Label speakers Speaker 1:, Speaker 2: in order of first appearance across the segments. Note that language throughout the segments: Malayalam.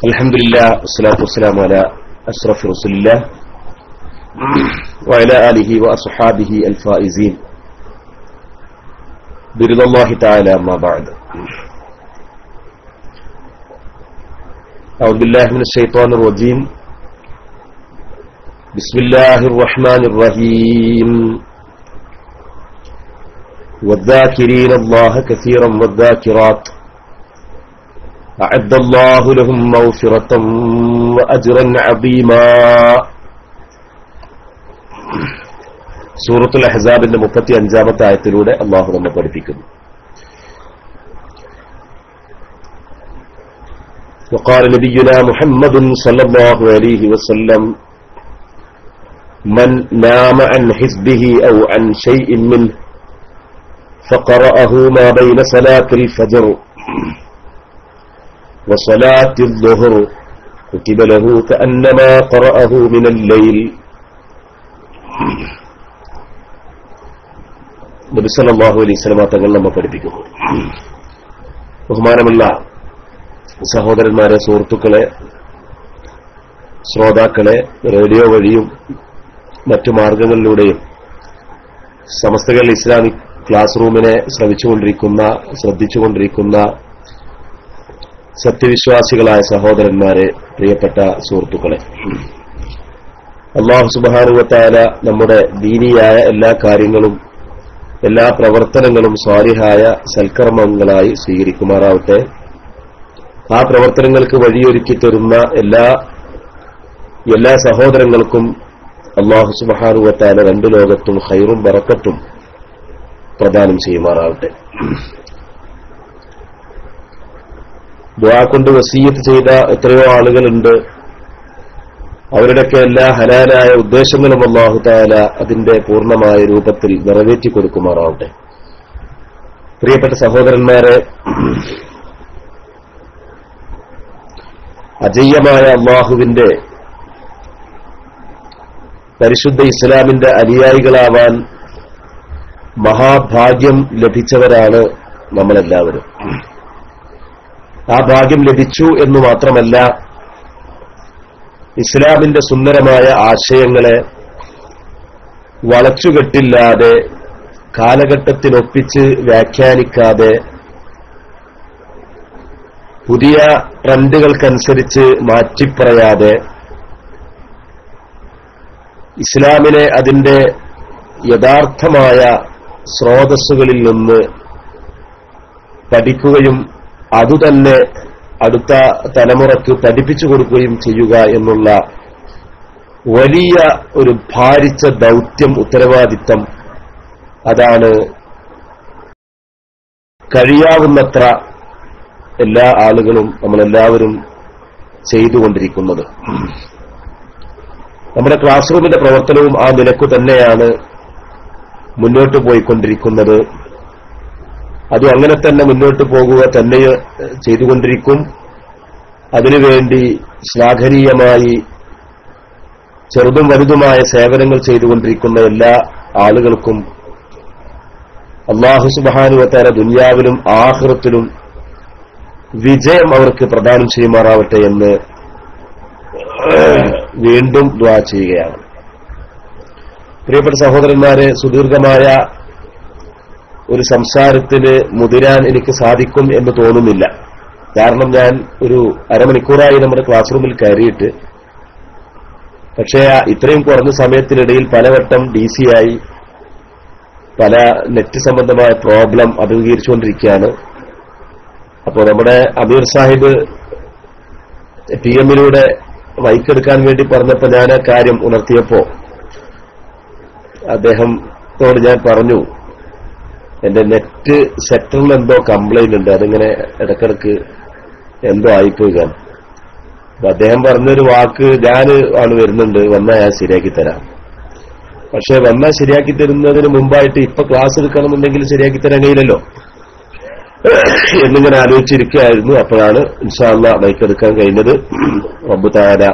Speaker 1: الحمد لله والصلاة والسلام على أشرف رسول الله وعلى آله وأصحابه الفائزين برضا الله تعالى أما بعد أعوذ بالله من الشيطان الرجيم بسم الله الرحمن الرحيم والذاكرين الله كثيرا والذاكرات أعد الله لهم مغفرة وأجرا عظيما സൂറത്തുൽ അഹ്സാബിന്റെ മുപ്പത്തി അഞ്ചാമത്തെ ആയത്തിലൂടെ അള്ളാഹു നമ്മെ പഠിപ്പിക്കുന്നു وقال نبينا محمد صلى الله عليه وسلم من نام عن حزبه أو عن شيء منه فقرأه ما بين صلاة الفجر وصلاة الظهر كتب له كأنما قرأه من الليل നബി സല്ലല്ലാഹു അലൈഹി വസല്ലമ തങ്ങൾ നമ്മെ പഠിപ്പിക്കുന്നു ബഹുമാനമുള്ള സഹോദരന്മാരെ സുഹൃത്തുക്കളെ ശ്രോതാക്കളെ റേഡിയോ വഴിയും മറ്റു മാർഗങ്ങളിലൂടെയും സമസ്തകൾ ഇസ്ലാമിക് ക്ലാസ് റൂമിനെ ശ്രമിച്ചുകൊണ്ടിരിക്കുന്ന ശ്രദ്ധിച്ചുകൊണ്ടിരിക്കുന്ന സത്യവിശ്വാസികളായ സഹോദരന്മാരെ പ്രിയപ്പെട്ട സുഹൃത്തുക്കളെ അള്ളാഹു സുബാനുവത്തായ നമ്മുടെ ദീനിയായ എല്ലാ കാര്യങ്ങളും എല്ലാ പ്രവർത്തനങ്ങളും സ്വാരിഹായ സൽക്കർമ്മങ്ങളായി സ്വീകരിക്കുമാറാവട്ടെ ആ പ്രവർത്തനങ്ങൾക്ക് വഴിയൊരുക്കി തരുന്ന എല്ലാ എല്ലാ സഹോദരങ്ങൾക്കും അള്ളാഹു സുബാനുവത്തായ രണ്ടു ലോകത്തും ഹൈറും ബറക്കത്തും പ്രദാനം ചെയ്യുമാറാവട്ടെ ദ്വാ കൊണ്ട് വസീയത്ത് ചെയ്ത എത്രയോ ആളുകളുണ്ട് അവരുടെയൊക്കെ എല്ലാ ഹലാലായ ഉദ്ദേശങ്ങളും അള്ളാഹു താല അതിന്റെ പൂർണ്ണമായ രൂപത്തിൽ നിറവേറ്റി കൊടുക്കുമാറാവട്ടെ പ്രിയപ്പെട്ട സഹോദരന്മാരെ അജയ്യമായ അള്ളാഹുവിന്റെ പരിശുദ്ധ ഇസ്ലാമിന്റെ അനുയായികളാവാൻ മഹാഭാഗ്യം ലഭിച്ചവരാണ് നമ്മളെല്ലാവരും ആ ഭാഗ്യം ലഭിച്ചു എന്ന് മാത്രമല്ല ഇസ്ലാമിന്റെ സുന്ദരമായ ആശയങ്ങളെ വളച്ചുകെട്ടില്ലാതെ കാലഘട്ടത്തിനൊപ്പിച്ച് വ്യാഖ്യാനിക്കാതെ പുതിയ ട്രെൻഡുകൾക്കനുസരിച്ച് മാറ്റിപ്പറയാതെ ഇസ്ലാമിനെ അതിന്റെ യഥാർത്ഥമായ സ്രോതസ്സുകളിൽ നിന്ന് പഠിക്കുകയും അതുതന്നെ അടുത്ത തലമുറയ്ക്ക് പഠിപ്പിച്ചു കൊടുക്കുകയും ചെയ്യുക എന്നുള്ള വലിയ ഒരു ഭാരിച്ച ദൗത്യം ഉത്തരവാദിത്തം അതാണ് കഴിയാവുന്നത്ര എല്ലാ ആളുകളും നമ്മളെല്ലാവരും ചെയ്തുകൊണ്ടിരിക്കുന്നത് നമ്മുടെ ക്ലാസ് റൂമിന്റെ പ്രവർത്തനവും ആ നിലക്കു തന്നെയാണ് മുന്നോട്ട് പോയിക്കൊണ്ടിരിക്കുന്നത് അതും അങ്ങനെ തന്നെ മുന്നോട്ട് പോകുക തന്നെ ചെയ്തുകൊണ്ടിരിക്കും അതിനുവേണ്ടി ശ്ലാഘനീയമായി ചെറുതും വലുതുമായ സേവനങ്ങൾ ചെയ്തുകൊണ്ടിരിക്കുന്ന എല്ലാ ആളുകൾക്കും അള്ളാഹു സുബാനുവത്താര ദുനിയാവിലും ആഹൃത്തിലും വിജയം അവർക്ക് പ്രദാനം ചെയ്യുമാറാവട്ടെ എന്ന് വീണ്ടും ദ്വാ ചെയ്യുകയാണ് പ്രിയപ്പെട്ട സഹോദരന്മാരെ സുദീർഘമായ ഒരു സംസാരത്തിന് മുതിരാൻ എനിക്ക് സാധിക്കും എന്ന് തോന്നുന്നില്ല കാരണം ഞാൻ ഒരു അരമണിക്കൂറായി നമ്മുടെ ക്ലാസ് റൂമിൽ കയറിയിട്ട് പക്ഷേ ഇത്രയും കുറഞ്ഞ സമയത്തിനിടയിൽ പലവട്ടം ഡി സി ആയി പല നെറ്റ് സംബന്ധമായ പ്രോബ്ലം അഭിമുഖീകരിച്ചുകൊണ്ടിരിക്കുകയാണ് അപ്പോൾ നമ്മുടെ അമീർ സാഹിബ് പി എമ്മിലൂടെ മൈക്കെടുക്കാൻ വേണ്ടി പറഞ്ഞപ്പോൾ ഞാൻ ആ കാര്യം ഉണർത്തിയപ്പോ അദ്ദേഹത്തോട് ഞാൻ പറഞ്ഞു എന്റെ നെറ്റ് സെക്ടറിൽ എന്തോ കംപ്ലൈന്റ് ഉണ്ട് അതിങ്ങനെ ഇടക്കിടക്ക് എന്തോ ആയിപ്പോയി കാണും അപ്പൊ അദ്ദേഹം പറഞ്ഞൊരു വാക്ക് ഞാൻ ആണ് വരുന്നുണ്ട് വന്നാൽ ഞാൻ ശരിയാക്കി തരാം പക്ഷെ വന്നാൽ ശരിയാക്കി തരുന്നതിന് മുമ്പായിട്ട് ഇപ്പൊ ക്ലാസ് എടുക്കണമെന്നുണ്ടെങ്കിൽ ശരിയാക്കി തരാൻ കഴിയില്ലല്ലോ എന്നിങ്ങനെ ആലോചിച്ചിരിക്കുകയായിരുന്നു അപ്പോഴാണ് ഇൻഷാല്ല ബൈക്കെടുക്കാൻ കഴിഞ്ഞത് റബ്ബുതാര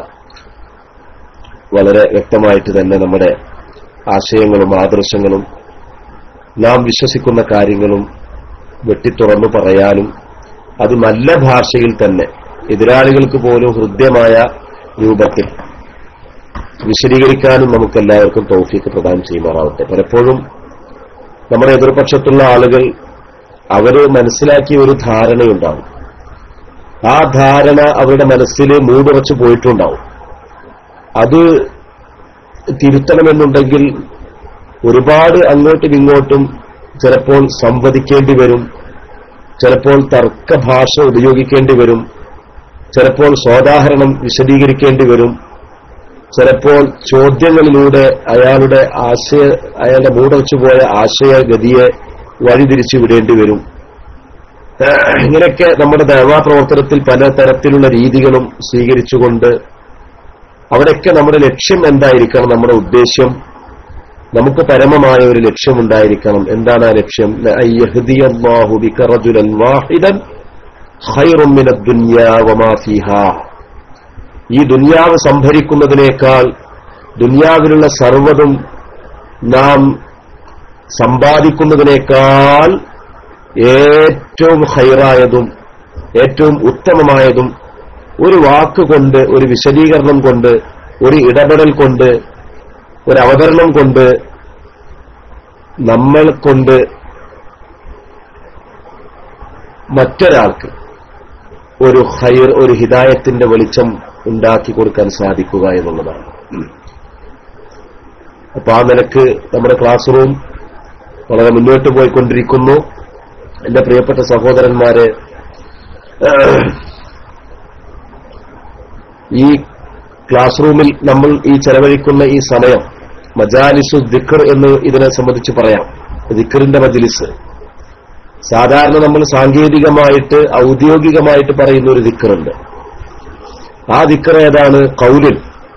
Speaker 1: വളരെ വ്യക്തമായിട്ട് തന്നെ നമ്മുടെ ആശയങ്ങളും ആദർശങ്ങളും നാം വിശ്വസിക്കുന്ന കാര്യങ്ങളും വെട്ടിത്തുറന്നു പറയാനും അത് നല്ല ഭാഷയിൽ തന്നെ എതിരാളികൾക്ക് പോലും ഹൃദ്യമായ രൂപത്തിൽ വിശദീകരിക്കാനും നമുക്ക് എല്ലാവർക്കും തൗഫീക്ക് പ്രദാനം ചെയ്യുമാറാവട്ടെ പലപ്പോഴും നമ്മുടെ എതിർപക്ഷത്തുള്ള ആളുകൾ അവര് മനസ്സിലാക്കിയ ഒരു ധാരണയുണ്ടാവും ആ ധാരണ അവരുടെ മനസ്സിൽ മൂടുറച്ചു പോയിട്ടുണ്ടാവും അത് തിരുത്തണമെന്നുണ്ടെങ്കിൽ ഒരുപാട് അങ്ങോട്ടും ഇങ്ങോട്ടും ചിലപ്പോൾ സംവദിക്കേണ്ടി വരും ചിലപ്പോൾ തർക്കഭാഷ ഉപയോഗിക്കേണ്ടി വരും ചിലപ്പോൾ സോദാഹരണം വിശദീകരിക്കേണ്ടി വരും ചിലപ്പോൾ ചോദ്യങ്ങളിലൂടെ അയാളുടെ ആശയ അയാളുടെ മൂടച്ചുപോയ ആശയഗതിയെ വഴിതിരിച്ചു വിടേണ്ടി വരും ഇങ്ങനെയൊക്കെ നമ്മുടെ ദേവാപ്രവർത്തനത്തിൽ പല തരത്തിലുള്ള രീതികളും സ്വീകരിച്ചുകൊണ്ട് അവിടെയൊക്കെ നമ്മുടെ ലക്ഷ്യം എന്തായിരിക്കണം നമ്മുടെ ഉദ്ദേശ്യം നമുക്ക് പരമമായ ഒരു ലക്ഷ്യമുണ്ടായിരിക്കണം എന്താണ് ആ ലക്ഷ്യം ലഅയ്യഹ്ദിയല്ലാഹു ബിക റജുലൻ വാഹിദൻ ഖൈറും മിനദ് ദുനിയാ വമാ ഫീഹാ ഈ ദുനിയാവ് സംഭരിക്കുന്നതിനേക്കാൾ ദുനിയാവിലുള്ള സർവ്വതും നാം സമ്പാദിക്കുന്നതിനേക്കാൾ ഏറ്റവും ഹൈറായതും ഏറ്റവും ഉത്തമമായതും ഒരു വാക്കുകൊണ്ട് ഒരു വിശദീകരണം കൊണ്ട് ഒരു ഇടപെടൽ കൊണ്ട് ഒരു അവതരണം കൊണ്ട് നമ്മൾ കൊണ്ട് മറ്റൊരാൾക്ക് ഒരു ഹൈർ ഒരു ഹിദായത്തിന്റെ വെളിച്ചം ഉണ്ടാക്കി കൊടുക്കാൻ സാധിക്കുക എന്നുള്ളതാണ് അപ്പൊ ആ നിലക്ക് നമ്മുടെ ക്ലാസ് റൂം വളരെ മുന്നോട്ട് പോയിക്കൊണ്ടിരിക്കുന്നു എന്റെ പ്രിയപ്പെട്ട സഹോദരന്മാരെ ഈ ക്ലാസ് റൂമിൽ നമ്മൾ ഈ ചെലവഴിക്കുന്ന ഈ സമയം മജാലിസു ദിക്കർ എന്ന് ഇതിനെ സംബന്ധിച്ച് പറയാം ദിക്കറിന്റെ മജ്ലിസ് സാധാരണ നമ്മൾ സാങ്കേതികമായിട്ട് ഔദ്യോഗികമായിട്ട് പറയുന്ന ഒരു ദിക്കറുണ്ട് ആ ദിക്കർ ഏതാണ് കൗലിൻ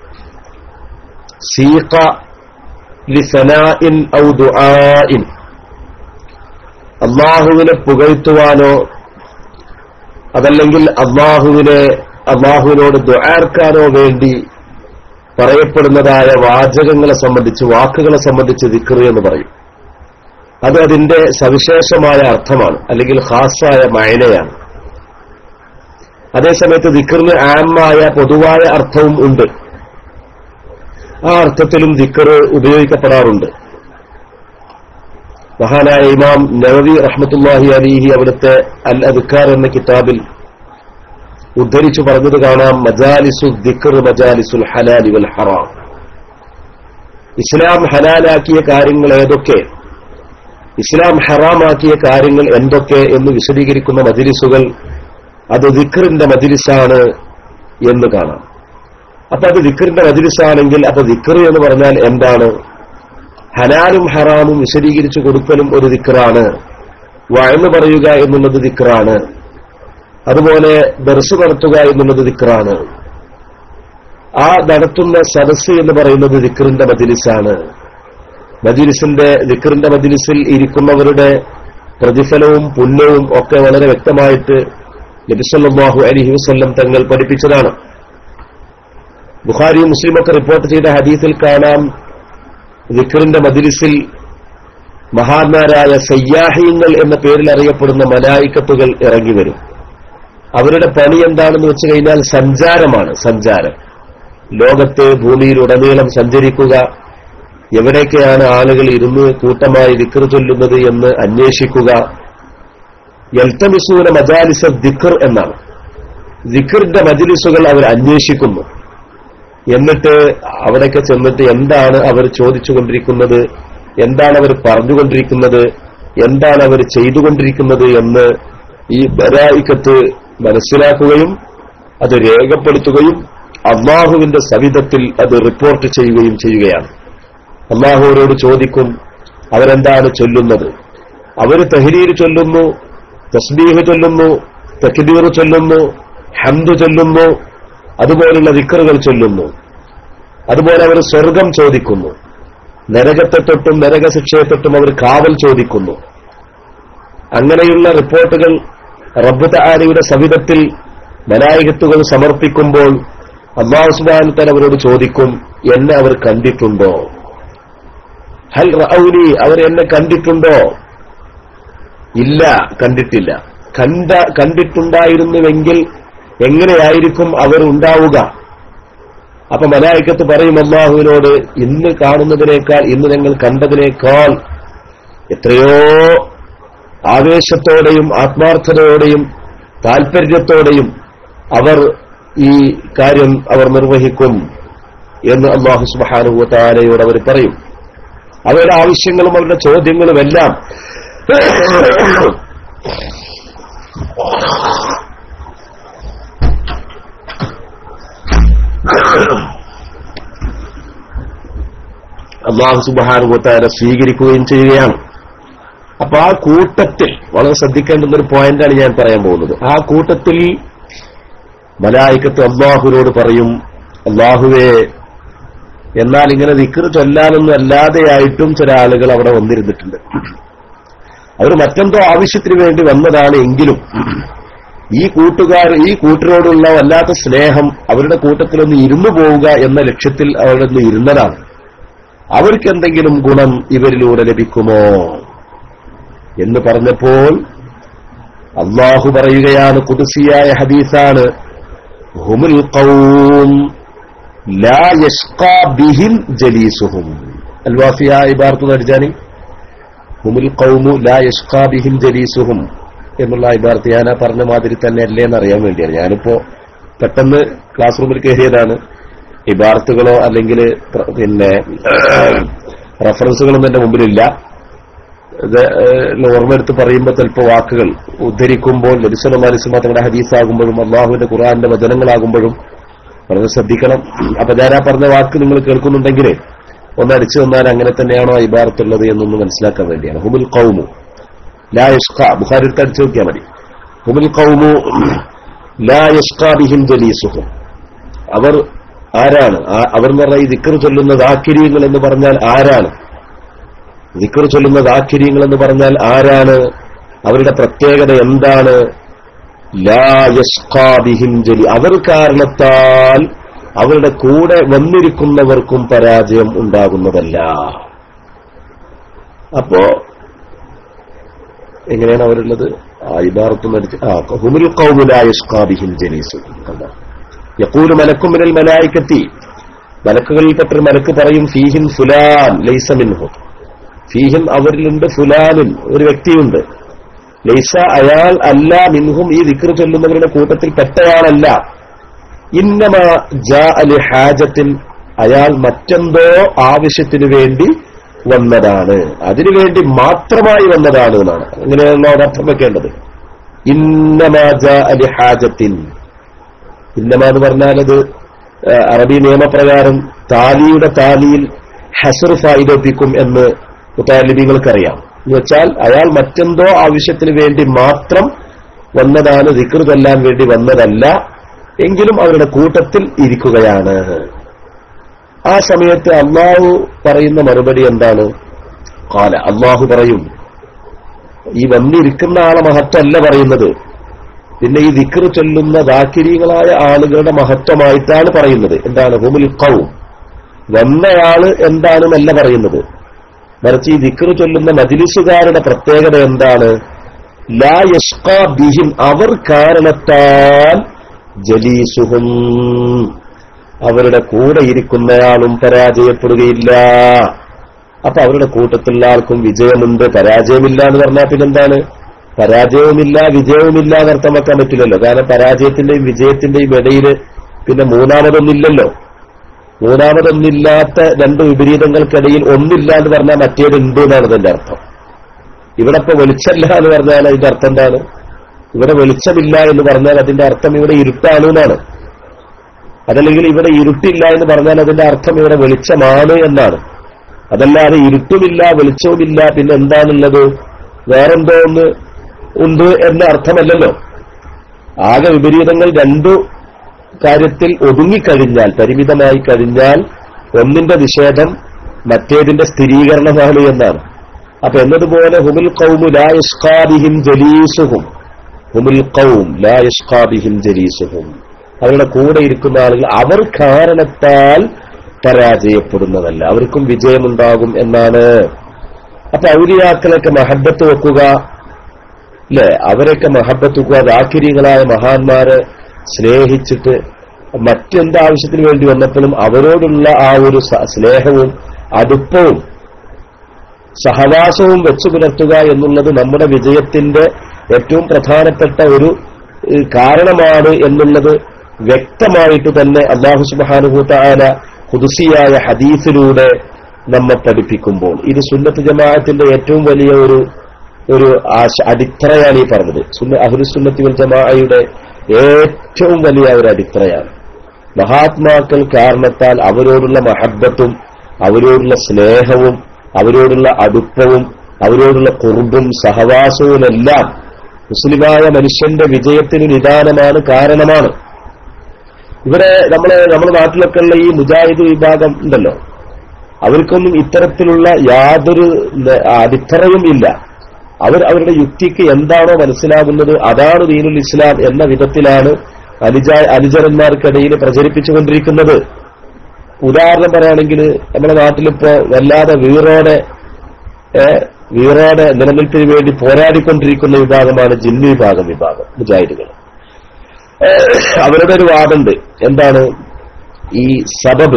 Speaker 1: സീഖ ലിസനാഇൻ ഔ ദുആഇൻ അള്ളാഹുവിനെ പുകഴ്ത്തുവാനോ അതല്ലെങ്കിൽ അള്ളാഹുവിനെ അള്ളാഹുവിനോട് ദുആർക്കാനോ വേണ്ടി പറയപ്പെടുന്നതായ വാചകങ്ങളെ സംബന്ധിച്ച് വാക്കുകളെ സംബന്ധിച്ച് ദിക്ർ എന്ന് പറയും അത് അതിന്റെ സവിശേഷമായ അർത്ഥമാണ് അല്ലെങ്കിൽ ഖാസായ മയനയാണ് അതേസമയത്ത് ദിക്കറിന് ആമായ പൊതുവായ അർത്ഥവും ഉണ്ട് ആ അർത്ഥത്തിലും ദിക്കർ ഉപയോഗിക്കപ്പെടാറുണ്ട് മഹാനായ ഇമാം നവവി റഹ്മത്തുല്ലാഹി അലിഹി അവിടുത്തെ അൽ അദ്ക്കാർ എന്ന കിതാബിൽ ഉദ്ധരിച്ചു പറഞ്ഞത് കാണാം മജാലിസു ദിക്കർ മജാലിസുൽ ഹലാലി വൽ ഹറാം ഇസ്ലാം ഹലാലാക്കിയ കാര്യങ്ങൾ ഏതൊക്കെ ഇസ്ലാം ഹറാമാക്കിയ കാര്യങ്ങൾ എന്തൊക്കെ എന്ന് വിശദീകരിക്കുന്ന മജിലിസുകൾ അത് ദിക്കറിന്റെ മജിലിസാണ് എന്ന് കാണാം അപ്പൊ അത് ദിക്കറിന്റെ മജിലിസാണെങ്കിൽ അപ്പൊ ദിക്കർ എന്ന് പറഞ്ഞാൽ എന്താണ് ഹലാലും ഹറാമും വിശദീകരിച്ചു കൊടുക്കലും ഒരു ദിക്കറാണ് വഴന്ന് പറയുക എന്നുള്ളത് ദിക്കറാണ് അതുപോലെ ദർസ് നടത്തുക എന്നുള്ളത് ദിക്കറാണ് ആ നടത്തുന്ന സദസ് എന്ന് പറയുന്നത് ദിക്കറിന്റെ മജിലിസാണ് മജിലിസിന്റെ ദിക്കറിന്റെ മജിലിസിൽ ഇരിക്കുന്നവരുടെ പ്രതിഫലവും പുണ്യവും ഒക്കെ വളരെ വ്യക്തമായിട്ട് നബിസല്ലാഹു അലഹി വസ്ല്ലം തങ്ങൾ പഠിപ്പിച്ചതാണ് ബുഖാരി മുസ്ലിമൊക്കെ റിപ്പോർട്ട് ചെയ്ത ഹദീസിൽ കാണാം ദിക്കറിന്റെ മജിലിസിൽ മഹാന്മാരായ സയ്യാഹിയങ്ങൾ എന്ന പേരിൽ അറിയപ്പെടുന്ന മലായിക്കത്തുകൾ ഇറങ്ങി വരും അവരുടെ പണി എന്താണെന്ന് വെച്ച് കഴിഞ്ഞാൽ സഞ്ചാരമാണ് സഞ്ചാരം ലോകത്ത് ഭൂമിയിലുടനീളം സഞ്ചരിക്കുക എവിടേക്കെയാണ് ആളുകൾ ഇരുന്ന് കൂട്ടമായി ദിക്കർ ചൊല്ലുന്നത് എന്ന് അന്വേഷിക്കുക എൽത്തമിസൂന മജാലിസ ദിക്കർ എന്നാണ് ദിക്കറിന്റെ മജിലിസുകൾ അവർ അന്വേഷിക്കുന്നു എന്നിട്ട് അവിടേക്ക് ചെന്നിട്ട് എന്താണ് അവർ ചോദിച്ചുകൊണ്ടിരിക്കുന്നത് എന്താണ് അവർ പറഞ്ഞുകൊണ്ടിരിക്കുന്നത് എന്താണ് അവർ ചെയ്തുകൊണ്ടിരിക്കുന്നത് എന്ന് ഈ ബരായിക്കത്ത് മനസ്സിലാക്കുകയും അത് രേഖപ്പെടുത്തുകയും അള്ളാഹുവിന്റെ സവിധത്തിൽ അത് റിപ്പോർട്ട് ചെയ്യുകയും ചെയ്യുകയാണ് അള്ളാഹുവിനോട് ചോദിക്കും അവരെന്താണ് ചൊല്ലുന്നത് അവർ തെഹരീർ ചൊല്ലുന്നു തസ്ബീഹ് ചൊല്ലുന്നു തക്ബീർ ചൊല്ലുന്നു ഹംദ് ചൊല്ലുന്നു അതുപോലുള്ള വിക്കറുകൾ ചൊല്ലുന്നു അതുപോലെ അവർ സ്വർഗം ചോദിക്കുന്നു നരകത്തെ തൊട്ടും നരകശിക്ഷയെ തൊട്ടും അവർ കാവൽ ചോദിക്കുന്നു അങ്ങനെയുള്ള റിപ്പോർട്ടുകൾ റബ്ബത്ത് ആലിയുടെ സവിധത്തിൽ മലായികത്തുകൾ സമർപ്പിക്കുമ്പോൾ അള്ളാഹു സുബാനുത്തൻ അവരോട് ചോദിക്കും എന്നെ അവർ കണ്ടിട്ടുണ്ടോ ഹൽ റൌലി അവർ എന്നെ കണ്ടിട്ടുണ്ടോ ഇല്ല കണ്ടിട്ടില്ല കണ്ട കണ്ടിട്ടുണ്ടായിരുന്നുവെങ്കിൽ എങ്ങനെയായിരിക്കും അവർ ഉണ്ടാവുക അപ്പൊ മലായിക്കത്ത് പറയും അള്ളാഹുവിനോട് ഇന്ന് കാണുന്നതിനേക്കാൾ ഇന്ന് ഞങ്ങൾ കണ്ടതിനേക്കാൾ എത്രയോ ആവേശത്തോടെയും ആത്മാർത്ഥതയോടെയും താൽപര്യത്തോടെയും അവർ ഈ കാര്യം അവർ നിർവഹിക്കും എന്ന് അള്ളാഹു സുബാനുഭവ താരയോട് അവർ പറയും അവരുടെ ആവശ്യങ്ങളും അവരുടെ ചോദ്യങ്ങളും എല്ലാം അള്ളാഹു സുബാനുഭവത്താര സ്വീകരിക്കുകയും ചെയ്യുകയാണ് അപ്പൊ ആ കൂട്ടത്തിൽ വളരെ ശ്രദ്ധിക്കേണ്ടുന്ന ഒരു പോയിന്റാണ് ഞാൻ പറയാൻ പോകുന്നത് ആ കൂട്ടത്തിൽ മലായിക്കത്ത് അള്ളാഹുവിനോട് പറയും അള്ളാഹുവേ എന്നാൽ ഇങ്ങനെ ദിക്കറ് ചൊല്ലാനൊന്നും അല്ലാതെയായിട്ടും ചില ആളുകൾ അവിടെ വന്നിരുന്നിട്ടുണ്ട് അവർ മറ്റെന്തോ ആവശ്യത്തിന് വേണ്ടി വന്നതാണ് എങ്കിലും ഈ കൂട്ടുകാർ ഈ കൂട്ടരോടുള്ള വല്ലാത്ത സ്നേഹം അവരുടെ കൂട്ടത്തിലൊന്ന് ഇരുന്നു പോവുക എന്ന ലക്ഷ്യത്തിൽ അവരൊന്ന് ഇരുന്നതാണ് അവർക്ക് എന്തെങ്കിലും ഗുണം ഇവരിലൂടെ ലഭിക്കുമോ എന്ന് പറഞ്ഞപ്പോൾ അള്ളാഹു പറയുകയാണ് കുതിസിയായ ഹദീസാണ് ഹുമുൽ ഖൗം ലാ യഷ്കാ ബിഹിം ജലീസുഹും അൽവാഫിയ ഇബാർത്തു നടിജാനി ഹുമുൽ ഖൗമു ലാ യഷ്കാ ബിഹിം ജലീസുഹും എന്നുള്ള ഇബാർത്ത് ഞാൻ ആ പറഞ്ഞ മാതിരി തന്നെ അല്ലേ എന്ന് അറിയാൻ വേണ്ടിയാണ് ഞാനിപ്പോ പെട്ടെന്ന് ക്ലാസ് റൂമിൽ കയറിയതാണ് ഇബാർത്തുകളോ അല്ലെങ്കിൽ പ്ര- പിന്നെ റഫറൻസുകളൊന്നും എന്റെ മുമ്പിലില്ല ഇത് ഏഹ്, ഓർമ്മയെടുത്ത് പറയുമ്പോൾ ചിലപ്പോൾ വാക്കുകൾ ഉദ്ധരിക്കുമ്പോൾ ലബിസ്വലമാലിസ്മ തങ്ങളുടെ ഹദീസാകുമ്പോഴും അള്ളാഹുവിന്റെ ഖുറാന്റെ വചനങ്ങളാകുമ്പോഴും വളരെ ശ്രദ്ധിക്കണം അപ്പൊ ഞാൻ ആ പറഞ്ഞ വാക്ക് നിങ്ങൾ കേൾക്കുന്നുണ്ടെങ്കിൽ ഒന്ന് അടിച്ചു തന്നാൽ അങ്ങനെ തന്നെയാണോ ആ ഇബാറത്തുള്ളത് എന്നൊന്ന് മനസ്സിലാക്കാൻ വേണ്ടിയാണ് ഹുമുൽ കൗമു ലാ യഷ്ക ബുഖാരി എടുത്ത് അടിച്ചു നോക്കിയാൽ മതി ഹുമുൽ കൗമു ലാ യഷ്ക ബിഹിം ജലീസുഹും അവർ ആരാണ് ആ- അവർ എന്ന് പറഞ്ഞാൽ ഈ ദിക്കർ ചൊല്ലുന്ന ദാക്കിര്യങ്ങൾ എന്ന് പറഞ്ഞാൽ ആരാണ് ദിക്കർ ചൊല്ലുന്ന ദാക്കിര്യങ്ങൾ എന്ന് പറഞ്ഞാൽ ആരാണ് അവരുടെ പ്രത്യേകത എന്താണ് ലാ യഷ്കാ ബിഹിം ജലി അവർ കാരണത്താൽ അവരുടെ കൂടെ വന്നിരിക്കുന്നവർക്കും പരാജയം ഉണ്ടാകുന്നതല്ല അപ്പോ എങ്ങനെയാണ് അവരുള്ളത് ആ ഇബാറത്ത് മരിച്ച് ആ ഹുമുൽ ഖൗമുലാ യഷ്കാ ബിഹിം ജലീസു കണ്ടോ യക്കൂല് മലക്കും മിനൽ മലായിക്കത്തി മലക്കുകളിൽപ്പെട്ടൊരു മലക്ക് പറയും ഫീഹിൻ ഫുലാൻ ലൈസ മിൻഹു ഫീഹിൻ അവരിലുണ്ട് ഫുലാനും ഒരു വ്യക്തിയുണ്ട് ലൈസ അയാൾ അല്ല മിൻഹും ഈ ദിക്ർ ചൊല്ലുന്നവരുടെ കൂട്ടത്തിൽ പെട്ടയാളല്ല ഇന്നമ ജാ അലി ഹാജത്തിൻ അയാൾ മറ്റെന്തോ ആവശ്യത്തിനു വേണ്ടി വന്നതാണ് അതിനുവേണ്ടി മാത്രമായി വന്നതാണ് എന്നാണ് അങ്ങനെയുള്ള ഒരർത്ഥം വെക്കേണ്ടത് ഇന്നമ ജാ അലി ഹാജത്തിൻ ഇന്നമ എന്ന് പറഞ്ഞാൽ അത് ആ, അറബി നിയമപ്രകാരം താലിയുടെ താലിയിൽ ഹസർ ഫായിദൊപ്പിക്കും എന്ന് മുത്താലിബികൾക്കറിയാം എന്ന് വെച്ചാൽ അയാൾ മറ്റെന്തോ ആവശ്യത്തിന് വേണ്ടി മാത്രം വന്നതാണ് ദിക്ർ കൊല്ലാൻ വേണ്ടി വന്നതല്ല എങ്കിലും അവരുടെ കൂട്ടത്തിൽ ഇരിക്കുകയാണ് ആ സമയത്ത് അള്ളാഹു പറയുന്ന മറുപടി എന്താണ് കാല അള്ളാഹു പറയും ഈ വന്നിരിക്കുന്ന ആളെ മഹത്വമല്ല പറയുന്നത് പിന്നെ ഈ ദിക്ർ ചൊല്ലുന്ന ദാക്കിരീകളായ ആളുകളുടെ മഹത്വമായിട്ടാണ് പറയുന്നത് എന്താണ് ഹുമുൽ ഖൗം വന്നയാള് എന്താണെന്നല്ല പറയുന്നത് മറിച്ച് ഈ ദിക്ർ ചൊല്ലുന്ന മജിലിസുകാരുടെ പ്രത്യേകത എന്താണ് ലാ യഷ്കാ ബിഹിം അവർ കാരണത്താൽ ജലീസുഹും അവരുടെ കൂടെ ഇരിക്കുന്നയാളും പരാജയപ്പെടുകയില്ല അപ്പൊ അവരുടെ കൂട്ടത്തിലുള്ള ആൾക്കും വിജയമുണ്ട് പരാജയമില്ല എന്ന് പറഞ്ഞാൽ പിന്നെന്താണ് പരാജയവുമില്ല വിജയവുമില്ല എന്ന് അർത്ഥം വെക്കാൻ പറ്റില്ലല്ലോ കാരണം പരാജയത്തിന്റെയും വിജയത്തിന്റെയും ഇടയിൽ പിന്നെ മൂന്നാമതൊന്നില്ലല്ലോ മൂന്നാമതൊന്നില്ലാത്ത രണ്ട് വിപരീതങ്ങൾക്കിടയിൽ ഒന്നില്ല എന്ന് പറഞ്ഞാൽ മറ്റേത് ഉണ്ട് എന്നാണ് ഇതിന്റെ അർത്ഥം ഇവിടെ ഇപ്പൊ വെളിച്ചല്ല എന്ന് പറഞ്ഞാൽ അതിന്റെ അർത്ഥം എന്താണ് ഇവിടെ വെളിച്ചമില്ല എന്ന് പറഞ്ഞാൽ അതിന്റെ അർത്ഥം ഇവിടെ ഇരുട്ടാണ് എന്നാണ് അതല്ലെങ്കിൽ ഇവിടെ ഇരുട്ടില്ല എന്ന് പറഞ്ഞാൽ അതിന്റെ അർത്ഥം ഇവിടെ വെളിച്ചമാണ് എന്നാണ് അതല്ലാതെ ഇരുട്ടുമില്ല വെളിച്ചവുമില്ല പിന്നെ എന്താണുള്ളത് വേറെന്തോ ഒന്ന് ഉണ്ട് എന്ന അർത്ഥമല്ലല്ലോ ആകെ വിപരീതങ്ങൾ രണ്ടു കാര്യത്തിൽ ഒതുങ്ങിക്കഴിഞ്ഞാൽ പരിമിതമായി കഴിഞ്ഞാൽ ഒന്നിന്റെ നിഷേധം മറ്റേതിന്റെ സ്ഥിരീകരണമാണ് എന്നാണ് അപ്പൊ എന്നതുപോലെ ഹുമുൽ കൗമു ലാ യഷ്കാബിഹിം ജലീസുഹും ഹുമുൽ കൗം ലാ യഷ്കാബിഹിം ജലീസുഹും അവരുടെ കൂടെ ഇരിക്കുന്ന ആളുകൾ അവർ കാരണത്താൽ പരാജയപ്പെടുന്നതല്ല അവർക്കും വിജയമുണ്ടാകും എന്നാണ് അപ്പൊ ഔലിയാക്കളൊക്കെ മഹബത്ത് വെക്കുക അല്ലെ അവരൊക്കെ മഹബത്ത് വെക്കുക ദാക്കിരികളായ മഹാന്മാര് സ്നേഹിച്ചിട്ട് മറ്റെന്ത് ആവശ്യത്തിന് വേണ്ടി വന്നപ്പോഴും അവരോടുള്ള ആ ഒരു സ- സ്നേഹവും അടുപ്പവും സഹവാസവും വെച്ചു പുലർത്തുക എന്നുള്ളത് നമ്മുടെ വിജയത്തിന്റെ ഏറ്റവും പ്രധാനപ്പെട്ട ഒരു ഏഹ്, കാരണമാണ് എന്നുള്ളത് വ്യക്തമായിട്ട് തന്നെ അള്ളാഹു സുബാനുഭൂത്തായ കുതിസിയായ ഹദീസിലൂടെ നമ്മെ പഠിപ്പിക്കുമ്പോൾ ഇത് സുന്നത്ത് ജമാഅത്തിന്റെ ഏറ്റവും വലിയ ഒരു ഒരു ആശ- അടിത്തറയാണ് ഈ പറഞ്ഞത് സുന്ന അഹുലുസുന്നത്തി വൽ ജമാഅയുടെ ഏറ്റവും വലിയ ഒരു അടിത്തറയാണ് മഹാത്മാക്കൾ കാരണത്താൽ അവരോടുള്ള മഹബത്തും അവരോടുള്ള സ്നേഹവും അവരോടുള്ള അടുപ്പവും അവരോടുള്ള കുറുമ്പും സഹവാസവുമെല്ലാം മുസ്ലിമായ മനുഷ്യന്റെ വിജയത്തിന് നിദാനമാണ് കാരണമാണ് ഇവിടെ നമ്മളെ നമ്മുടെ നാട്ടിലൊക്കെ ഉള്ള ഈ മുജാഹിദ് വിഭാഗം ഉണ്ടല്ലോ അവർക്കൊന്നും ഇത്തരത്തിലുള്ള യാതൊരു ന- അടിത്തറയും ഇല്ല അവർ അവരുടെ യുക്തിക്ക് എന്താണോ മനസ്സിലാകുന്നത് അതാണ് ദീനുൽ ഇസ്ലാം എന്ന വിധത്തിലാണ് അനുജ അനുചരന്മാർക്കിടയിൽ പ്രചരിപ്പിച്ചുകൊണ്ടിരിക്കുന്നത് ഉദാഹരണം പറയുകയാണെങ്കിൽ നമ്മുടെ നാട്ടിലിപ്പോ വല്ലാതെ വീറോടെ ഏ, വീറോടെ നിലനിൽപ്പിന് വേണ്ടി പോരാടിക്കൊണ്ടിരിക്കുന്ന വിഭാഗമാണ് ജിന്ന് വിഭാഗം വിഭാഗം മുജാഹിദുകൾ ഏ, അവരുടെ ഒരു വാദമുണ്ട് എന്താണ് ഈ സബബ്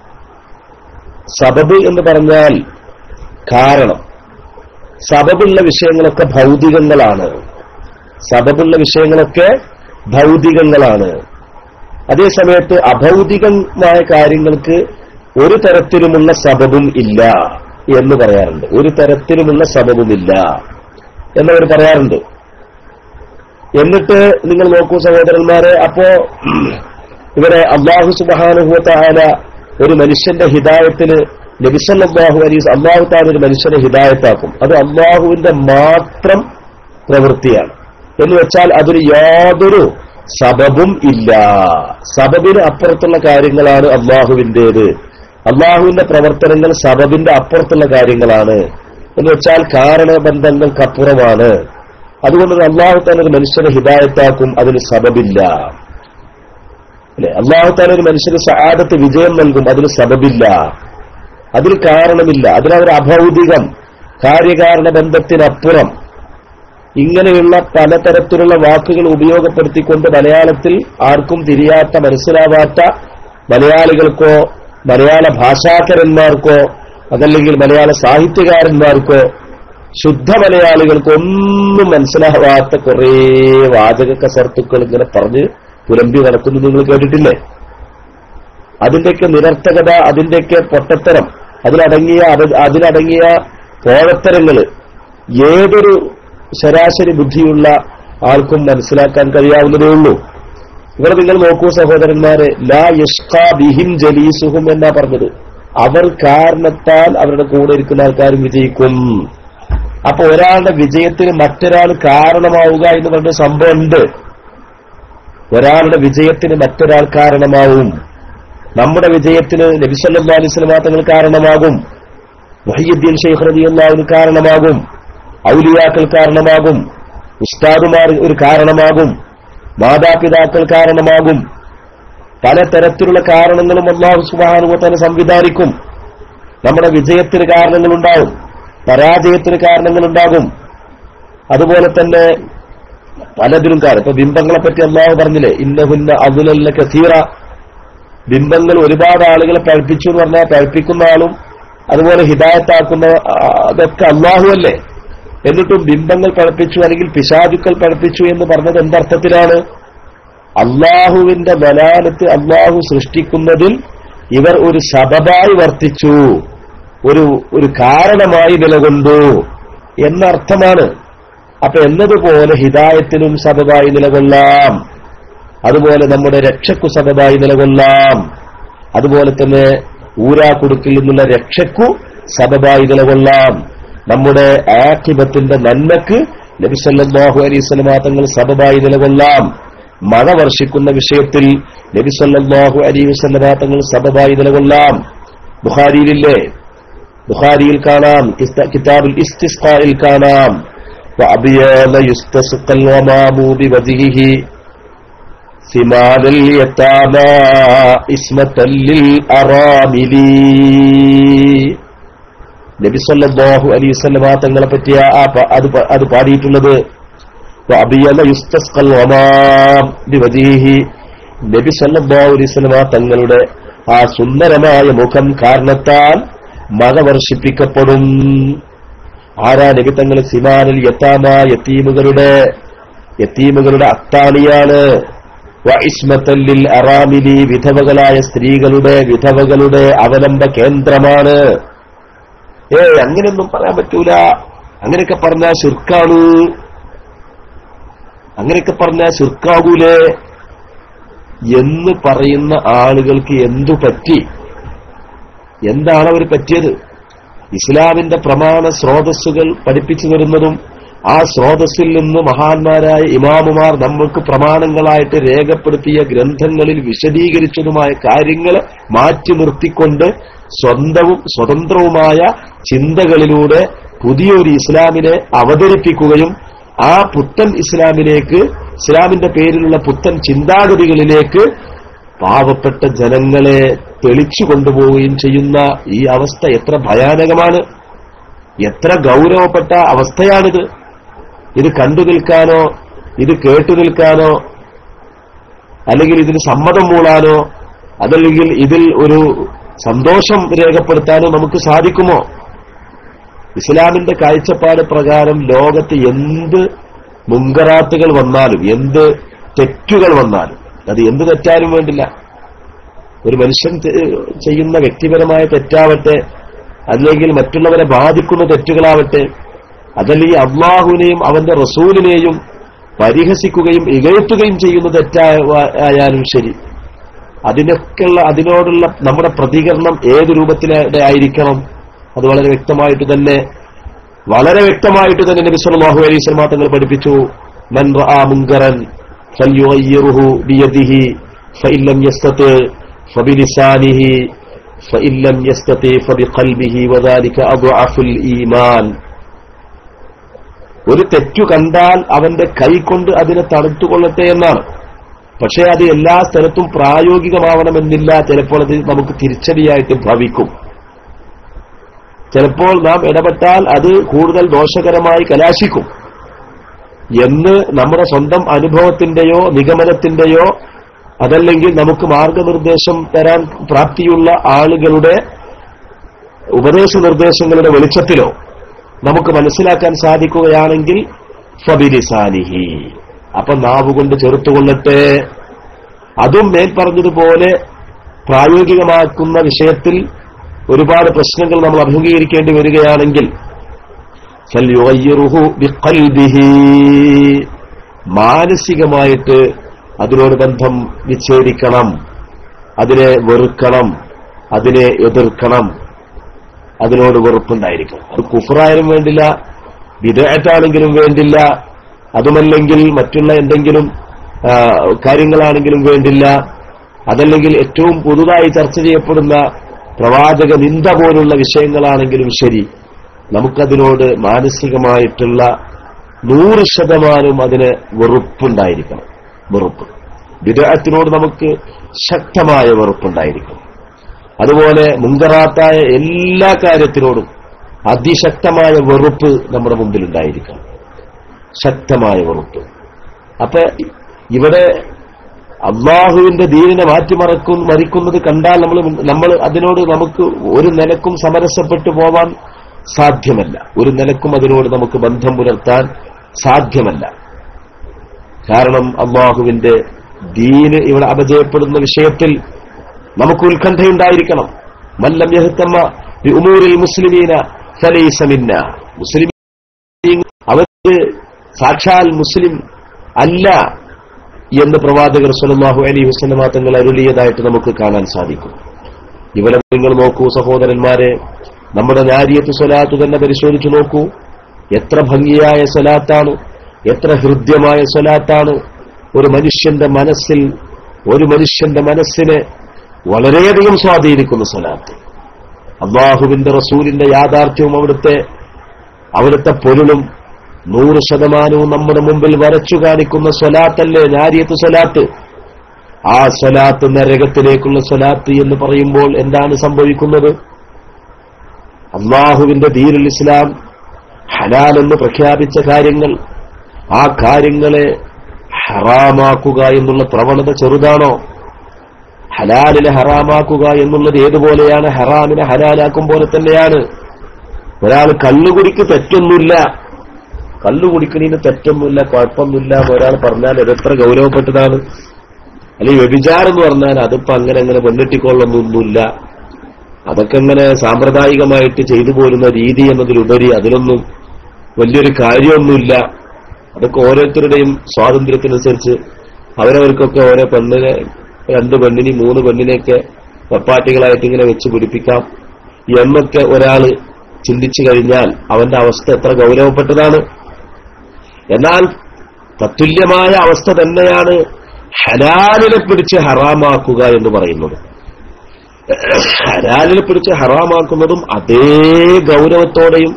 Speaker 1: സബബ് എന്ന് പറഞ്ഞാൽ കാരണം സബബുള്ള വിഷയങ്ങളൊക്കെ ഭൗതികങ്ങളാണ് സബബുള്ള വിഷയങ്ങളൊക്കെ ഭൗതികങ്ങളാണ് അതേസമയത്ത് അഭൗതികമായ കാര്യങ്ങൾക്ക് ഒരു തരത്തിലുമുള്ള സബബും ഇല്ല എന്ന് പറയാറുണ്ട് ഒരു തരത്തിലുമുള്ള സബബുമില്ല എന്നവർ പറയാറുണ്ട് എന്നിട്ട് നിങ്ങൾ നോക്കൂ സഹോദരന്മാരെ അപ്പോ ഇവിടെ അള്ളാഹു സുബാനുഭവത്തായ ഒരു മനുഷ്യന്റെ ഹിദായത്തിന് നബിസല്ലാഹു അലീസ് അള്ളാഹു താൻ ഒരു മനുഷ്യനെ ഹിദായത്താക്കും അത് അള്ളാഹുവിന്റെ മാത്രം പ്രവൃത്തിയാണ് എന്ന് വെച്ചാൽ അതിന് യാതൊരു സബബും ഇല്ല സബബിന് അപ്പുറത്തുള്ള കാര്യങ്ങളാണ് അള്ളാഹുവിന്റേത് അള്ളാഹുവിന്റെ പ്രവർത്തനങ്ങൾ സബബിന്റെ അപ്പുറത്തുള്ള കാര്യങ്ങളാണ് എന്ന് വെച്ചാൽ കാരണബന്ധങ്ങൾക്കപ്പുറമാണ് അതുകൊണ്ട് അള്ളാഹു താൻ ഒരു മനുഷ്യനെ ഹിദായത്താക്കും അതിന് സബബില്ല അല്ലെ അള്ളാഹു താൻ ഒരു മനുഷ്യന് സഹാദത്ത് വിജയം നൽകും അതിന് സബബില്ല അതിന് കാരണമില്ല അതിനവർ അഭൗതികം കാര്യകാരണ ബന്ധത്തിനപ്പുറം ഇങ്ങനെയുള്ള പലതരത്തിലുള്ള വാക്കുകൾ ഉപയോഗപ്പെടുത്തിക്കൊണ്ട് മലയാളത്തിൽ ആർക്കും തിരിയാത്ത മനസ്സിലാവാത്ത മലയാളികൾക്കോ മലയാള ഭാഷാക്കരന്മാർക്കോ അതല്ലെങ്കിൽ മലയാള സാഹിത്യകാരന്മാർക്കോ ശുദ്ധ മലയാളികൾക്ക് ഒന്നും മനസ്സിലാവാത്ത കുറേ വാചക കസർത്തുക്കൾ ഇങ്ങനെ പറഞ്ഞ് പുലമ്പി നടക്കുന്നത് നിങ്ങൾ കേട്ടിട്ടില്ലേ അതിന്റെയൊക്കെ നിരർത്ഥകത അതിന്റെയൊക്കെ പൊട്ടത്തരം അതിലടങ്ങിയ അത് അതിലടങ്ങിയ പോഴത്തരങ്ങള് ഏതൊരു ശരാശരി ബുദ്ധിയുള്ള ആൾക്കും മനസ്സിലാക്കാൻ കഴിയാവുന്നതേ ഉള്ളൂ ഇവിടെ നിങ്ങൾ നോക്കൂ സഹോദരന്മാരെ ലാ യഷ്കാ ബിഹിം ജലീസുഹും എന്നാ പറഞ്ഞത് അവർ കാരണത്താൽ അവരുടെ കൂടെ ഇരിക്കുന്ന ആൾക്കാരും വിജയിക്കും അപ്പൊ ഒരാളുടെ വിജയത്തിന് മറ്റൊരാൾ കാരണമാവുക എന്ന് പറഞ്ഞ സംഭവമുണ്ട് ഒരാളുടെ വിജയത്തിന് മറ്റൊരാൾ കാരണമാവും നമ്മുടെ വിജയത്തിന് നബിസല്ലാ അലിസ്ലമാ തങ്ങൾ കാരണമാകും വഹീദ്ദീൻ ഷെയ്ഖ് റബിയുള്ളാവിന് കാരണമാകും ഔലിയാക്കൾ കാരണമാകും ഉസ്താദുമാർ ഒരു കാരണമാകും മാതാപിതാക്കൾ കാരണമാകും പലതരത്തിലുള്ള കാരണങ്ങളും അള്ളാഹു സുബാനുഭവത്തന്നെ സംവിധാനിക്കും നമ്മുടെ വിജയത്തിന് കാരണങ്ങളുണ്ടാവും പരാജയത്തിന് കാരണങ്ങളുണ്ടാകും അതുപോലെ തന്നെ പലതിനും കാരണം ഇപ്പൊ ബിംബങ്ങളെ പറ്റി അള്ളാഹു പറഞ്ഞില്ലേ ഇന്നഹുന്ന അതുലല്ല കസീറ ബിംബങ്ങൾ ഒരുപാട് ആളുകളെ പഴപ്പിച്ചു എന്ന് പറഞ്ഞാൽ പഴപ്പിക്കുന്ന ആളും അതുപോലെ ഹിദായത്താക്കുന്ന ആ, അതൊക്കെ അള്ളാഹു അല്ലേ എന്നിട്ടും ബിംബങ്ങൾ പഴപ്പിച്ചു അല്ലെങ്കിൽ പിശാചുക്കൾ പഴപ്പിച്ചു എന്ന് പറഞ്ഞത് എന്തർത്ഥത്തിലാണ് അള്ളാഹുവിന്റെ ബലാലത്ത് അള്ളാഹു സൃഷ്ടിക്കുന്നതിൽ ഇവർ ഒരു സബബായി വർത്തിച്ചു ഒരു ഒരു കാരണമായി നിലകൊണ്ടു എന്നർത്ഥമാണ് അപ്പൊ എന്നതുപോലെ ഹിദായത്തിനും സബബായി നിലകൊള്ളാം അതുപോലെ നമ്മുടെ രക്ഷക്കു സബബായി നിലകൊള്ളാം അതുപോലെ തന്നെ ഊരാക്കുടുക്കിൽ നിന്നുള്ള രക്ഷക്കു സബബായി നിലകൊള്ളാം നമ്മുടെ ആക്കിബത്തിന്റെ നന്മക്ക് നബിസല്ലാഹു അലൈസ്ലമാ തങ്ങൾ സബബായി നിലകൊള്ളാം മഴ വർഷിക്കുന്ന വിഷയത്തിൽ നബിസല്ലാഹു അലൈ വസ്ലമാ തങ്ങൾ സബബായി നിലകൊള്ളാം ബുഖാരിയിലില്ലേ ബുഖാരിയിൽ കാണാം കിസ്ത- കിതാബുൽ ഇസ്തിസ്ഖായിൽ കാണാം وأبيان يستسقى الغمام بوجهه ثمال اليتامى اسمة للأرامل നബി സല്ലല്ലാഹു അലൈഹി വസല്ലമ തങ്ങളെ പറ്റിയ ആ പ- അത് അത് പാടിയിട്ടുള്ളത് وأبين يستسقى الغمام بوجهه നബി സല്ലല്ലാഹു അലൈഹി വസല്ലമ തങ്ങളുടെ ആ സുന്ദരമായ മുഖം കാരണത്താൽ മഴ വർഷിപ്പിക്കപ്പെടും ആരാ നബി തങ്ങൾ സിമാനിൽ യത്താമ യത്തീമുകളുടെ യത്തീമുകളുടെ അത്താണിയാണ് വഇസ്മത്തല്ലിൽ അറാമിലി വിധവകളായ സ്ത്രീകളുടെ വിധവകളുടെ അവലംബ കേന്ദ്രമാണ് ഏ അങ്ങനെയൊന്നും പറയാൻ പറ്റൂല അങ്ങനെയൊക്കെ പറഞ്ഞാൽ ശിർക്കാണ് അങ്ങനെയൊക്കെ പറഞ്ഞാൽ ശിർക്കാകൂലേ എന്ന് പറയുന്ന ആളുകൾക്ക് എന്തു പറ്റി എന്താണ് അവർ പറ്റിയത് ഇസ്ലാമിന്റെ പ്രമാണ സ്രോതസ്സുകൾ പഠിപ്പിച്ചു വരുന്നതും ആ സ്രോതസ്സിൽ നിന്ന് മഹാന്മാരായ ഇമാമുമാർ നമ്മൾക്ക് പ്രമാണങ്ങളായിട്ട് രേഖപ്പെടുത്തിയ ഗ്രന്ഥങ്ങളിൽ വിശദീകരിച്ചതുമായ കാര്യങ്ങൾ മാറ്റി നിർത്തിക്കൊണ്ട് സ്വന്തവും സ്വതന്ത്രവുമായ ചിന്തകളിലൂടെ പുതിയൊരു ഇസ്ലാമിനെ അവതരിപ്പിക്കുകയും ആ പുത്തൻ ഇസ്ലാമിലേക്ക് ഇസ്ലാമിന്റെ പേരിലുള്ള പുത്തൻ ചിന്താഗതികളിലേക്ക് പാവപ്പെട്ട ജനങ്ങളെ തെളിച്ചു കൊണ്ടുപോവുകയും ചെയ്യുന്ന ഈ അവസ്ഥ എത്ര ഭയാനകമാണ് എത്ര ഗൗരവപ്പെട്ട അവസ്ഥയാണിത് ഇത് കണ്ടു നിൽക്കാനോ ഇത് കേട്ടു നിൽക്കാനോ അല്ലെങ്കിൽ ഇതിന് സമ്മതം മൂളാനോ അതല്ലെങ്കിൽ ഇതിൽ ഒരു സന്തോഷം രേഖപ്പെടുത്താനോ നമുക്ക് സാധിക്കുമോ ഇസ്ലാമിന്റെ കാഴ്ചപ്പാട് പ്രകാരം ലോകത്ത് എന്ത് മുങ്കറാത്തുകൾ വന്നാലും എന്ത് തെറ്റുകൾ വന്നാലും അത് എന്ത് തെറ്റാലും വേണ്ടില്ല ഒരു മനുഷ്യൻ തെ- ചെയ്യുന്ന വ്യക്തിപരമായ തെറ്റാവട്ടെ അല്ലെങ്കിൽ മറ്റുള്ളവരെ ബാധിക്കുന്ന തെറ്റുകളാവട്ടെ അതല്ലെങ്കിൽ അള്ളാഹുവിനെയും അവന്റെ റസൂലിനെയും പരിഹസിക്കുകയും ഇകഴ്ത്തുകയും ചെയ്യുന്ന തെറ്റായാലും ശരി അതിനൊക്കെയുള്ള അതിനോടുള്ള നമ്മുടെ പ്രതികരണം ഏത് രൂപത്തിലെ ആയിരിക്കണം അത് വളരെ വ്യക്തമായിട്ട് തന്നെ വളരെ വ്യക്തമായിട്ട് തന്നെ നബി സല്ലല്ലാഹു അലൈഹി വസല്ലം തങ്ങൾ പഠിപ്പിച്ചു മൻ റആ മുൻകറൻ ഫൽയുഗയ്യിറുഹു ബിയദിഹി ഫഇൻ ലം യസ്തതി ഫബിലിസാനിഹി ഫഇൻ ലം യസ്തതി ഫബിഖൽബിഹി വദാലിക അദ്അഫുൽ ഈമാൻ ഒരു തെറ്റു കണ്ടാൽ അവന്റെ കൈ കൊണ്ട് അതിനെ തടുത്തുകൊള്ളട്ടെ എന്നാണ് പക്ഷേ അത് എല്ലാ സ്ഥലത്തും പ്രായോഗികമാവണമെന്നില്ല ചിലപ്പോൾ അത് നമുക്ക് തിരിച്ചടിയായിട്ട് ഭവിക്കും ചിലപ്പോൾ നാം ഇടപെട്ടാൽ അത് കൂടുതൽ ദോഷകരമായി കലാശിക്കും എന്ന് നമ്മുടെ സ്വന്തം അനുഭവത്തിന്റെയോ നിഗമനത്തിന്റെയോ അതല്ലെങ്കിൽ നമുക്ക് മാർഗനിർദ്ദേശം തരാൻ പ്രാപ്തിയുള്ള ആളുകളുടെ ഉപദേശ നിർദ്ദേശങ്ങളുടെ വെളിച്ചത്തിലോ നമുക്ക് മനസ്സിലാക്കാൻ സാധിക്കുകയാണെങ്കിൽ ഫബിലിസാനിഹി അപ്പൊ നാവ് കൊണ്ട് ചെറുത്തുകൊള്ളട്ടെ അതും മേൽ പറഞ്ഞതുപോലെ പ്രായോഗികമാക്കുന്ന വിഷയത്തിൽ ഒരുപാട് പ്രശ്നങ്ങൾ നമ്മൾ അഭിമുഖീകരിക്കേണ്ടി വരികയാണെങ്കിൽ ഫൽയുഗയ്യിറുഹു ബിഖൽബിഹി. മാനസികമായിട്ട് അതിനോട് ബന്ധം വിച്ഛേദിക്കണം അതിനെ വെറുക്കണം അതിനെ എതിർക്കണം അതിനോട് വെറുപ്പുണ്ടായിരിക്കണം അത് കുഫറായാലും വേണ്ടില്ല വിദേഹത്താണെങ്കിലും വേണ്ടില്ല അതുമല്ലെങ്കിൽ മറ്റുള്ള എന്തെങ്കിലും ആ, കാര്യങ്ങളാണെങ്കിലും വേണ്ടില്ല അതല്ലെങ്കിൽ ഏറ്റവും പുതുതായി ചർച്ച ചെയ്യപ്പെടുന്ന പ്രവാചക നിന്ദ പോലുള്ള വിഷയങ്ങളാണെങ്കിലും ശരി നമുക്കതിനോട് മാനസികമായിട്ടുള്ള നൂറ് ശതമാനം അതിന് വെറുപ്പുണ്ടായിരിക്കണം വെറുപ്പ് വിദേഹത്തിനോട് നമുക്ക് ശക്തമായ വെറുപ്പുണ്ടായിരിക്കണം അതുപോലെ മുങ്കറാത്തായ എല്ലാ കാര്യത്തിനോടും അതിശക്തമായ വെറുപ്പ് നമ്മുടെ മുമ്പിൽ ഉണ്ടായിരിക്കണം ശക്തമായ വെറുപ്പ് അപ്പൊ ഇവിടെ അള്ളാഹുവിന്റെ ദീനിനെ മാറ്റിമറക്കും മറിക്കുന്നത് കണ്ടാൽ നമ്മൾ നമ്മൾ അതിനോട് നമുക്ക് ഒരു നിലക്കും സമരസപ്പെട്ടു പോവാൻ സാധ്യമല്ല ഒരു നിലക്കും അതിനോട് നമുക്ക് ബന്ധം പുലർത്താൻ സാധ്യമല്ല കാരണം അള്ളാഹുവിന്റെ ദീന് ഇവിടെ അപജയപ്പെടുന്ന വിഷയത്തിൽ നമുക്ക് ഉത്കണ്ഠയുണ്ടായിരിക്കണം മല്ലം യഹത്തമ്മ ഉമൂരിൽ മുസ്ലിമീന ഫലൈസ മിന്ന മുസ്ലിം അവർക്ക് സാക്ഷാൽ മുസ്ലിം അല്ല എന്ന് പ്രവാചകർ സല്ലല്ലാഹു അലൈഹി വസല്ലമ തങ്ങൾ അരുളിയതായിട്ട് നമുക്ക് കാണാൻ സാധിക്കും ഇവിടെ നിങ്ങൾ നോക്കൂ സഹോദരന്മാരെ നമ്മുടെ നാരിയത്ത് സ്വലാത്ത് തന്നെ പരിശോധിച്ചു നോക്കൂ എത്ര ഭംഗിയായ സ്വലാത്താണ് എത്ര ഹൃദ്യമായ സ്വലാത്താണ് ഒരു മനുഷ്യന്റെ മനസ്സിൽ ഒരു മനുഷ്യന്റെ മനസ്സിനെ വളരെയധികം സ്വാധീനിക്കുന്ന സ്വലാത്ത് അള്ളാഹുവിന്റെ റസൂലിന്റെ യാഥാർത്ഥ്യവും അവിടുത്തെ അവിടുത്തെ പൊരുളും നൂറ് ശതമാനവും നമ്മുടെ മുമ്പിൽ വരച്ചു കാണിക്കുന്ന സ്വലാത്തല്ലേ നാരിയത്ത് സ്വലാത്ത് ആ സ്വലാത്ത് നരകത്തിലേക്കുള്ള സ്വലാത്ത് എന്ന് പറയുമ്പോൾ എന്താണ് സംഭവിക്കുന്നത് അള്ളാഹുവിന്റെ ദീനുൽ ഇസ്ലാം ഹലാൽ എന്ന് പ്രഖ്യാപിച്ച കാര്യങ്ങൾ ആ കാര്യങ്ങളെ ഹറാമാക്കുക എന്നുള്ള പ്രവണത ചെറുതാണോ ഹലാലിനെ ഹറാമാക്കുക എന്നുള്ളത് ഏതുപോലെയാണ് ഹറാമിനെ ഹലാലാക്കും പോലെ തന്നെയാണ് ഒരാൾ കള്ളുകുടിക്ക് തെറ്റൊന്നുമില്ല കള്ളുകുടിക്കണീന് തെറ്റൊന്നുമില്ല കുഴപ്പമൊന്നുമില്ല എന്ന് ഒരാൾ പറഞ്ഞാൽ അത് എത്ര ഗൗരവപ്പെട്ടതാണ് അല്ലെങ്കിൽ വ്യഭിചാരം എന്ന് പറഞ്ഞാൽ അതിപ്പോ അങ്ങനെ അങ്ങനെ പെണ്ണിട്ടിക്കൊള്ളൊന്നൊന്നുമില്ല അതൊക്കെ ഇങ്ങനെ സാമ്പ്രദായികമായിട്ട് ചെയ്തു പോരുന്ന രീതി എന്നതിലുപരി അതിലൊന്നും വലിയൊരു കാര്യമൊന്നുമില്ല അതൊക്കെ ഓരോരുത്തരുടെയും സ്വാതന്ത്ര്യത്തിനനുസരിച്ച് അവരവർക്കൊക്കെ ഓരോ പെണ്ണിനെ രണ്ട് പെണ്ണിനെ മൂന്ന് പെണ്ണിനെയൊക്കെ വെപ്പാട്ടികളായിട്ട് ഇങ്ങനെ വെച്ച് പിടിപ്പിക്കാം എന്നൊക്കെ ഒരാൾ ചിന്തിച്ചു കഴിഞ്ഞാൽ അവന്റെ അവസ്ഥ എത്ര ഗൗരവപ്പെട്ടതാണ് എന്നാൽ തത്തുല്യമായ അവസ്ഥ തന്നെയാണ് ഹലാലിനെ പിടിച്ച് ഹറാമാക്കുക എന്ന് പറയുന്നത് ഹലാലിനെ പിടിച്ച് ഹറാമാക്കുന്നതും അതേ ഗൗരവത്തോടെയും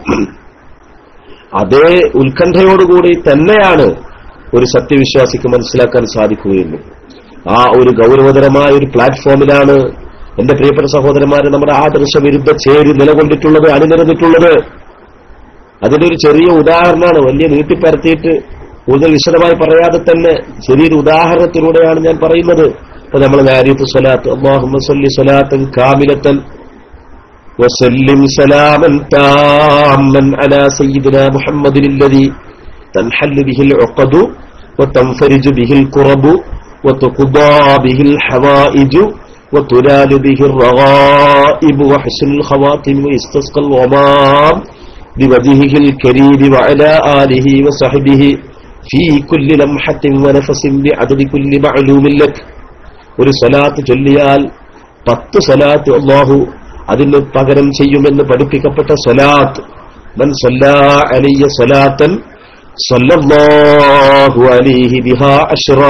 Speaker 1: അതേ ഉത്കണ്ഠയോടുകൂടി തന്നെയാണ് ഒരു സത്യവിശ്വാസിക്ക് മനസ്സിലാക്കാൻ സാധിക്കുകയുള്ളൂ ആ ഒരു ഗൗരവതരമായ ഒരു പ്ലാറ്റ്ഫോമിലാണ് എന്റെ പ്രിയപ്പെട്ട സഹോദരന്മാരെ നമ്മുടെ ആദർശ വിരുദ്ധ ചേരി നിലകൊണ്ടിട്ടുള്ളത് അണിനിരന്നിട്ടുള്ളത് അതിന്റെ ഒരു ചെറിയ ഉദാഹരണമാണ് വലിയ നീട്ടിപ്പരത്തിയിട്ട് കൂടുതൽ വിശദമായി പറയാതെ തന്നെ ചെറിയൊരു ഉദാഹരണത്തിലൂടെയാണ് ഞാൻ പറയുന്നത് ഇപ്പൊ നമ്മൾ നാരിയത്ത് സ്വലാത്ത് അള്ളാഹുമ്മ സല്ലി സ്വലാത്തൻ കാമിലത്തൻ وسلم سلاما تاما على سيدنا محمد الذي تنحل به العقد وتنفرج به الكرب وتقضى به الحوائج وتنال به الرغائب وحسن الخواتم ويستسقى الغمام بوجهه الكريم وعلى آله وصحبه في كل لمحة ونفس بعدد كل معلوم لك ഒരു സ്വലാത്ത് ചൊല്ലിയാൽ പത്ത് സ്വലാത്ത് അള്ളാഹു അതിന് പകരം ചെയ്യുമെന്ന് പഠിപ്പിക്കപ്പെട്ട സ്വലാത്ത് മൻ സല്ലാ അലിയ സ്വലാത്തൻ സല്ലല്ലാഹു അലൈഹി ബിഹാ അഷ്റാ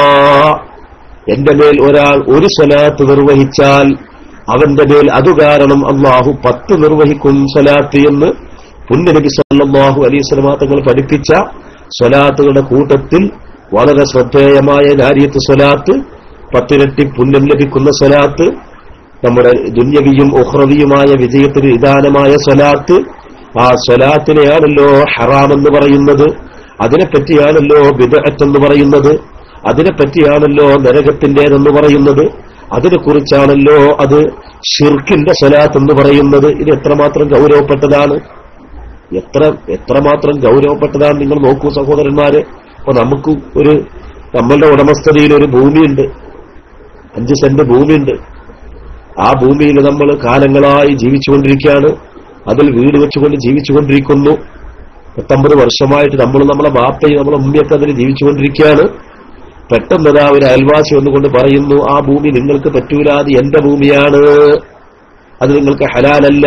Speaker 1: എന്റെ മേൽ ഒരാൾ ഒരു സ്വലാത്ത് നിർവഹിച്ചാൽ അവന്റെ മേൽ അത് കാരണം അള്ളാഹു പത്ത് നിർവഹിക്കും സ്വലാത്ത് എന്ന് പുണ്യനബി സല്ലല്ലാഹു അലൈഹി സ്വലമാ തങ്ങൾ പഠിപ്പിച്ച സ്വലാത്തുകളുടെ കൂട്ടത്തിൽ വളരെ ശ്രദ്ധേയമായ നാരിയത്ത് സ്വലാത്ത് പത്തിരട്ടി പുണ്യം ലഭിക്കുന്ന സ്വലാത്ത് നമ്മുടെ ദുന്യവിയും ഉഹ്രവിയുമായ വിജയത്തിന് നിദാനമായ സ്വലാത്ത് ആ സ്വലാത്തിനെയാണല്ലോ ഹറാം എന്ന് പറയുന്നത് അതിനെപ്പറ്റിയാണല്ലോ ബിദഅത്ത് എന്ന് പറയുന്നത് അതിനെപ്പറ്റിയാണല്ലോ നരകത്തിന്റേതെന്ന് പറയുന്നത് അതിനെക്കുറിച്ചാണല്ലോ അത് ഷിർക്കിന്റെ സ്വലാത്ത് എന്ന് പറയുന്നത് ഇത് എത്രമാത്രം ഗൗരവപ്പെട്ടതാണ് എത്ര എത്രമാത്രം ഗൗരവപ്പെട്ടതാണ് നിങ്ങൾ നോക്കൂ സഹോദരന്മാര് അപ്പൊ നമുക്ക് ഒരു നമ്മളുടെ ഉടമസ്ഥതയിൽ ഒരു ഭൂമിയുണ്ട് അഞ്ച് സെന്റ് ഭൂമിയുണ്ട് ആ ഭൂമിയിൽ നമ്മൾ കാലങ്ങളായി ജീവിച്ചുകൊണ്ടിരിക്കുകയാണ് അതിൽ വീട് വെച്ചുകൊണ്ട് ജീവിച്ചുകൊണ്ടിരിക്കുന്നു പത്തൊമ്പത് വർഷമായിട്ട് നമ്മൾ നമ്മളെ ബാപ്പയും നമ്മളെ ഉമ്മയൊക്കെ അതിൽ ജീവിച്ചുകൊണ്ടിരിക്കുകയാണ് പെട്ടെന്നതാ ഒരു അയൽവാസി വന്നുകൊണ്ട് പറയുന്നു ആ ഭൂമി നിങ്ങൾക്ക് പറ്റൂല അത് എന്റെ ഭൂമിയാണ് അത് നിങ്ങൾക്ക് ഹലാലല്ല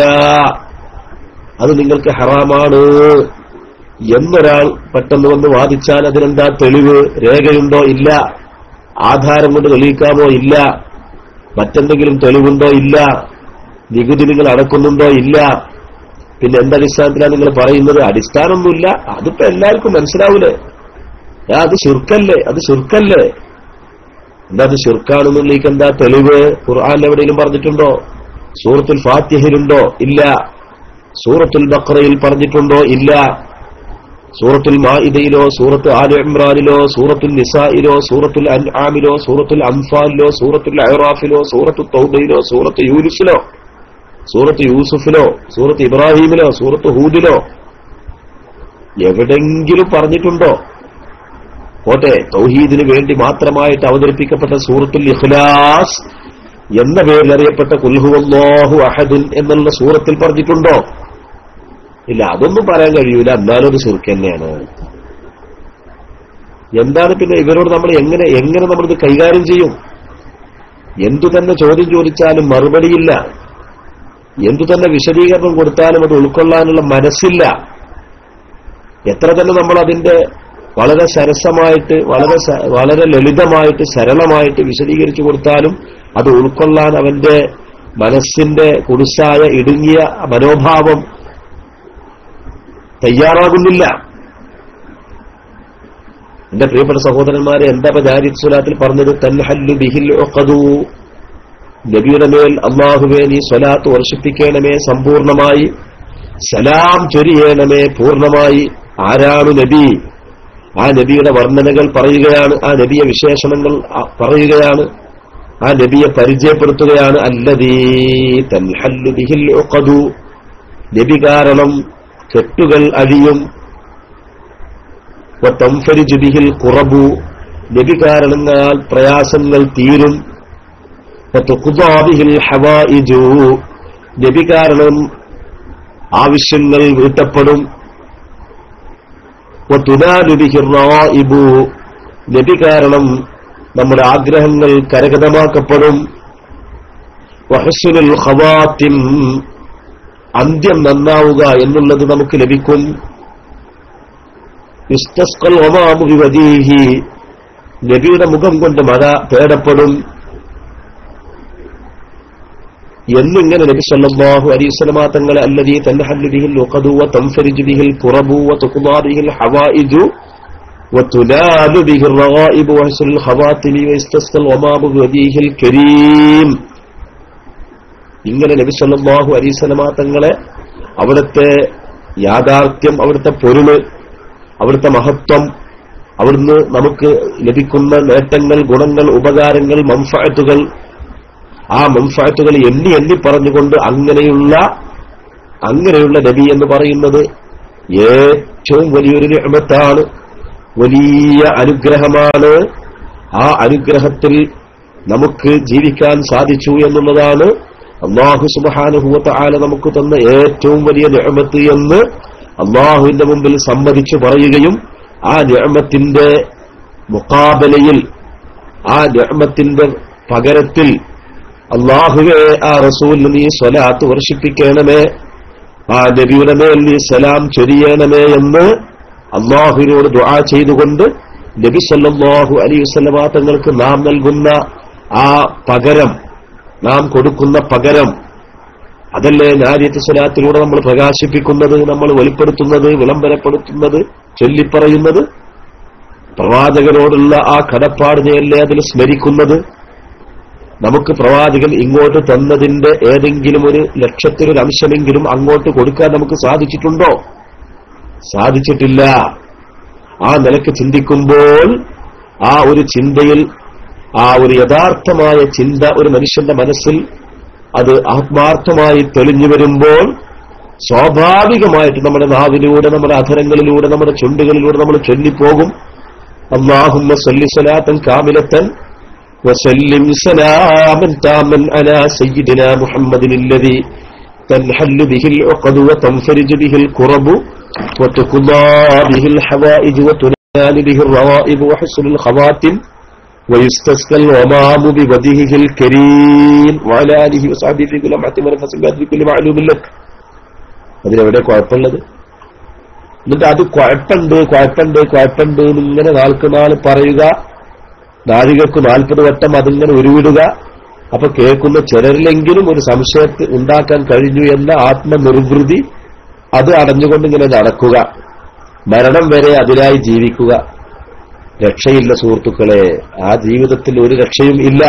Speaker 1: അത് നിങ്ങൾക്ക് ഹറാമാണ് എന്നൊരാൾ പെട്ടെന്ന് വന്ന് വാദിച്ചാൽ അതിനെന്താ തെളിവ് രേഖയുണ്ടോ ഇല്ല ആധാരം കൊണ്ട് തെളിയിക്കാമോ ഇല്ല മറ്റെന്തെങ്കിലും തെളിവുണ്ടോ ഇല്ല നികുതി നിങ്ങൾ അടക്കുന്നുണ്ടോ ഇല്ല പിന്നെ എന്തടിസ്ഥാനത്തിലാണ് നിങ്ങൾ പറയുന്നത് അടിസ്ഥാനമൊന്നുമില്ല അതിപ്പോ എല്ലാവർക്കും മനസ്സിലാവൂലേ ആ, അത് ശുർക്കല്ലേ അത് ശുർക്കല്ലേ എന്താ അത് ശുർക്കാണെന്നുള്ളേക്ക് എന്താ തെളിവ് ഖുർആൻ എവിടെയെങ്കിലും പറഞ്ഞിട്ടുണ്ടോ സൂറത്തുൽ ഫാത്തിഹയിലുണ്ടോ ഇല്ല സൂറത്തുൽ ബക്രയിൽ പറഞ്ഞിട്ടുണ്ടോ ഇല്ല സൂറത്തുൽ മാഇദയിലോ സൂറത്ത് ആലു ഇമ്രാനിലോ സൂറത്തുൽ നിസായിലോ സൂറത്തുൽ അൻആമിലോ സൂറത്തുൽ അൻഫാലിലോ സൂറത്തുൽ അഹ്റാഫിലോ സൂറത്തുൽ തൗബയിലോ സൂറത്ത് യൂനുസിലോ സൂറത്ത് യൂസുഫിലോ സൂറത്ത് ഇബ്രാഹിമിലോ സൂറത്ത് ഹൂദിലോ എവിടെങ്കിലും പറഞ്ഞിട്ടുണ്ടോ പോട്ടെ തൗഹീദിന് വേണ്ടി മാത്രമായിട്ട് അവതരിപ്പിക്കപ്പെട്ട സൂറത്തുൽ ഇഖ്ലാസ് എന്ന പേരിൽ അറിയപ്പെട്ട കുൽഹുവല്ലാഹു അഹദുൻ എന്നുള്ള സൂറത്തിൽ പറഞ്ഞിട്ടുണ്ടോ ഇല്ല അതൊന്നും പറയാൻ കഴിയൂല എന്നാലും അത് ശിർക്ക് തന്നെയാണ് എന്താണ് പിന്നെ ഇവരോട് നമ്മൾ എങ്ങനെ എങ്ങനെ നമ്മളിത് കൈകാര്യം ചെയ്യും എന്തു തന്നെ ചോദ്യം ചോദിച്ചാലും മറുപടിയില്ല എന്തു തന്നെ വിശദീകരണം കൊടുത്താലും അത് ഉൾക്കൊള്ളാനുള്ള മനസ്സില്ല എത്ര തന്നെ നമ്മൾ അതിന്റെ വളരെ സരസമായിട്ട് വളരെ സ- വളരെ ലളിതമായിട്ട് സരളമായിട്ട് വിശദീകരിച്ചു കൊടുത്താലും അത് ഉൾക്കൊള്ളാൻ അവന്റെ മനസ്സിന്റെ കുടുസായ ഇടുങ്ങിയ മനോഭാവം തയ്യാറാകുന്നില്ല എന്റെ പ്രിയപ്പെട്ട സഹോദരന്മാരെ എന്താ ജാരിദ് സുലാത്തിൽ പറഞ്ഞത് തൻഹല്ലു ബിഹിൽ ഉഖദു നബിയുടെ മേൽ അള്ളാഹുവേ നീ സ്വലാത്ത് വർഷിപ്പിക്കണമേ സമ്പൂർണമായി സലാം ചൊരിയണമേ പൂർണ്ണമായി ആരാണ് നബി ആ നബിയുടെ വർണ്ണനകൾ പറയുകയാണ് ആ നബിയെ വിശേഷണങ്ങൾ ആ, പറയുകയാണ് ആ നബിയെ പരിചയപ്പെടുത്തുകയാണ് അല്ലതീ തൻഹല്ലു ബിഹിൽ ഉഖദു നബി കാരണം കെട്ടുകൾ അഴിയും വതംഫരിജു ബിഹിൽ ഖുറബു നബി കാരണങ്ങൾ പ്രയാസങ്ങൾ തീരും വതുഖ്ദാ ബിഹിൽ ഹവായിജു നബി കാരണം ആവശ്യങ്ങൾ വീട്ടപ്പെടും വതുനാലു ബിഹിർ റവായിബു നബി കാരണം നമ്മുടെ ആഗ്രഹങ്ങൾ കരഗതമാക്കപ്പെടും വഹസുൽ ഖവാത്തിം അന്ത്യം നന്നാവുക എന്നുള്ളത് നമുക്ക് ലഭിക്കും ഇസ്തസ്കൽ ഒമാമു വിവദീഹി നബിയുടെ മുഖം കൊണ്ട് മഴ തേടപ്പെടും എന്നിങ്ങനെ നബി സല്ലല്ലാഹു അലൈഹി വസല്ലമ തങ്ങളെ അല്ലദീ തൻഹല്ലു ബിഹിൽ ഉഖദു വ തൻഫരിജു ബിഹിൽ ഖുറബു വ തുഖ്ദാ ബിഹിൽ ഹവായിജു وتنال به الرغائب وحسن الخواتم ويستسقى الغمام بوجهه الكريم ഇങ്ങനെ നബി സല്ലല്ലാഹു അലൈഹി വസല്ലമ തങ്ങളെ അവിടുത്തെ യാഥാർത്ഥ്യം അവിടുത്തെ പൊരുള് അവിടുത്തെ മഹത്വം അവിടുന്ന് നമുക്ക് ലഭിക്കുന്ന നേട്ടങ്ങൾ ഗുണങ്ങൾ ഉപകാരങ്ങൾ മംഫഅത്തുകൾ ആ മംഫഅത്തുകൾ എണ്ണി എണ്ണി പറഞ്ഞുകൊണ്ട് അങ്ങനെയുള്ള അങ്ങനെയുള്ള നബി എന്ന് പറയുന്നത് ഏറ്റവും വലിയൊരു നിഅമത്താണ് വലിയ അനുഗ്രഹമാണ് ആ അനുഗ്രഹത്തിൽ നമുക്ക് ജീവിക്കാൻ സാധിച്ചു എന്നുള്ളതാണ് അള്ളാഹു സുബഹാനുഭൂത്ത ആല നമുക്ക് തന്ന ഏറ്റവും വലിയ നിഅമത്ത് എന്ന് അള്ളാഹുവിന്റെ മുമ്പിൽ സമ്മതിച്ചു പറയുകയും ആ നിഅമത്തിന്റെ മുക്കാബലയിൽ ആ നിഅമത്തിന്റെ പകരത്തിൽ അള്ളാഹുവെ ആ റസൂലിന് നീ സ്വലാത്ത് വർഷിപ്പിക്കണമേ ആ നബിയുടെ മേൽ നീ സലാം ചൊരിയണമേ എന്ന് അള്ളാഹുവിനോട് ദുആ ചെയ്തുകൊണ്ട് നബി സല്ലല്ലാഹു അലൈഹി വസല്ലമ തങ്ങൾക്ക് നാം നൽകുന്ന ആ പകരം നാം കൊടുക്കുന്ന പകരം അതല്ലേ നാരിയത്ത് സ്വലാത്തിലൂടെ നമ്മൾ പ്രകാശിപ്പിക്കുന്നത് നമ്മൾ വെളിപ്പെടുത്തുന്നത് വിളംബരപ്പെടുത്തുന്നത് ചൊല്ലിപ്പറയുന്നത് പ്രവാചകരോടുള്ള ആ കടപ്പാടിനെയല്ലേ അതിൽ സ്മരിക്കുന്നത് നമുക്ക് പ്രവാചകൻ ഇങ്ങോട്ട് തന്നതിന്റെ ഏതെങ്കിലും ഒരു ലക്ഷത്തിലൊരു അംശമെങ്കിലും അങ്ങോട്ട് കൊടുക്കാൻ നമുക്ക് സാധിച്ചിട്ടുണ്ടോ സാധിച്ചിട്ടില്ല ആ നിലക്ക് ചിന്തിക്കുമ്പോൾ ആ ഒരു ചിന്തയിൽ ആ ഒരു യഥാർത്ഥമായ ചിന്ത ഒരു മനുഷ്യന്റെ മനസ്സിൽ അത് ആത്മാർത്ഥമായി തെളിഞ്ഞു വരുമ്പോൾ സ്വാഭാവികമായിട്ട് നമ്മുടെ നാവിലൂടെ നമ്മുടെ അധരങ്ങളിലൂടെ നമ്മുടെ ചുണ്ടുകളിലൂടെ നമ്മൾ ചൊല്ലിപ്പോകും അള്ളാഹുമ്മ സല്ലി സലാത്തൻ കാമിലത്തൻ وسلم سلاما تاما على سيدنا محمد الذي تنحل به العقد وتنفرج به الكرب وتقضى به الحوائج وتنال به الروائب وحسن الخواتم ويستسقى الغمام بوجهه الكريم وعلى آله وصحبه في كل لمحة ونفس في كل معلوم لك അതിനെവിടെ കുഴപ്പമുള്ളത് എന്നിട്ട് അത് കുഴപ്പമുണ്ട് കുഴപ്പമുണ്ട് കുഴപ്പമുണ്ട് എന്നിങ്ങനെ നാൾക്ക് നാൾ പറയുക നാഴികക്ക് നാൽപ്പത് വട്ടം അതിങ്ങനെ ഉരുവിടുക അപ്പൊ കേൾക്കുന്ന ചിലരിലെങ്കിലും ഒരു സംശയത്തെ ഉണ്ടാക്കാൻ കഴിഞ്ഞു എന്ന ആത്മനിർവൃതി അത് അടഞ്ഞുകൊണ്ട് ഇങ്ങനെ നടക്കുക മരണം വരെ അതിനായി ജീവിക്കുക രക്ഷയില്ല സുഹൃത്തുക്കളെ ആ ജീവിതത്തിൽ ഒരു രക്ഷയും ഇല്ല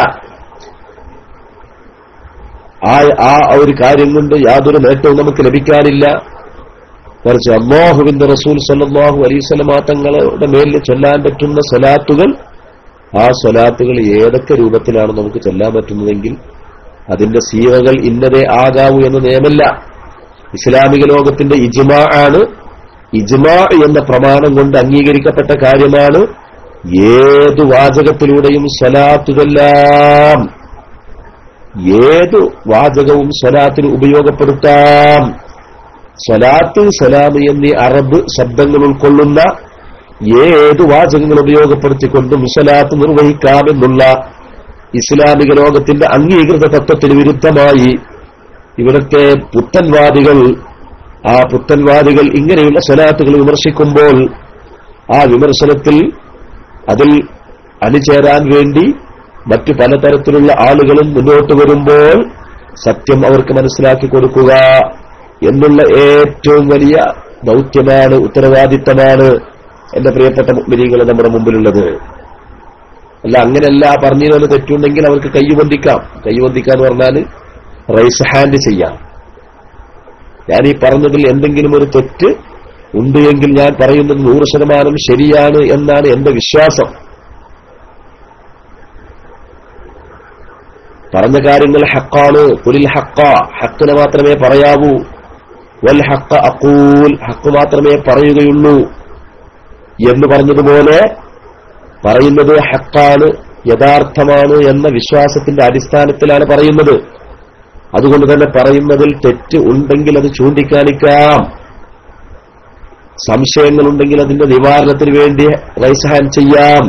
Speaker 1: ആ ആ ഒരു കാര്യം കൊണ്ട് യാതൊരു നേട്ടവും നമുക്ക് ലഭിക്കാനില്ല മറിച്ച് അള്ളാഹുവിന്റെ റസൂൽ സല്ലാഹു അലൈസ്വലമാ തങ്ങളുടെ മേലിൽ ചൊല്ലാൻ പറ്റുന്ന സ്വലാത്തുകൾ ആ സ്വലാത്തുകൾ ഏതൊക്കെ രൂപത്തിലാണ് നമുക്ക് ചൊല്ലാൻ പറ്റുന്നതെങ്കിൽ അതിന്റെ സീവകൾ ഇന്നതേ ആകാവൂ എന്ന് നിയമല്ല ഇസ്ലാമിക ലോകത്തിന്റെ ഇജ്മാ ആണ് ഇജ്മാ എന്ന പ്രമാണം കൊണ്ട് അംഗീകരിക്കപ്പെട്ട കാര്യമാണ് ഏതു വാചകത്തിലൂടെയും സ്വലാത്തുകളെല്ലാം ഏതു വാചകവും സ്വലാത്തിന് ഉപയോഗപ്പെടുത്താം സ്വലാത്ത് സലാം എന്നീ അറബ് ശബ്ദങ്ങൾ ഉൾക്കൊള്ളുന്ന ഏത് വാചകങ്ങൾ ഉപയോഗപ്പെടുത്തിക്കൊണ്ടും സ്വലാത്ത് നിർവഹിക്കാമെന്നുള്ള ഇസ്ലാമിക ലോകത്തിന്റെ അംഗീകൃത തത്വത്തിന് വിരുദ്ധമായി ഇവിടുത്തെ പുത്തൻവാദികൾ ആ പുത്തൻവാദികൾ ഇങ്ങനെയുള്ള സ്വലാത്തുകൾ വിമർശിക്കുമ്പോൾ ആ വിമർശനത്തിൽ അതിൽ അണിചേരാൻ വേണ്ടി മറ്റു പലതരത്തിലുള്ള ആളുകളും മുന്നോട്ട് വരുമ്പോൾ സത്യം അവർക്ക് മനസ്സിലാക്കി കൊടുക്കുക എന്നുള്ള ഏറ്റവും വലിയ ദൗത്യമാണ് ഉത്തരവാദിത്തമാണ് എന്റെ പ്രിയപ്പെട്ട മുഗ്മിനികൾ നമ്മുടെ മുമ്പിലുള്ളത് അല്ല അങ്ങനെയല്ല പറഞ്ഞതിന് തെറ്റുണ്ടെങ്കിൽ അവർക്ക് കൈവന്തിക്കാം കൈവന്തിക്കുക എന്ന് പറഞ്ഞാൽ റൈസ് ഹാൻഡ് ചെയ്യാം ഞാൻ ഈ പറഞ്ഞതിൽ എന്തെങ്കിലും ഒരു തെറ്റ് ഉണ്ട് എങ്കിൽ ഞാൻ പറയുന്നത് നൂറ് ശതമാനം ശരിയാണ് എന്നാണ് എന്റെ വിശ്വാസം പറഞ്ഞ കാര്യങ്ങൾ ഹക്കാണ് പുലിൽ ഹക്ക ഹക്കിനെ മാത്രമേ പറയാവൂ വൽ ഹക്ക അക്കൂൽ ഹക്ക് മാത്രമേ പറയുകയുള്ളൂ എന്ന് പറഞ്ഞതുപോലെ പറയുന്നത് ഹക്കാണ് യഥാർത്ഥമാണ് എന്ന വിശ്വാസത്തിന്റെ അടിസ്ഥാനത്തിലാണ് പറയുന്നത് അതുകൊണ്ട് തന്നെ പറയുന്നതിൽ തെറ്റ് ഉണ്ടെങ്കിൽ അത് ചൂണ്ടിക്കാണിക്കാം സംശയങ്ങളുണ്ടെങ്കിൽ അതിന്റെ നിവാരണത്തിന് വേണ്ടി റൈസ് ഹാൻഡ് ചെയ്യാം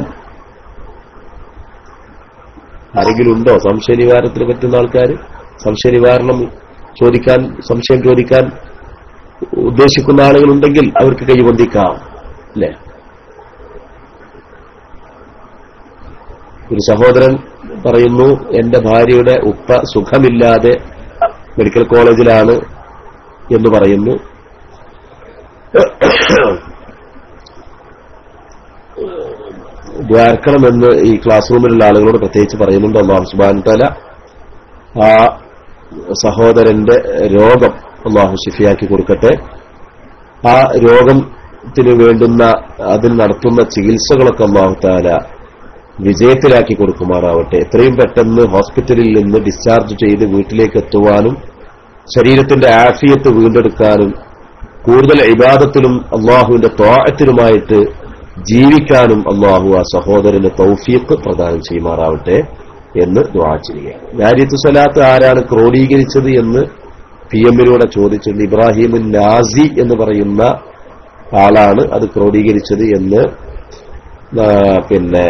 Speaker 1: ആരെങ്കിലും ഉണ്ടോ സംശയ നിവാരണത്തിന് പറ്റുന്ന ആൾക്കാർ സംശയ നിവാരണം ചോദിക്കാൻ സംശയം ചോദിക്കാൻ ഉദ്ദേശിക്കുന്ന ആളുകളുണ്ടെങ്കിൽ അവർക്ക് കൈവന്തിക്കാം അല്ലേ ഒരു സഹോദരൻ പറയുന്നു എന്റെ ഭാര്യയുടെ ഉപ്പ സുഖമില്ലാതെ മെഡിക്കൽ കോളേജിലാണ് എന്ന് പറയുന്നു ദ്വാർക്കണമെന്ന് ഈ ക്ലാസ് റൂമിലുള്ള ആളുകളോട് പ്രത്യേകിച്ച് പറയുന്നുണ്ട് അള്ളാഹു സുബാൻ തല ആ സഹോദരന്റെ രോഗം അള്ളാഹു ഷിഫിയാക്കി കൊടുക്കട്ടെ ആ രോഗത്തിന് വേണ്ടുന്ന അതിന് നടത്തുന്ന ചികിത്സകളൊക്കെ അള്ളാഹു താല വിജയത്തിലാക്കി കൊടുക്കുമാറാവട്ടെ എത്രയും പെട്ടെന്ന് ഹോസ്പിറ്റലിൽ നിന്ന് ഡിസ്ചാർജ് ചെയ്ത് വീട്ടിലേക്ക് എത്തുവാനും ശരീരത്തിന്റെ ആഫിയത്ത് വീണ്ടെടുക്കാനും കൂടുതൽ ഇബാദത്തിലും അള്ളാഹുവിന്റെ ത്വാഴത്തിലുമായിട്ട് ജീവിക്കാനും അള്ളാഹു ആ സഹോദരന് തൗഫീഖ് പ്രദാനം ചെയ്യുമാറാവട്ടെ എന്ന് ദ്വാ ചെയ്യുക നാരിയത്ത് സ്വലാത്ത് ആരാണ് ക്രോഡീകരിച്ചത് എന്ന് പി എമ്മിലൂടെ ചോദിച്ചിട്ടുണ്ട് ഇബ്രാഹിം നാസി എന്ന് പറയുന്ന ആളാണ് അത് ക്രോഡീകരിച്ചത് എന്ന് ആ, പിന്നെ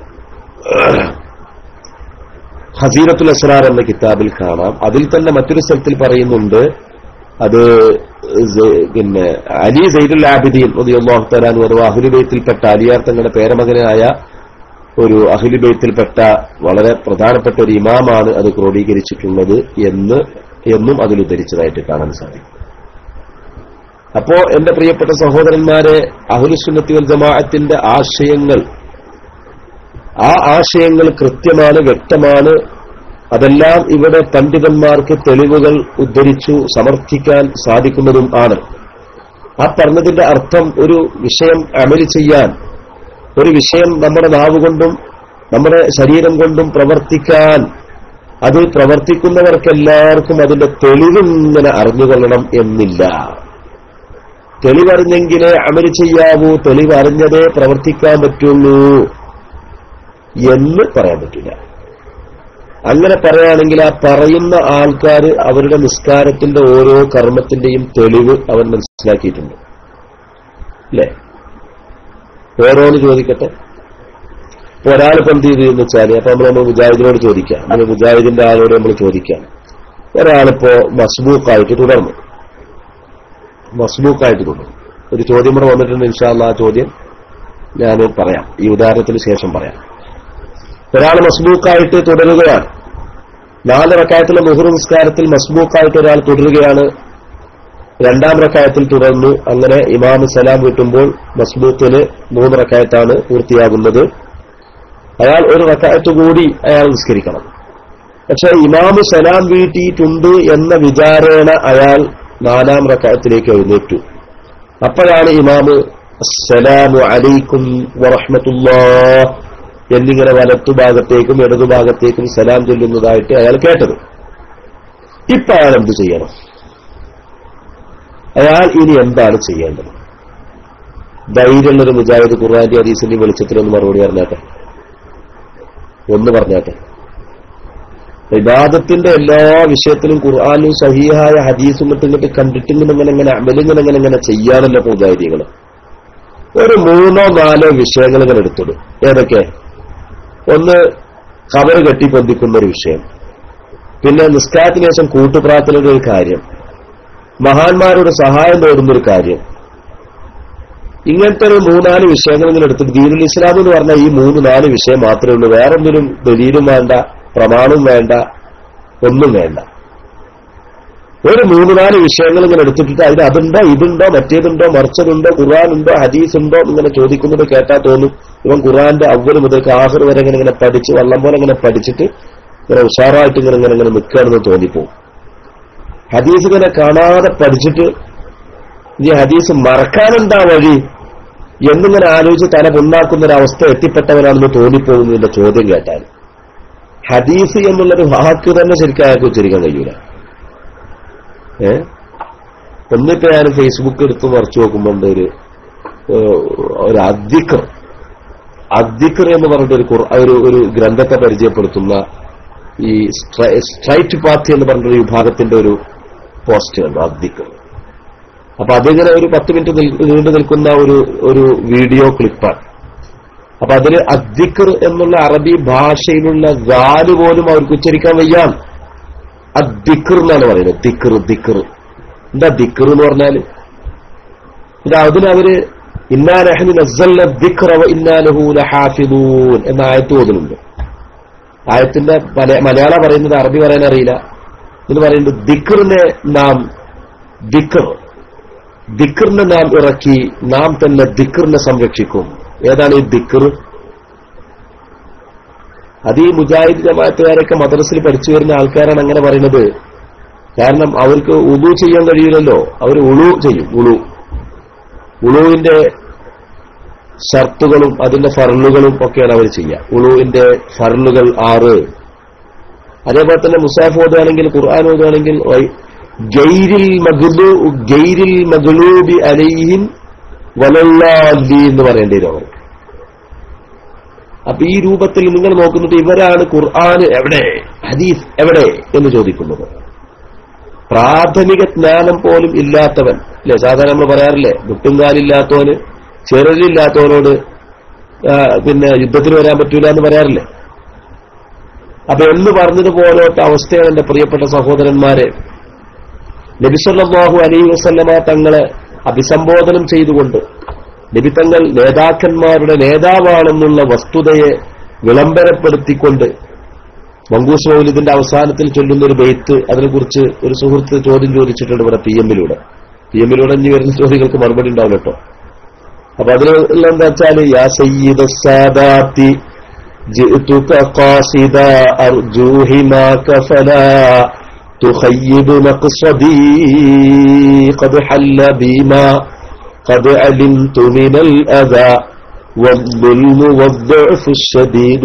Speaker 1: ഹസീറത്തുൽ അസ്രാർ എന്ന കിതാബിൽ കാണാം അതിൽ തന്നെ മറ്റൊരു സ്ഥലത്തിൽ പറയുന്നുണ്ട് അത് സ- പിന്നെ അലി സൈദുൽ ആബിദീൻ റളിയല്ലാഹു തആല അൻഹു അഥവാ അഹ്ലുബൈത്തിൽപ്പെട്ട അലിയാർ തങ്ങളുടെ പേരമകനായ ഒരു അഹ്ലുബൈത്തിൽപ്പെട്ട വളരെ പ്രധാനപ്പെട്ട ഒരു ഇമാമാണ് അത് ക്രോഡീകരിച്ചിട്ടുള്ളത് എന്ന് എന്നും അതിൽ ഉദ്ധരിച്ചതായിട്ട് കാണാൻ സാധിക്കും അപ്പോ എന്റെ പ്രിയപ്പെട്ട സഹോദരന്മാരെ അഹുലുസുന്നത്തി വൽ ജമാഅത്തിന്റെ ആശയങ്ങൾ ആ ആശയങ്ങൾ കൃത്യമാണ് വ്യക്തമാണ് അതെല്ലാം ഇവിടെ പണ്ഡിതന്മാർക്ക് തെളിവുകൾ ഉദ്ധരിച്ചു സമർത്ഥിക്കാൻ സാധിക്കുന്നതും ആണ് ആ പറഞ്ഞതിന്റെ അർത്ഥം ഒരു വിഷയം അമലി ചെയ്യാൻ ഒരു വിഷയം നമ്മുടെ നാവ് കൊണ്ടും നമ്മുടെ ശരീരം കൊണ്ടും പ്രവർത്തിക്കാൻ അത് പ്രവർത്തിക്കുന്നവർക്കെല്ലാവർക്കും അതിന്റെ തെളിവിങ്ങനെ അറിഞ്ഞുകൊള്ളണം എന്നില്ല തെളിവറിഞ്ഞെങ്കിലേ അമല് ചെയ്യാവൂ തെളിവറിഞ്ഞതേ പ്രവർത്തിക്കാൻ പറ്റുള്ളൂ എന്ന് പറയാൻ പറ്റില്ല അങ്ങനെ പറയുകയാണെങ്കിൽ ആ പറയുന്ന ആൾക്കാർ അവരുടെ നിസ്കാരത്തിന്റെ ഓരോ കർമ്മത്തിന്റെയും തെളിവ് അവർ മനസ്സിലാക്കിയിട്ടുണ്ട് അല്ലേ ഓരോന്ന് ചോദിക്കട്ടെ ഇപ്പൊ ഒരാളിപ്പോ എന്ത് ചെയ്തു എന്ന് വെച്ചാല് അപ്പൊ നമ്മൾ നമ്മൾ മുജാഹിദിനോട് ചോദിക്കാം നമ്മൾ മുജാഹിദിന്റെ ആളോട് നമ്മൾ ചോദിക്കാം ഒരാളിപ്പോ മസ്ബൂക്കായിട്ട് തുടർന്നു മസ്ബൂക്കായിട്ട് തുടർന്നു ഒരു ചോദ്യം കൂടെ വന്നിട്ടുണ്ട് ഇൻഷാല്ല ആ ചോദ്യം ഞാൻ പറയാം ഈ ഉദാഹരണത്തിന് ശേഷം പറയാം ഒരാൾ മസ്ബൂക്കായിട്ട് തുടരുകയാണ് നാല് റക്കായത്തിലെ മുഹുർ നിസ്കാരത്തിൽ മസ്ബൂക്കായിട്ട് ഒരാൾ തുടരുകയാണ് രണ്ടാം റക്കായത്തിൽ തുടർന്നു അങ്ങനെ ഇമാമ് സലാം വീട്ടുമ്പോൾ മസ്ബൂക്കിന് മൂന്ന് റക്കായത്താണ് പൂർത്തിയാകുന്നത് അയാൾ ഒരു റക്കായത്ത് കൂടി അയാൾ നിസ്കരിക്കണം പക്ഷെ ഇമാമ് സലാം വീട്ടിയിട്ടുണ്ട് എന്ന വിചാരേണ അയാൾ നാലാം റക്കായത്തിലേക്ക് എഴുന്നേറ്റു അപ്പോഴാണ് ഇമാമ് അസ്സലാമു അലൈക്കും വറഹ്മത്തുള്ളാ എന്നിങ്ങനെ വലത്തുഭാഗത്തേക്കും ഇടതുഭാഗത്തേക്കും സലാം ചൊല്ലുന്നതായിട്ട് അയാൾ കേട്ടത് ഇപ്പൊ അയാൾ എന്ത് ചെയ്യണം അയാൾ ഇനി എന്താണ് ചെയ്യേണ്ടത് ധൈര്യമുള്ളൊരു മുജാഹിദ് ഖുർആാന്റെ ഹദീസിന്റെ വെളിച്ചത്തിൽ ഒന്ന് മറുപടി പറഞ്ഞാട്ടെ ഒന്ന് പറഞ്ഞാട്ടെ വിവാദത്തിന്റെ എല്ലാ വിഷയത്തിലും ഖുർആാനും സഹിയായ ഹദീസും ഇട്ട് ഇങ്ങോട്ട് കണ്ടിട്ട് ഇങ്ങനെ ഇങ്ങനെ ഇങ്ങനെ അമലിങ്ങനെ ഇങ്ങനെ ഇങ്ങനെ ചെയ്യാനല്ലോ മുജാഹിദികൾ ഒരു മൂന്നോ നാലോ വിഷയങ്ങൾ ഇങ്ങനെ എടുത്തിടും ഏതൊക്കെ ഒന്ന് കബറ് കെട്ടി പൊന്തിക്കുന്ന ഒരു വിഷയം പിന്നെ നിസ്കാരത്തിന് ശേഷം കൂട്ടുപ്രാർത്ഥനയുടെ ഒരു കാര്യം മഹാന്മാരോട് സഹായം തേടുന്ന ഒരു കാര്യം ഇങ്ങനത്തെ ഒരു മൂന്നാല് വിഷയങ്ങൾ ഇങ്ങനെ എടുത്തിട്ട് ദീനുൽ ഇസ്ലാം എന്ന് പറഞ്ഞാൽ ഈ മൂന്ന് നാല് വിഷയം മാത്രമേ ഉള്ളൂ വേറൊന്നിനും ദലീലും വേണ്ട പ്രമാണവും വേണ്ട ഒന്നും വേണ്ട ഒരു മൂന്ന് നാല് വിഷയങ്ങൾ ഇങ്ങനെ എടുത്തിട്ട് അതിന് അതുണ്ടോ ഇതുണ്ടോ മറ്റേതുണ്ടോ മറിച്ചതുണ്ടോ ഖുർആാനുണ്ടോ ഹദീസ് ഉണ്ടോ ഇങ്ങനെ ചോദിക്കുന്നത് കേട്ടാൽ തോന്നും ഇവൻ ഖുർആന്റെ അവല് മുതൽ ആഹർ വരെ ഇങ്ങനെ ഇങ്ങനെ പഠിച്ച് വള്ളം പോലെ ഇങ്ങനെ പഠിച്ചിട്ട് ഇങ്ങനെ ഉഷാറായിട്ട് ഇങ്ങനെ ഇങ്ങനെ ഇങ്ങനെ നിൽക്കുകയാണെന്ന് തോന്നിപ്പോവും ഹദീസ് ഇങ്ങനെ കാണാതെ പഠിച്ചിട്ട് ഈ ഹദീസ് മറക്കാനെന്താ വഴി എന്നിങ്ങനെ ആലോചിച്ച് തല പുണ്ണാക്കുന്ന ഒരു അവസ്ഥ എത്തിപ്പെട്ടവരാണെന്ന് തോന്നിപ്പോകുന്നതിന്റെ ചോദ്യം കേട്ടാൽ ഹദീസ് എന്നുള്ളൊരു വാക്ക് തന്നെ ശരിക്കും അയാൾക്ക് ഉച്ചരിക്കാൻ കഴിയൂല ഏ ഒന്നിപ്പോ ഞാൻ ഫേസ്ബുക്ക് എടുത്ത് മറിച്ചു നോക്കുമ്പോൾ ഒരു ഏഹ്, ഒരു അധികർ അധികർ എന്ന് പറഞ്ഞിട്ട് ഒരു ഖുർ- ഒരു ഒരു ഗ്രന്ഥത്തെ പരിചയപ്പെടുത്തുന്ന ഈ സ്ട്രൈ- സ്ട്രൈറ്റ് പാർട്ടി എന്ന് പറഞ്ഞൊരു വിഭാഗത്തിന്റെ ഒരു പോസ്റ്റ് കണ്ടു അധികർ അപ്പൊ അതിങ്ങനെ ഒരു പത്ത് മിനിറ്റ് നിൽ- നീണ്ടു നിൽക്കുന്ന ഒരു ഒരു വീഡിയോ ക്ലിപ്പാണ് അപ്പൊ അതില് അദ്ദിക്കർ എന്നുള്ള അറബി ഭാഷയിലുള്ള ഗാല് പോലും അവർക്ക് ഉച്ചരിക്കാൻ വയ്യാം അദ്ദിക്കർ എന്നാണ് പറയുന്നത് ദിക്കർ ദിക്കർ എന്താ ദിക്കർ എന്ന് പറഞ്ഞാല് ഇത് അതിനവര് ഇന്നാ നഹ്നു നസ്സൽന ദിക്റ വ ഇന്നാ ലഹു ലഹാഫിദൂൻ എന്ന ആയത്ത് ഓതുന്നുണ്ട് ആയത്തിന്റെ മല- മലയാളം പറയുന്നത് അറബി പറയാൻ അറിയില്ല ഇത് പറയുന്നത് ദിക്കറിനെ നാം ദിക്കർ ദിക്കറിനെ നാം ഇറക്കി നാം തന്നെ ദിക്കറിനെ സംരക്ഷിക്കും ഏതാണ് ഈ ദിക്കർ അത് ഈ മുജാഹിദ് ജമാഅത്തുകാരൊക്കെ മദ്രസിൽ പഠിച്ചു വരുന്ന ആൾക്കാരാണ് അങ്ങനെ പറയുന്നത് കാരണം അവർക്ക് ഉളു ചെയ്യാൻ കഴിയില്ലല്ലോ അവർ ഉളു ചെയ്യും ഉളു ഉളുവിന്റെ ഷർത്തുകളും അതിന്റെ ഫറലുകളും ഒക്കെയാണ് അവർ ചെയ്യുക ഉളുവിന്റെ ഫറലുകൾ ആറ് അതേപോലെ തന്നെ മുസാഫ് ഓതുകയാണെങ്കിൽ ഖുർആൻ ഓതുകയാണെങ്കിൽ വൈ- ഗൈരിൽ മഗ്ലൂ ഗൈരിൽ മഗ്ലൂബി അലൈഹിം വലല്ലാലി എന്ന് പറയേണ്ടി വരും അവർ അപ്പൊ ഈ രൂപത്തിൽ നിങ്ങൾ നോക്കുന്നത് ഇവരാണ് ഖുർആൻ എവിടെ ഹദീസ് എവിടെ എന്ന് ചോദിക്കുന്നത് പ്രാഥമിക ജ്ഞാനം പോലും ഇല്ലാത്തവൻ അല്ലെ സാധാരണ നമ്മൾ പറയാറില്ലേ മുട്ടുംകാലില്ലാത്തവന് ചെറുതില്ലാത്തവനോട് ആ, പിന്നെ യുദ്ധത്തിന് വരാൻ പറ്റൂല എന്ന് പറയാറില്ലേ അപ്പൊ എന്ന് പറഞ്ഞതുപോലത്തെ അവസ്ഥയാണ് എന്റെ പ്രിയപ്പെട്ട സഹോദരന്മാരെ നബിസല്ലാഹു അലൈ വസല്ലമ തങ്ങളെ അഭിസംബോധനം ചെയ്തുകൊണ്ട് നബി തങ്ങൾ നേതാക്കന്മാരുടെ നേതാവാണെന്നുള്ള വസ്തുതയെ വിളംബരപ്പെടുത്തിക്കൊണ്ട് മങ്കൂസ് മൗലിദിന്റെ അവസാനത്തിൽ ചൊല്ലുന്ന ഒരു ബെയ്ത്ത് അതിനെക്കുറിച്ച് ഒരു സുഹൃത്ത് ചോദ്യം ചോദിച്ചിട്ടുണ്ട് ഇവിടെ പി എമ്മിലൂടെ പി എമ്മിലൂടെ ഇനി വരുന്ന ചോദ്യങ്ങൾക്ക് മറുപടി ഉണ്ടാവും കേട്ടോ അപ്പൊ അതിലുള്ള എന്താ വെച്ചാല് യാ സയ്യിദ സാദാത്തി جئتك قاصدا أرجو حماك فلا تخيب مقصدي قد حل بما قد علمت من الأذى والظلم والضعف الشديد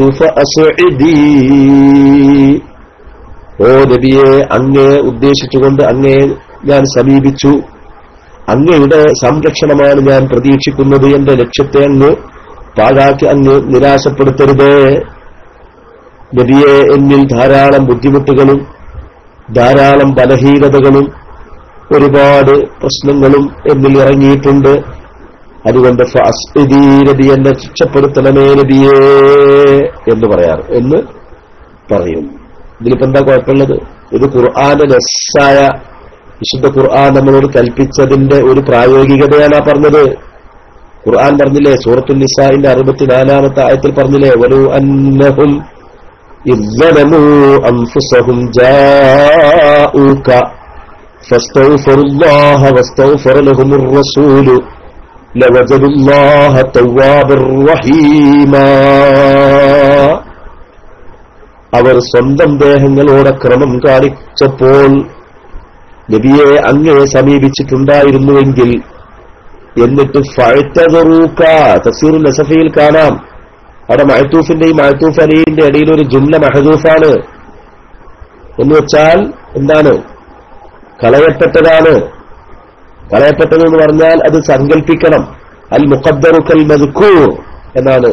Speaker 1: فأسعدي ഓ നബിയെ അങ്ങയെ ഉദ്ദേശിച്ചുകൊണ്ട് അങ്ങയെ ഞാൻ സമീപിച്ചു അങ്ങയുടെ സംരക്ഷണമാണ് ഞാൻ പ്രതീക്ഷിക്കുന്നത് എന്റെ ലക്ഷ്യത്തെ അങ്ങ് പാഴാക്കി അങ്ങ് നിരാശപ്പെടുത്തരുതേ നബിയെ എന്നിൽ ധാരാളം ബുദ്ധിമുട്ടുകളും ധാരാളം ബലഹീനതകളും ഒരുപാട് പ്രശ്നങ്ങളും എന്നിൽ ഇറങ്ങിയിട്ടുണ്ട് അതുകൊണ്ട് ഫഅസ്ഇദീ നബി എന്നെ രക്ഷപ്പെടുത്തണമേ നബിയേ എന്ന് പറയാറ് എന്ന് പറയും ഇതിലിപ്പോ എന്താ കുഴപ്പമുള്ളത് ഇത് ഖുർആാന്റെ ലെസ്സായ വിശുദ്ധ ഖുർആൻ നമ്മളോട് കൽപ്പിച്ചതിന്റെ ഒരു പ്രായോഗികതയാണ് ആ പറഞ്ഞത് ഖുർആൻ പറഞ്ഞില്ലേ സൂറത്തുൽ നിസാഇന്റെ അറുപത്തിനാലാമത്തെ ആയത്തിൽ പറഞ്ഞില്ലേ വലു അന്നഹും ഇദ്ദലമു അൻഫുസഹും ജാഊക فاستغفروا الله واستغفر لهم الرسول لوجدوا الله توابا رحيما അവർ സ്വന്തം ദേഹങ്ങളോടെ ക്രമം കാണിച്ചപ്പോൾ നബിയെ അങ്ങയെ സമീപിച്ചിട്ടുണ്ടായിരുന്നുവെങ്കിൽ എന്നിട്ട് ഫഴത്തറൂക്ക തസീർ നസഫയിൽ കാണാം അവിടെ മഹത്തൂഫിന്റെയും മഹത്തൂഫ് അലിന്റെ ഇടയിൽ ഒരു ജുംല മഹദൂഫാണ് എന്ന് വെച്ചാൽ എന്താണ് കളയപ്പെട്ടതാണ് കളയപ്പെട്ടത് എന്ന് പറഞ്ഞാൽ അത് സങ്കല്പിക്കണം അൽ മുഖദ്ദറുക്കൽ മദ്കൂർ എന്നാണ്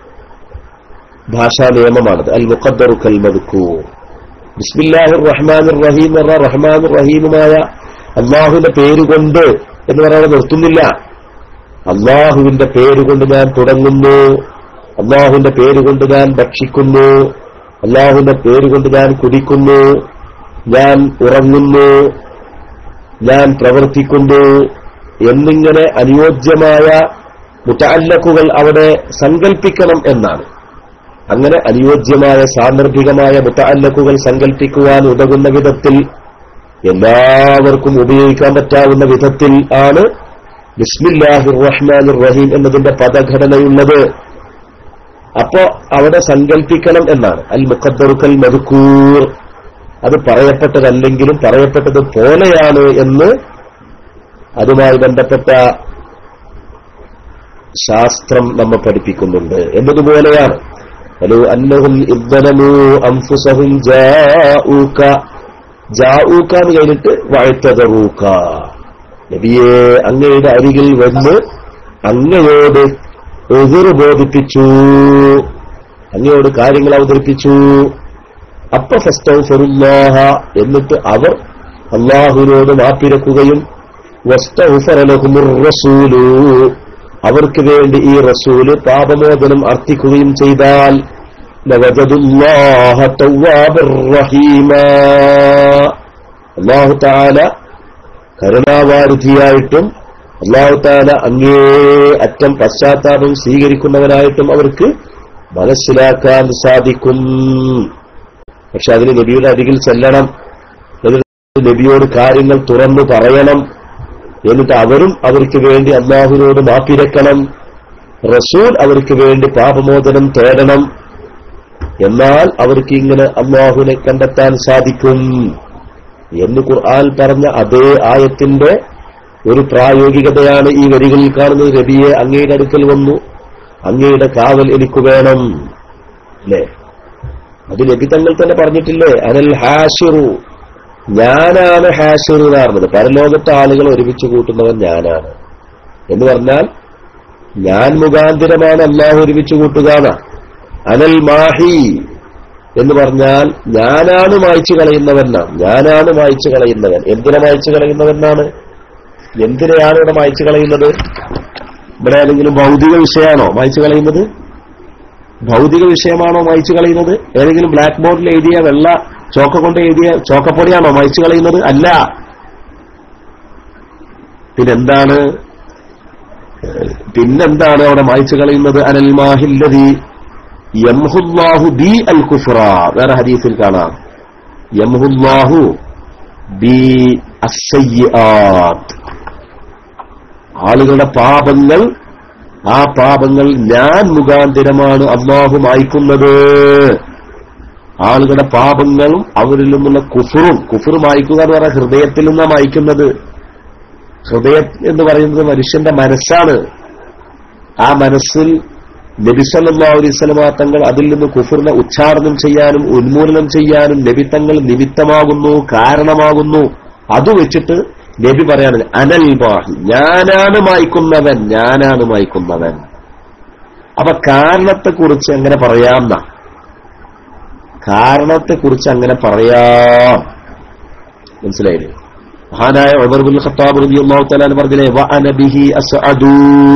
Speaker 1: ഭാഷാ നിയമമാണത് അൽ മുഖദ്ദറുക്കൽ മദ്കൂർ ബിസ്മില്ലാഹിർ റഹ്മാനിർ റഹീം എന്ന് പറഞ്ഞ റഹ്മാൻ റഹീമുമായ അള്ളാഹുവിന്റെ പേരുകൊണ്ട് എന്ന് പറയാതെ നിർത്തുന്നില്ല അള്ളാഹുവിന്റെ പേരുകൊണ്ട് ഞാൻ തുടങ്ങുന്നു അള്ളാഹുവിന്റെ പേരുകൊണ്ട് ഞാൻ ഭക്ഷിക്കുന്നു അള്ളാഹുവിന്റെ പേരുകൊണ്ട് ഞാൻ കുടിക്കുന്നു ഞാൻ ഉറങ്ങുന്നു ഞാൻ പ്രവർത്തിക്കുന്നു എന്നിങ്ങനെ അനുയോജ്യമായ മുത്തല്ലക്കുകൾ അവിടെ സങ്കല്പിക്കണം എന്നാണ് അങ്ങനെ അനുയോജ്യമായ സാന്ദർഭികമായ മുത്തല്ലക്കുകൾ സങ്കല്പിക്കുവാൻ ഉതകുന്ന വിധത്തിൽ എല്ലാവർക്കും ഉപയോഗിക്കാൻ പറ്റാവുന്ന വിധത്തിൽ ആണ് ബിസ്മില്ലാഹിർ റഹ്മാനിർ റഹീം എന്നതിന്റെ പദഘടനയുള്ളത് അപ്പോ അവിടെ സങ്കല്പിക്കണം എന്നാണ് അൽ മുഖദ്ദറുക്കൽ മധുക്കൂർ അത് പറയപ്പെട്ടതല്ലെങ്കിലും പറയപ്പെട്ടത് പോലെയാണ് എന്ന് അതുമായി ബന്ധപ്പെട്ട ശാസ്ത്രം നമ്മെ പഠിപ്പിക്കുന്നുണ്ട് എന്നതുപോലെയാണ് ولو أنهم إذ ظلموا أنفسهم جاءوك ജാഊക്ക എന്ന് കഴിഞ്ഞിട്ട് വാഴ്ത്തതറൂക്ക നബിയെ അങ്ങയുടെ അരികിൽ വന്ന് അങ്ങയോട് എതിർ ബോധിപ്പിച്ചു അങ്ങയോട് കാര്യങ്ങൾ അവതരിപ്പിച്ചു അപ്പൊ ഫസ്തൗഫറുല്ലാഹ എന്നിട്ട് അവർ അള്ളാഹുവിനോട് മാപ്പിരക്കുകയും വസ്തൗഫറലഹുമുർ റസൂലു അവർക്ക് വേണ്ടി ഈ റസൂല് പാപമോചനം അർത്ഥിക്കുകയും ചെയ്താൽ ലവജദുല്ലാഹ തവ്വാബിർ റഹീമാ അള്ളാഹു താല കരുണാവാരുധിയായിട്ടും അള്ളാഹു താല അങ്ങേ അറ്റം പശ്ചാത്താപം സ്വീകരിക്കുന്നവനായിട്ടും അവർക്ക് മനസ്സിലാക്കാൻ സാധിക്കും പക്ഷെ അതിന് നബിയുടെ അരികിൽ ചെല്ലണം എന്നിട്ട് നബിയോട് കാര്യങ്ങൾ തുറന്നു പറയണം എന്നിട്ട് അവരും അവർക്ക് വേണ്ടി അള്ളാഹുവിനോട് മാപ്പിരക്കണം റസൂൽ അവർക്ക് വേണ്ടി പാപമോചനം തേടണം എന്നാൽ അവർക്ക് ഇങ്ങനെ അള്ളാഹുവിനെ കണ്ടെത്താൻ സാധിക്കും എന്ന് ഖുർആൻ പറഞ്ഞ അതേ ആയത്തിന്റെ ഒരു പ്രായോഗികതയാണ് ഈ വരികളിൽ കാണുന്നത് രബിയെ അങ്ങയുടെ അടുക്കൽ വന്നു അങ്ങയുടെ കാവൽ എനിക്ക് വേണം അല്ലേ അത് നബി തങ്ങൾ തന്നെ പറഞ്ഞിട്ടില്ലേ അനൽ ഹാഷിറു ഞാനാണ് ഹാഷിറു എന്ന് പറഞ്ഞത് പരലോകത്തെ ആളുകൾ ഒരുമിച്ച് കൂട്ടുന്നവൻ ഞാനാണ് എന്ന് പറഞ്ഞാൽ ഞാൻ മുഖാന്തിരമാണ് അള്ളാഹു ഒരുമിച്ച് കൂട്ടുകയാണ് അനൽ മാഹി എന്ന് പറഞ്ഞാൽ ഞാനാണ് മായ്ച്ചു കളയുന്നവനാണ് ഞാനാണ് മായ്ച്ചു കളയുന്നവൻ എന്തിനെ മായ്ച്ചു കളയുന്നവനാണ് എന്തിനെയാണ് ഇവിടെ മായ്ച്ചു കളയുന്നത് ഇവിടെ ഏതെങ്കിലും ഭൗതിക വിഷയമാണോ മായ്ച്ചു കളയുന്നത് ഭൗതിക വിഷയമാണോ മായ്ച്ചു കളയുന്നത് ഏതെങ്കിലും ബ്ലാക്ക് ബോർഡിൽ എഴുതിയ വെള്ള ചോക്ക കൊണ്ട് എഴുതിയ ചോക്കപ്പൊടിയാണോ മായ്ച്ചു കളയുന്നത് അല്ല പിന്നെന്താണ് പിന്നെന്താണ് അവിടെ മായ്ച്ചു കളയുന്നത് അനൽ മാഹില്ലതി യംഹുല്ലാഹു ബി അൽ കുഫ്ര വേറെ ഹദീസിൽ കാണാം യംഹുല്ലാഹു ബി അസയ്യാത്ത് ആളുകളുടെ പാപങ്ങൾ ആ പാപങ്ങൾ ഞാൻ മുഖാന്തിരമാണ് അള്ളാഹു മായ്ക്കുന്നത് ആളുകളുടെ പാപങ്ങളും അവരിൽ നിന്നുള്ള കുഫറും കുഫർ മായ്ക്കുക എന്ന് പറഞ്ഞാൽ ഹൃദയത്തിൽ നിന്നാണ് മായ്ക്കുന്നത് ഹൃദയം എന്ന് പറയുന്നത് മനുഷ്യന്റെ മനസ്സാണ് ആ മനസ്സിൽ നബിസല്ലാ അലൈസ്ലമാ തങ്ങൾ അതിൽ നിന്ന് കുഫറിനെ ഉച്ചാരണം ചെയ്യാനും ഉന്മൂലനം ചെയ്യാനും നബിത്തങ്ങൾ നിമിത്തമാകുന്നു കാരണമാകുന്നു അത് വെച്ചിട്ട് നബി പറയാണ് അനൽ ബാഹി ഞാനാണ് മായ്ക്കുന്നവൻ ഞാനാണ് മായ്ക്കുന്നവൻ അപ്പൊ കാരണത്തെക്കുറിച്ച് എങ്ങനെ പറയാം കാരണത്തെക്കുറിച്ച് അങ്ങനെ പറയാം മനസ്സിലായില്ലേ മഹാനായ ഉമർ ബിൻ ഖത്താബ് റളിയല്ലാഹു തആല പറഞ്ഞില്ലേ വ അന ബിഹി അസ്അദു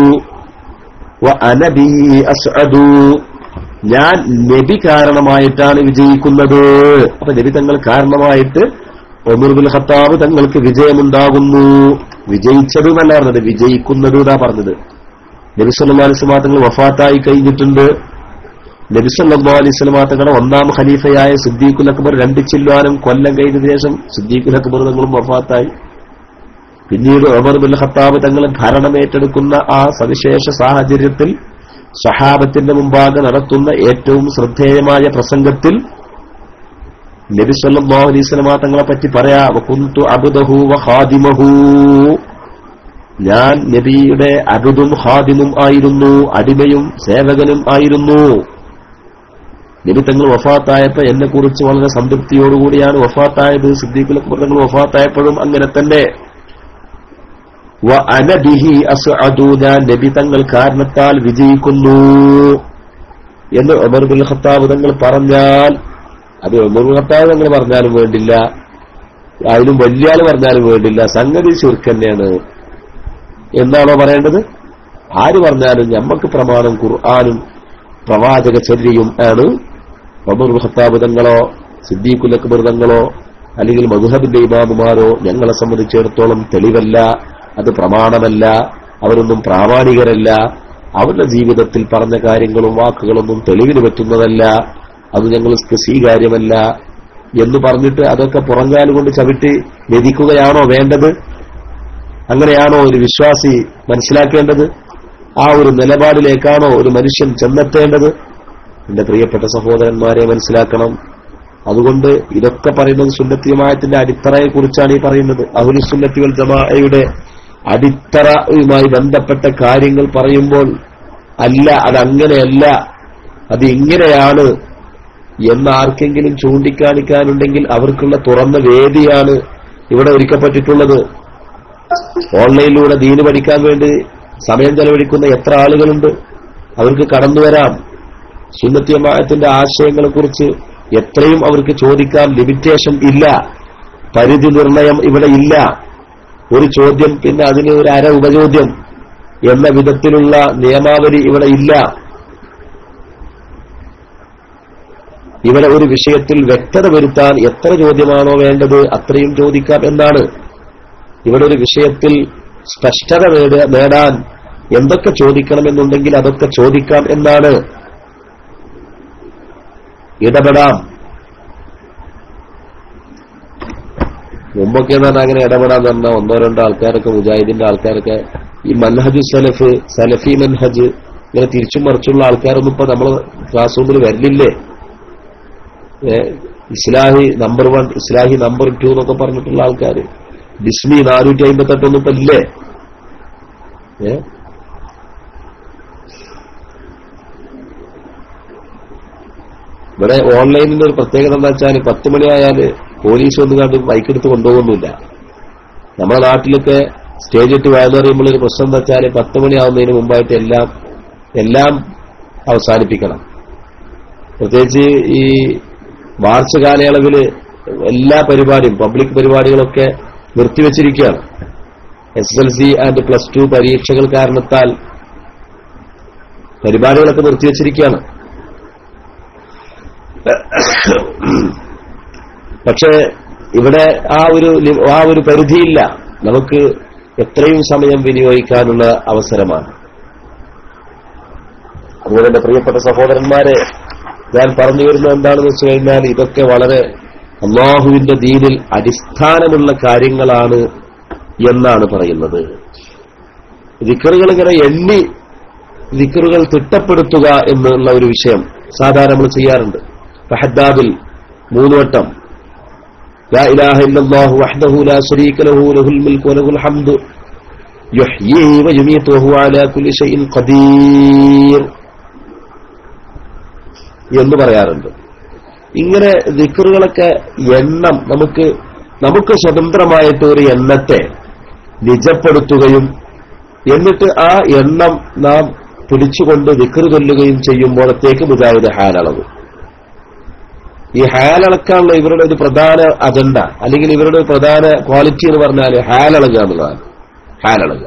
Speaker 1: വ അന ബിഹി അസ്അദു ഞാൻ നബി കാരണമായിട്ടാണ് വിജയിക്കുന്നത് അപ്പൊ നബി തങ്ങൾ കാരണമായിട്ട് ഒമർ ബിൻ ഖത്താബ് തങ്ങൾക്ക് വിജയമുണ്ടാകുന്നു വിജയിച്ചത് എന്നല്ല പറഞ്ഞത് വിജയിക്കുന്നത് എന്നാ പറഞ്ഞത് നബി സല്ലല്ലാഹു അലൈഹി വസല്ലം തങ്ങൾ വഫാത്തായി കഴിഞ്ഞിട്ടുണ്ട് നബി സല്ലല്ലാഹു അലൈഹി വസല്ലം തങ്ങളുടെ ഒന്നാം ഖലീഫയായ സിദ്ദീഖുൽ അക്ബർ രണ്ട് ചില്ലുവാനും കൊല്ലം കഴിഞ്ഞതിന് ശേഷം സിദ്ദീഖുൽ അക്ബർ തങ്ങളും വഫാത്തായി പിന്നീട് ഉമർ ബിൻ ഖത്താബ് തങ്ങൾ ഭരണമേറ്റെടുക്കുന്ന ആ സവിശേഷ സാഹചര്യത്തിൽ സഹാബത്തിന്റെ മുമ്പാകെ നടത്തുന്ന ഏറ്റവും ശ്രദ്ധേയമായ പ്രസംഗത്തിൽ നബി സല്ലല്ലാഹു അലൈഹി വസല്ലം തങ്ങളെ പറ്റി പറയാ വകുന്തു അബ്ദഹു വ ഖാദിമഹു ഞാൻ നബിയുടെ അബുദും ഖാദിമും ആയിരുന്നു അടിമയും സേവകനും ആയിരുന്നു നബി തങ്ങൾ വഫാത്തായപ്പോ എന്നെ കുറിച്ച് വളരെ സംതൃപ്തിയോടുകൂടിയാണ് വഫാത്തായത് സിദ്ദീഖുൽ അക്ബർ തങ്ങൾ വഫാത്തായപ്പോഴും അങ്ങനെ തന്നെ വ അനബിഹി അസ്അദു ഞാൻ നബി തങ്ങൾ കാരണത്താൽ വിജയിക്കുന്നു എന്ന് ഉമർ ബിൻ ഖത്താബ് തങ്ങൾ പറഞ്ഞാൽ അത് ഉമർ ബിൻ ഖത്താബ് തങ്ങൾ പറഞ്ഞാലും വേണ്ടില്ല അതിലും വലിയ ആള് പറഞ്ഞാലും വേണ്ടില്ല സംഗതി ചുരുക്കം തന്നെയാണ് എന്നാണോ പറയേണ്ടത് ആര് പറഞ്ഞാലും ഞമ്മക്ക് പ്രമാണം ഖുർആാനും പ്രവാചക ചര്യയും ആണ് ഉമർ ബിൻ ഖത്താബ് തങ്ങളോ സിദ്ദീഖുൽ അക്ബർ തങ്ങളോ അല്ലെങ്കിൽ മധുഹബിന്റെ ഇമാമുമാരോ ഞങ്ങളെ സംബന്ധിച്ചിടത്തോളം തെളിവല്ല അത് പ്രമാണമല്ല അവരൊന്നും പ്രാമാണികരല്ല അവരുടെ ജീവിതത്തിൽ പറഞ്ഞ കാര്യങ്ങളും വാക്കുകളൊന്നും തെളിവിന് പറ്റുന്നതല്ല അത് ഞങ്ങൾക്ക് സ്വീകാര്യമല്ല എന്ന് പറഞ്ഞിട്ട് അതൊക്കെ പുറങ്കാലുകൊണ്ട് ചവിട്ടി ലഭിക്കുകയാണോ വേണ്ടത് അങ്ങനെയാണോ ഒരു വിശ്വാസി മനസ്സിലാക്കേണ്ടത് ആ ഒരു നിലപാടിലേക്കാണോ ഒരു മനുഷ്യൻ ചെന്നെത്തേണ്ടത് എന്റെ പ്രിയപ്പെട്ട സഹോദരന്മാരെ മനസ്സിലാക്കണം അതുകൊണ്ട് ഇതൊക്കെ പറയുന്നത് സുന്നത്തിയമായത്തിന്റെ അടിത്തറയെ കുറിച്ചാണ് ഈ പറയുന്നത് അഹുലുസുന്നത്തികൾ ജമാഅയുടെ അടിത്തറയുമായി ബന്ധപ്പെട്ട കാര്യങ്ങൾ പറയുമ്പോൾ അല്ല അതങ്ങനെയല്ല അത് ഇങ്ങനെയാണ് എന്ന് ആർക്കെങ്കിലും ചൂണ്ടിക്കാണിക്കാനുണ്ടെങ്കിൽ അവർക്കുള്ള തുറന്ന വേദിയാണ് ഇവിടെ ഒരുക്കപ്പെട്ടിട്ടുള്ളത് ഓൺലൈനിലൂടെ ദീന് പഠിക്കാൻ വേണ്ടി സമയം ചെലവഴിക്കുന്ന എത്ര ആളുകളുണ്ട് അവർക്ക് കടന്നു വരാം സുന്നത്യമായത്തിന്റെ ആശയങ്ങളെക്കുറിച്ച് എത്രയും അവർക്ക് ചോദിക്കാൻ ലിമിറ്റേഷൻ ഇല്ല പരിധി നിർണയം ഇവിടെ ഇല്ല ഒരു ചോദ്യം പിന്നെ അതിന് ഒരു അര ഉപചോദ്യം എന്ന വിധത്തിലുള്ള നിയമാവലി ഇവിടെ ഇല്ല ഇവിടെ ഒരു വിഷയത്തിൽ വ്യക്തത വരുത്താൻ എത്ര ചോദ്യമാണോ വേണ്ടത് അത്രയും ചോദിക്കാം എന്നാണ് ഇവിടെ ഒരു വിഷയത്തിൽ സ്പഷ്ടത നേട- നേടാൻ എന്തൊക്കെ ചോദിക്കണമെന്നുണ്ടെങ്കിൽ അതൊക്കെ ചോദിക്കാം എന്നാണ് ഇടപെടാം മുമ്പൊക്കെ എന്ന് പറഞ്ഞാൽ അങ്ങനെ ഇടപെടാൻ പറഞ്ഞ ഒന്നോ രണ്ടോ ആൾക്കാരൊക്കെ മുജാഹിദിന്റെ ആൾക്കാരൊക്കെ ഈ മൻഹജു സലഫ് സലഫി മൻഹജ് ഇങ്ങനെ തിരിച്ചും മറിച്ചുള്ള ആൾക്കാരൊന്നും ഇപ്പൊ നമ്മൾ ക്ലാസ് റൂമിൽ വരില്ലേ ഏ, ഇസ്ലാഹി നമ്പർ വൺ ഇസ്ലാഹി നമ്പർ ടു എന്നൊക്കെ പറഞ്ഞിട്ടുള്ള ആൾക്കാർ ഡിസ്മി നാനൂറ്റി അമ്പത്തെട്ടൊന്നും ഇപ്പൊ ഇല്ലേ ഏ ഇവിടെ ഓൺലൈനിന്റെ ഒരു പ്രത്യേകത എന്താ വെച്ചാൽ പത്ത് മണിയായാൽ പോലീസ് വന്ന് കണ്ട് ബൈക്കെടുത്ത് കൊണ്ടുപോകുന്നില്ല നമ്മുടെ നാട്ടിലൊക്കെ സ്റ്റേജ് ഇട്ട് വയന്ന് പറയുമ്പോൾ ഒരു പ്രശ്നം എന്താ വെച്ചാൽ പത്ത് മണിയാവുന്നതിന് മുമ്പായിട്ട് എല്ലാം എല്ലാം അവസാനിപ്പിക്കണം പ്രത്യേകിച്ച് ഈ മാർച്ച് കാലയളവിൽ എല്ലാ പരിപാടിയും പബ്ലിക് പരിപാടികളൊക്കെ നിർത്തിവെച്ചിരിക്കുകയാണ് S L C and plus two പരീക്ഷകൾ കാരണത്താൽ പരിപാടികളൊക്കെ നിർത്തിവെച്ചിരിക്കുകയാണ് പക്ഷേ ഇവിടെ ആ ഒരു ലി- ആ ഒരു പരിധിയില്ല നമുക്ക് എത്രയും സമയം വിനിയോഗിക്കാനുള്ള അവസരമാണ് അതുപോലെ എന്റെ പ്രിയപ്പെട്ട സഹോദരന്മാരെ ഞാൻ പറഞ്ഞു വരുന്നത് എന്താണെന്ന് വെച്ച് കഴിഞ്ഞാൽ ഇതൊക്കെ വളരെ അള്ളാഹുവിന്റെ ദീനിൽ അടിസ്ഥാനമുള്ള കാര്യങ്ങളാണ് എന്നാണ് പറയുന്നത് ദിക്കറുകൾ ഇങ്ങനെ എണ്ണി ദിക്കറുകൾ തിട്ടപ്പെടുത്തുക എന്നുള്ള ഒരു വിഷയം സാധാരണ നമ്മൾ ചെയ്യാറുണ്ട് ഫഹദ്ദാബിൽ മൂന്ന് വട്ടം لا إله إلا الله وحده لا شريك له له الملك وله الحمد يحيي ويميت وهو على كل شيء قدير എന്ന് പറയാറുണ്ട് ഇങ്ങനെ ദിക്കറുകളൊക്കെ എണ്ണം നമുക്ക് നമുക്ക് സ്വതന്ത്രമായിട്ട് ഒരു എണ്ണത്തെ നിജപ്പെടുത്തുകയും എന്നിട്ട് ആ എണ്ണം നാം പിടിച്ചുകൊണ്ട് ദിക്കറ് ചൊല്ലുകയും ചെയ്യുമ്പോഴത്തേക്ക് മുജാഹിദ് ഹാലളവ് ഈ ഹാലളക്കാനുള്ള ഇവരുടെ ഒരു പ്രധാന അജണ്ട അല്ലെങ്കിൽ ഇവരുടെ ഒരു പ്രധാന ക്വാളിറ്റി എന്ന് പറഞ്ഞാൽ ഹാലളക എന്നുള്ളതാണ് ഹാലളക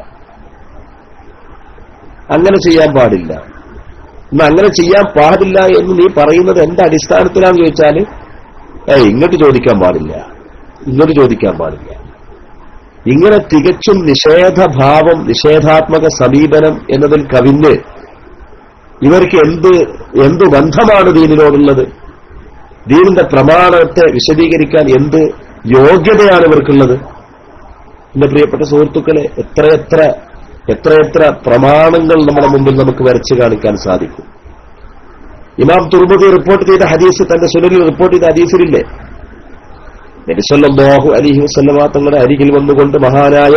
Speaker 1: അങ്ങനെ ചെയ്യാൻ പാടില്ല എന്നാ അങ്ങനെ ചെയ്യാൻ പാടില്ല എന്ന് നീ പറയുന്നത് എന്റെ അടിസ്ഥാനത്തിലാണെന്ന് ചോദിച്ചാൽ ഏയ് ഇങ്ങോട്ട് ചോദിക്കാൻ പാടില്ല ഇങ്ങോട്ട് ചോദിക്കാൻ പാടില്ല ഇങ്ങനെ തികച്ചും നിഷേധഭാവം നിഷേധാത്മക സമീപനം എന്നതിൽ കവിഞ്ഞ് ഇവർക്ക് എന്ത് എന്ത് ബന്ധമാണ് ദീനിനോടുള്ളത് ദീനിന്റെ പ്രമാണത്തെ വിശദീകരിക്കാൻ എന്ത് യോഗ്യതയാണ് ഇവർക്കുള്ളത് എന്റെ പ്രിയപ്പെട്ട സുഹൃത്തുക്കളെ എത്രയെത്ര എത്രയെത്ര പ്രമാണങ്ങൾ നമ്മുടെ മുമ്പിൽ നമുക്ക് വരച്ചു കാണിക്കാൻ സാധിക്കും ഇമാം തുർമുദി റിപ്പോർട്ട് ചെയ്ത ഹദീസ് തന്റെ സുനലിൽ റിപ്പോർട്ട് ചെയ്ത ഹദീസിലില്ലേ നബിസല്ലാഹു അലിഹി വസ്ലമ തങ്ങളുടെ അരികിൽ വന്നുകൊണ്ട് മഹാനായ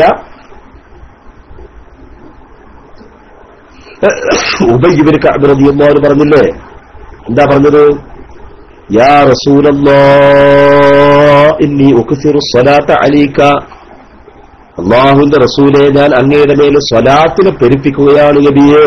Speaker 1: ഉബയ്യബിന് കഅബ്റദിയല്ലാഹു പറഞ്ഞില്ലേ എന്താ പറഞ്ഞത് യാ റസൂലല്ലാഹ് ഇന്നി ഉക്സിറു സ്വലാത്ത അലീക അള്ളാഹുവിന്റെ റസൂലെ ഞാൻ അങ്ങയുടെ മേൽ സ്വലാത്തിനെ പെരുപ്പിക്കുകയാണ് നബിയേ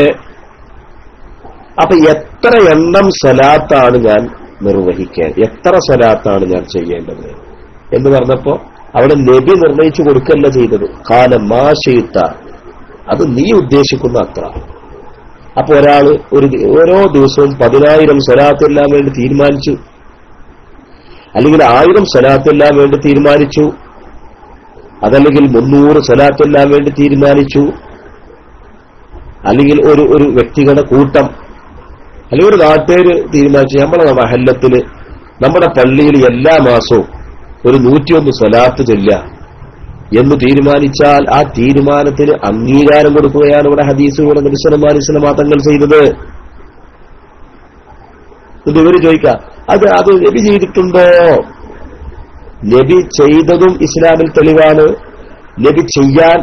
Speaker 1: അപ്പൊ എത്ര എണ്ണം സ്വലാത്താണ് ഞാൻ നിർവഹിക്കാൻ എത്ര സ്വലാത്താണ് ഞാൻ ചെയ്യേണ്ടത് എന്ന് പറഞ്ഞപ്പോ അവിടെ നബി നിർണയിച്ചു കൊടുക്കല്ല ചെയ്തത് കാലം മാശയിത്ത അത് നീ ഉദ്ദേശിക്കുന്ന അത്ര അപ്പൊ ഒരാള് ഒരു ദി- ഓരോ ദിവസവും പതിനായിരം സ്വലാത്തെല്ലാം വേണ്ടി തീരുമാനിച്ചു അല്ലെങ്കിൽ ആയിരം സ്വലാത്തെല്ലാം വേണ്ടി തീരുമാനിച്ചു അതല്ലെങ്കിൽ മുന്നൂറ് സ്വലാത്തെല്ലാം വേണ്ടി തീരുമാനിച്ചു അല്ലെങ്കിൽ ഒരു ഒരു വ്യക്തികളുടെ കൂട്ടം അല്ലെങ്കിൽ ഒരു നാട്ടുകാര് തീരുമാനിച്ചു നമ്മുടെ മഹല്ലത്തില് നമ്മുടെ പള്ളിയിൽ എല്ലാ മാസവും ഒരു നൂറ്റിയൊന്ന് സ്വലാത്ത് ചൊല്ല എന്ന് തീരുമാനിച്ചാൽ ആ തീരുമാനത്തിന് അംഗീകാരം കൊടുക്കുകയാണ് ഇവിടെ ഹദീസിലൂടെ നബിസ്വലം തങ്ങൾ ചെയ്തത് എന്നിട്ട് ഇവര് ചോദിക്കാം അത് അത് നബി ചെയ്തിട്ടുണ്ടോ നബി ചെയ്തതും ഇസ്ലാമിൽ തെളിവാണ് നബി ചെയ്യാൻ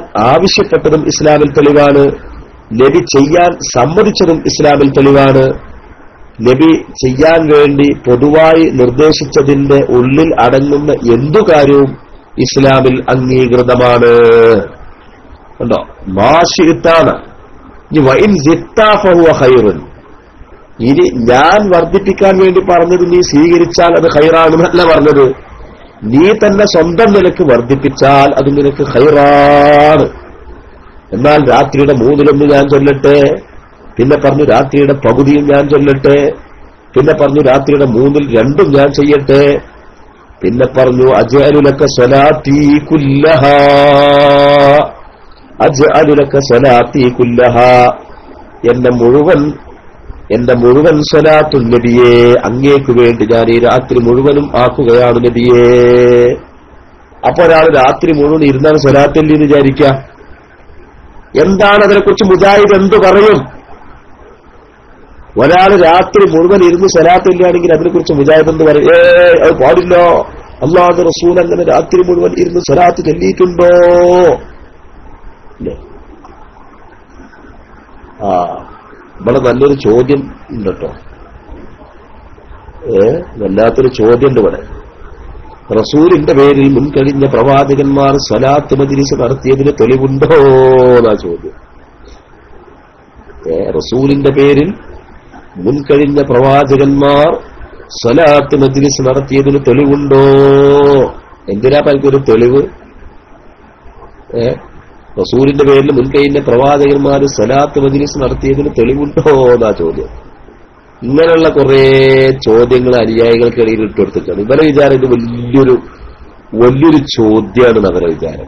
Speaker 1: ആവശ്യപ്പെട്ടതും ഇസ്ലാമിൽ തെളിവാണ് നബി ചെയ്യാൻ സമ്മതിച്ചതും ഇസ്ലാമിൽ തെളിവാണ് നബി ചെയ്യാൻ വേണ്ടി പൊതുവായി നിർദ്ദേശിച്ചതിന്റെ ഉള്ളിൽ അടങ്ങുന്ന എന്തു കാര്യവും ഇസ്ലാമിൽ അംഗീകൃതമാണ് കണ്ടോ മാഷിത്താണ് ഇനി വൈൻ ജിത്താഫഹുവ ഹൈറുൻ ഇനി ഞാൻ വർദ്ധിപ്പിക്കാൻ വേണ്ടി പറഞ്ഞത് നീ സ്വീകരിച്ചാൽ അത് ഹൈറാണെന്നല്ല പറഞ്ഞത് നീ തന്നെ സ്വന്തം നിലക്ക് വർദ്ധിപ്പിച്ചാൽ അത് നിനക്ക് ഹൈറാണ് എന്നാൽ രാത്രിയുടെ മൂന്നിലൊന്ന് ഞാൻ ചൊല്ലട്ടെ പിന്നെ പറഞ്ഞു രാത്രിയുടെ പകുതിയും ഞാൻ ചൊല്ലട്ടെ പിന്നെ പറഞ്ഞു രാത്രിയുടെ മൂന്നിൽ രണ്ടും ഞാൻ ചെയ്യട്ടെ പിന്നെ പറഞ്ഞു അജഅലുലക്ക സ്വലാത്തി കുല്ലഹ അജഅലുലക്ക സ്വലാത്തി കുല്ലഹ എന്റെ മുഴുവൻ എന്റെ മുഴുവൻ സ്വലാത്തു നബിയെ അങ്ങേക്ക് വേണ്ടി ഞാൻ ഈ രാത്രി മുഴുവനും ആക്കുകയാണ് നബിയെ അപ്പൊ ഒരാൾ രാത്രി മുഴുവൻ ഇരുന്നാൽ സ്വലാത്തല്ലേ എന്ന് വിചാരിക്കാം എന്താണ് അതിനെക്കുറിച്ച് മുജാഹിദ് എന്തു പറയും ഒരാൾ രാത്രി മുഴുവൻ ഇരുന്ന് സ്വലാത്തില്ലാണെങ്കിൽ അതിനെക്കുറിച്ച് മുജാഹിദ് എന്ത് പറയും ഏ അത് പാടില്ല അള്ളാഹ് റസൂൽ അങ്ങനെ രാത്രി മുഴുവൻ ഇരുന്ന് സ്വലാത്ത് ചൊല്ലിയിട്ടുണ്ടോ ഇല്ലേ? ആ ഇവിടെ നല്ലൊരു ചോദ്യം ഉണ്ട് കേട്ടോ ഏ വല്ലാത്തൊരു ചോദ്യം ഉണ്ട് ഇവിടെ റസൂലിന്റെ പേരിൽ മുൻകഴിഞ്ഞ പ്രവാചകന്മാർ സ്വലാത്ത് മജിലിസ് നടത്തിയതിന് തെളിവുണ്ടോ എന്നാ ചോദ്യം ഏ റസൂലിന്റെ പേരിൽ മുൻകഴിഞ്ഞ പ്രവാചകന്മാർ സ്വലാത്ത് മജിലിസ് നടത്തിയതിന് തെളിവുണ്ടോ എന്തിനാ എനിക്കൊരു തെളിവ് ഏ റസൂലിന്റെ പേരിൽ മുൻകഴിഞ്ഞ പ്രവാചകന്മാർ സ്വലാത്ത് മജിലിസ് നടത്തിയതിന് തെളിവുണ്ടോ എന്നാ ചോദ്യം ഇങ്ങനെയുള്ള കുറെ ചോദ്യങ്ങൾ അനുയായികൾക്കിടയിൽ ഇട്ടുകൊടുത്തിട്ടാണ് ഇവരെ വിചാരം ഇത് വലിയൊരു വലിയൊരു ചോദ്യമാണ് അവരുടെ വിചാരം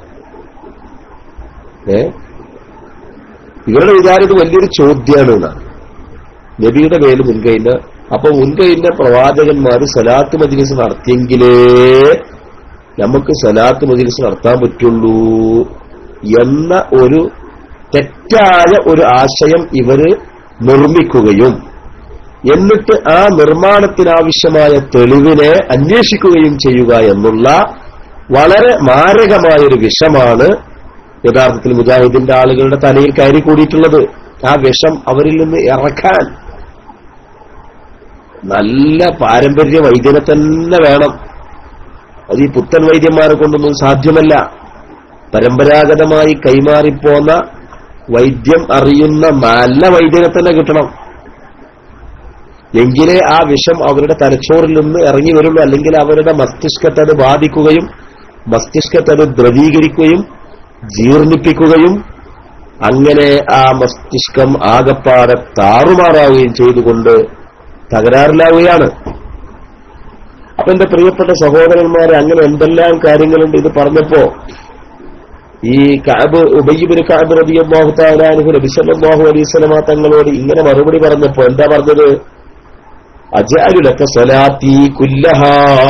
Speaker 1: ഏ ഇവരുടെ വിചാരം ഇത് വലിയൊരു ചോദ്യമാണ് എന്നാണ് നബിയുടെ പേരിൽ മുൻകഴിഞ്ഞ അപ്പൊ മുൻകഴിഞ്ഞ പ്രവാചകന്മാർ സലാത്ത് മജിലിസ് നടത്തിയെങ്കിലേ നമുക്ക് സലാത്ത് മജിലിസ് നടത്താൻ പറ്റുള്ളൂ എന്ന ഒരു തെറ്റായ ഒരു ആശയം ഇവര് നിർമ്മിക്കുകയും എന്നിട്ട് ആ നിർമ്മാണത്തിനാവശ്യമായ തെളിവിനെ അന്വേഷിക്കുകയും ചെയ്യുക എന്നുള്ള വളരെ മാരകമായ ഒരു വിഷമാണ് യഥാർത്ഥത്തിൽ മുജാഹിദിന്റെ ആളുകളുടെ തലയിൽ കയറി കൂടിയിട്ടുള്ളത് ആ വിഷം അവരിൽ നിന്ന് ഇറക്കാൻ നല്ല പാരമ്പര്യ വൈദ്യനെ തന്നെ വേണം അത് ഈ പുത്തൻ വൈദ്യന്മാരെ കൊണ്ടൊന്നും സാധ്യമല്ല പരമ്പരാഗതമായി കൈമാറിപ്പോന്ന വൈദ്യം അറിയുന്ന നല്ല വൈദ്യനെ തന്നെ കിട്ടണം എങ്കിലേ ആ വിഷം അവരുടെ തലച്ചോറിൽ നിന്ന് ഇറങ്ങി വരുള്ളൂ അല്ലെങ്കിൽ അവരുടെ മസ്തിഷ്കത്തെ അത് ബാധിക്കുകയും മസ്തിഷ്കത്തെ അത് ദ്രവീകരിക്കുകയും ജീർണിപ്പിക്കുകയും അങ്ങനെ ആ മസ്തിഷ്കം ആകപ്പാടെ താറുമാറാവുകയും ചെയ്തുകൊണ്ട് തകരാറിലാവുകയാണ് അപ്പൊ എന്റെ പ്രിയപ്പെട്ട സഹോദരന്മാരെ അങ്ങനെ എന്തെല്ലാം കാര്യങ്ങളുണ്ട് ഇത് പറഞ്ഞപ്പോ ഈ കാബ് ഉബയ്യബിന് കാബ് റബിയാഹു താലാനുഹു നബിസല്ലാഹു അലൈസ്ലമ തങ്ങളോട് ഇങ്ങനെ മറുപടി പറഞ്ഞപ്പോ എന്താ പറഞ്ഞത് അജാലുലക്ക സ്വലാത്തി കുല്ലഹ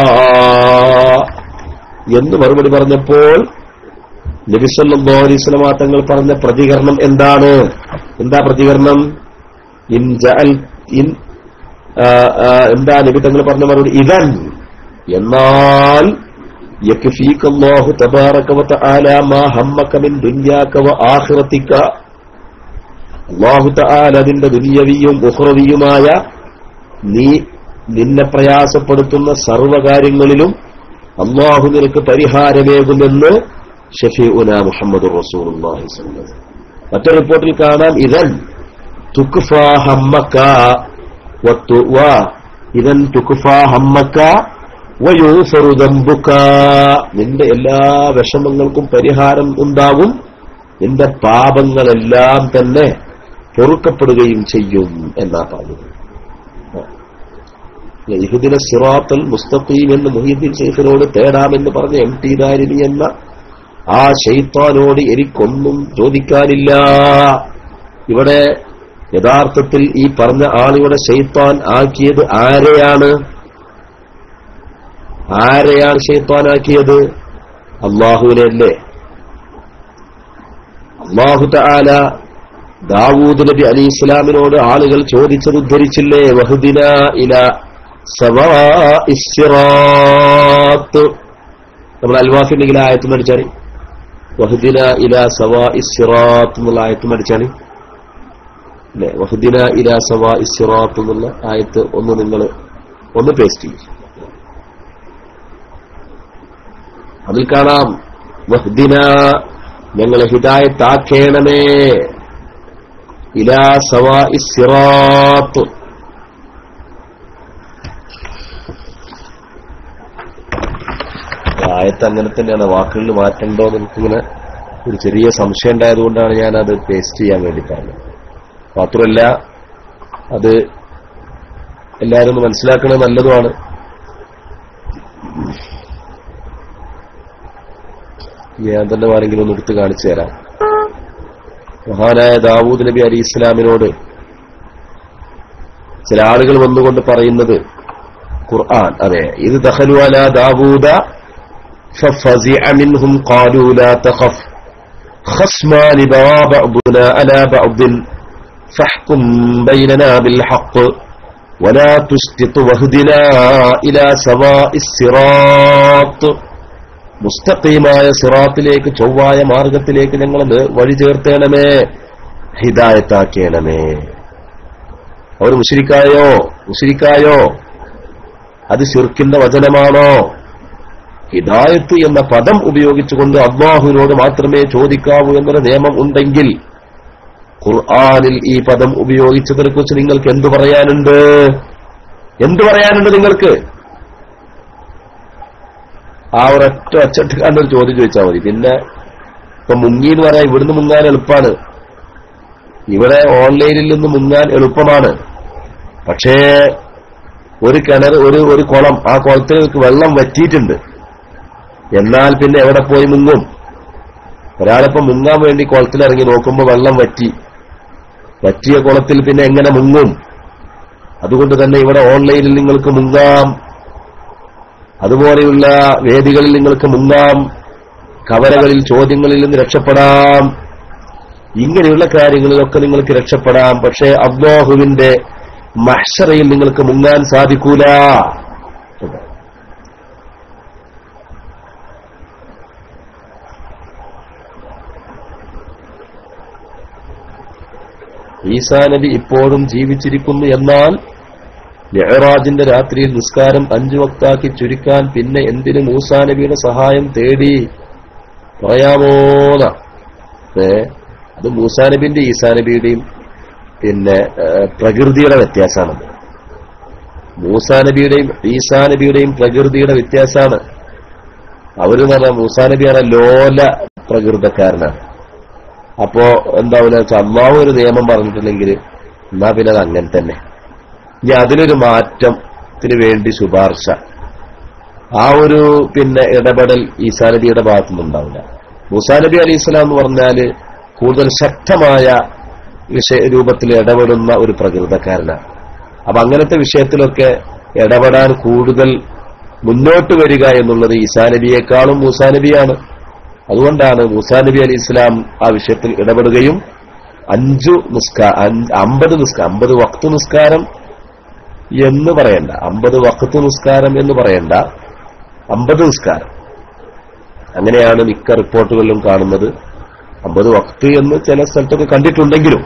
Speaker 1: എന്ന് മറുപടി പറഞ്ഞപ്പോൾ നബിസല്ലാഹു അലൈസ്ലമ തങ്ങൾ പറഞ്ഞ പ്രതികരണം എന്താണ് എന്താ പ്രതികരണം ഇൻ ജഅൽ ഇൻ ആ, ആ, എന്താ നബി തങ്ങൾ പറഞ്ഞ മറുപടി ഇതൻ എന്നാൽ يكفيك الله تبارك وتعالى ما همك من دنياك وآخرتك അള്ളാഹു തആല നിന്റെ ദുനിയവിയും ഉഹ്റവിയുമായ നീ നിന്നെ പ്രയാസപ്പെടുത്തുന്ന സർവകാര്യങ്ങളിലും അള്ളാഹു നിനക്ക് പരിഹാരമേകുമെന്ന് ഷഫീഉന മുഹമ്മദ് റസൂലുള്ളാഹി സ്വല്ലല്ലാഹു അലൈഹി വസല്ലം. മറ്റൊരു റിപ്പോർട്ടിൽ കാണാം ഇതൻ തുക്ഫ ഹമ്മക്ക വത്തു- വ ഇതൻ തുക്ഫ ഹമ്മക്ക വയൂഫറു ദംബുക നിന്റെ എല്ലാ വിഷമങ്ങൾക്കും പരിഹാരം ഉണ്ടാകും നിന്റെ പാപങ്ങളെല്ലാം തന്നെ പൊറുക്കപ്പെടുകയും ചെയ്യും എന്നാ പറഞ്ഞത് ഇഹുദിന സിറാത്തൽ മുസ്തഖീം എന്ന് മുഹീദ്ദീൻ ഷെയ്ഖിനോട് തേടാമെന്ന് പറഞ്ഞ എം ടി ദാരിണി എന്ന ആ ഷെയ്ത്താനോട് എനിക്കൊന്നും ചോദിക്കാനില്ല ഇവിടെ യഥാർത്ഥത്തിൽ ഈ പറഞ്ഞ ആളിവിടെ ഷെയ്ത്താൻ ആക്കിയത് ആരെയാണ് ആരെയാണ് ഷെയ്ത്താനാക്കിയത് അള്ളാഹുവിനെ അല്ലേ അള്ളാഹു തആല ദാവൂദ് നബി അലി ഇസ്ലാമിനോട് ആളുകൾ ചോദിച്ചത് ഉദ്ധരിച്ചില്ലേ വഹുദിന ഇല സവാഇസ് സിറാത്ത് നമ്മൾ അൽവാഫിന്റെ ആയത്ത് മടിച്ചാണ് വഹുദിന ഇല സവാഇസ് സിറാത്ത് എന്നുള്ള ആയത്ത് മടിച്ചാണ് അല്ലെ വഹുദിന ഇലാ സവാ ഇസ്റാത്ത് എന്നുള്ള ആയത്ത് ഒന്ന് നിങ്ങൾ ഒന്ന് പേസ്റ്റ് ചെയ്യും അതിൽ കാണാം വഹ്ദിന ഞങ്ങളെ ഹിദായത്താക്കേണമേ ഇലാ സവാ ഇസ്റാത്ത് ആയത്ത് അങ്ങനെ തന്നെയാണ് വാക്കുകളിൽ മാറ്റണ്ടോ എന്ന് എനിക്കിങ്ങനെ ഒരു ചെറിയ സംശയം ഉണ്ടായതുകൊണ്ടാണ് ഞാൻ അത് പേസ്റ്റ് ചെയ്യാൻ വേണ്ടി പറഞ്ഞത് മാത്രമല്ല അത് എല്ലാവരും ഒന്ന് മനസ്സിലാക്കുന്നത് നല്ലതുമാണ് ഞാൻ തന്നെ ആരെങ്കിലും ഒന്ന് എടുത്ത് കാണിച്ചു തരാം മഹാനായ ദാവൂദ് നബി അലി ഇസ്ലാമിനോട് ചില ആളുകൾ വന്നുകൊണ്ട് പറയുന്നത് ഖുർആൻ അതെ ഇത് ദഖലു അല ദാവൂദ ففزع منهم قالوا لا تخف خصمان بغى بعضنا على بعض فاحكم بيننا بالحق ولا تشتط واهدنا إلى سواء الصراط മുസ്തഖീമായ സിറാത്തിലേക്ക് ചൊവ്വായ മാർഗത്തിലേക്ക് ഞങ്ങൾ വഴി ചേർത്തേണമേ ഹിദായത്താക്കേണമേ അവർ മുഷിരിക്കായോ മുഷിരിക്കായോ അത് ശിർക്കിന്റെ വചനമാണോ ഹിദായത്ത് എന്ന പദം ഉപയോഗിച്ചുകൊണ്ട് അള്ളാഹുവിനോട് മാത്രമേ ചോദിക്കാവൂ എന്നൊരു നിയമം ഉണ്ടെങ്കിൽ ഖുർആാനിൽ ഈ പദം ഉപയോഗിച്ചതിനെ കുറിച്ച് നിങ്ങൾക്ക് എന്തു പറയാനുണ്ട് എന്തു പറയാനുണ്ട് നിങ്ങൾക്ക് ആ ഒരൊറ്റ ഒച്ചട്ട് കണ്ടൊരു ചോദ്യം ചോദിച്ചാൽ മതി പിന്നെ ഇപ്പൊ മുങ്ങി എന്ന് പറയാൻ ഇവിടുന്ന് മുങ്ങാൻ എളുപ്പമാണ് ഇവിടെ ഓൺലൈനിൽ നിന്ന് മുങ്ങാൻ എളുപ്പമാണ് പക്ഷേ ഒരു കിണർ ഒരു ഒരു കുളം ആ കുളത്തിലേക്ക് വെള്ളം വറ്റിയിട്ടുണ്ട് എന്നാൽ പിന്നെ എവിടെ പോയി മുങ്ങും ഒരാളിപ്പോ മുങ്ങാൻ വേണ്ടി കുളത്തിലിറങ്ങി നോക്കുമ്പോൾ വെള്ളം വറ്റി വറ്റിയ കുളത്തിൽ പിന്നെ എങ്ങനെ മുങ്ങും അതുകൊണ്ട് തന്നെ ഇവിടെ ഓൺലൈനിൽ നിങ്ങൾക്ക് മുങ്ങാം അതുപോലെയുള്ള വേദികളിൽ നിങ്ങൾക്ക് മുങ്ങാം കവലകളിൽ ചോദ്യങ്ങളിൽ നിന്ന് രക്ഷപ്പെടാം ഇങ്ങനെയുള്ള കാര്യങ്ങളിലൊക്കെ നിങ്ങൾക്ക് രക്ഷപ്പെടാം പക്ഷേ അബ്ദോഹുവിന്റെ മഹ്ഷറയിൽ നിങ്ങൾക്ക് മുങ്ങാൻ സാധിക്കൂല ഈസാ നബി ഇപ്പോഴും ജീവിച്ചിരിക്കുന്നു എന്നാൽ മെഹറാജിന്റെ രാത്രിയിൽ നിസ്കാരം അഞ്ചു വക്താക്കി ചുരുക്കാൻ പിന്നെ എന്തിന് മൂസാ നബിയുടെ സഹായം തേടി പറയാമോന്ന ഏ അത് മൂസാ നബിന്റെ ഈസാ നബിയുടെയും പിന്നെ ഏ, പ്രകൃതിയുടെ വ്യത്യാസമാണ് മൂസാ നബിയുടെയും ഈസാ നബിയുടെയും പ്രകൃതിയുടെ വ്യത്യാസമാണ് അവരെന്ന് പറഞ്ഞാൽ മൂസാ നബിയാണ് ലോല പ്രകൃതക്കാരനാണ് അപ്പോ എന്താവില്ല വെച്ചാൽ അള്ളാഹു ഒരു നിയമം പറഞ്ഞിട്ടില്ലെങ്കിൽ എന്നാ പിന്നെ അത് അങ്ങനെ തന്നെ ഇനി അതിലൊരു മാറ്റത്തിന് വേണ്ടി ശുപാർശ ആ ഒരു പിന്നെ ഇടപെടൽ ഈസാ നബിയുടെ ഭാഗത്തു നിന്നുണ്ടാവില്ല മൂസാ നബി അലി ഇസ്ലാം എന്ന് പറഞ്ഞാല് കൂടുതൽ ശക്തമായ വിഷയ രൂപത്തിൽ ഇടപെടുന്ന ഒരു പ്രകൃതക്കാരനാണ് അപ്പൊ അങ്ങനത്തെ വിഷയത്തിലൊക്കെ ഇടപെടാൻ കൂടുതൽ മുന്നോട്ട് വരിക എന്നുള്ളത് ഈസാ നബിയെക്കാളും മൂസാ നബിയാണ് അതുകൊണ്ടാണ് മൂസാ നബി അലി ഇസ്ലാം ആ വിഷയത്തിൽ ഇടപെടുകയും അഞ്ചു നിസ്കാ അഞ്ച് അമ്പത് നിസ്കാരം അമ്പത് വക്ത് നിസ്കാരം എന്ന് പറയണ്ട അമ്പത് വക്ത് നിസ്കാരം എന്ന് പറയണ്ട അമ്പത് നിസ്കാരം അങ്ങനെയാണ് മിക്ക റിപ്പോർട്ടുകളിലും കാണുന്നത് അമ്പത് വക്ത് എന്ന് ചില സ്ഥലത്തൊക്കെ കണ്ടിട്ടുണ്ടെങ്കിലും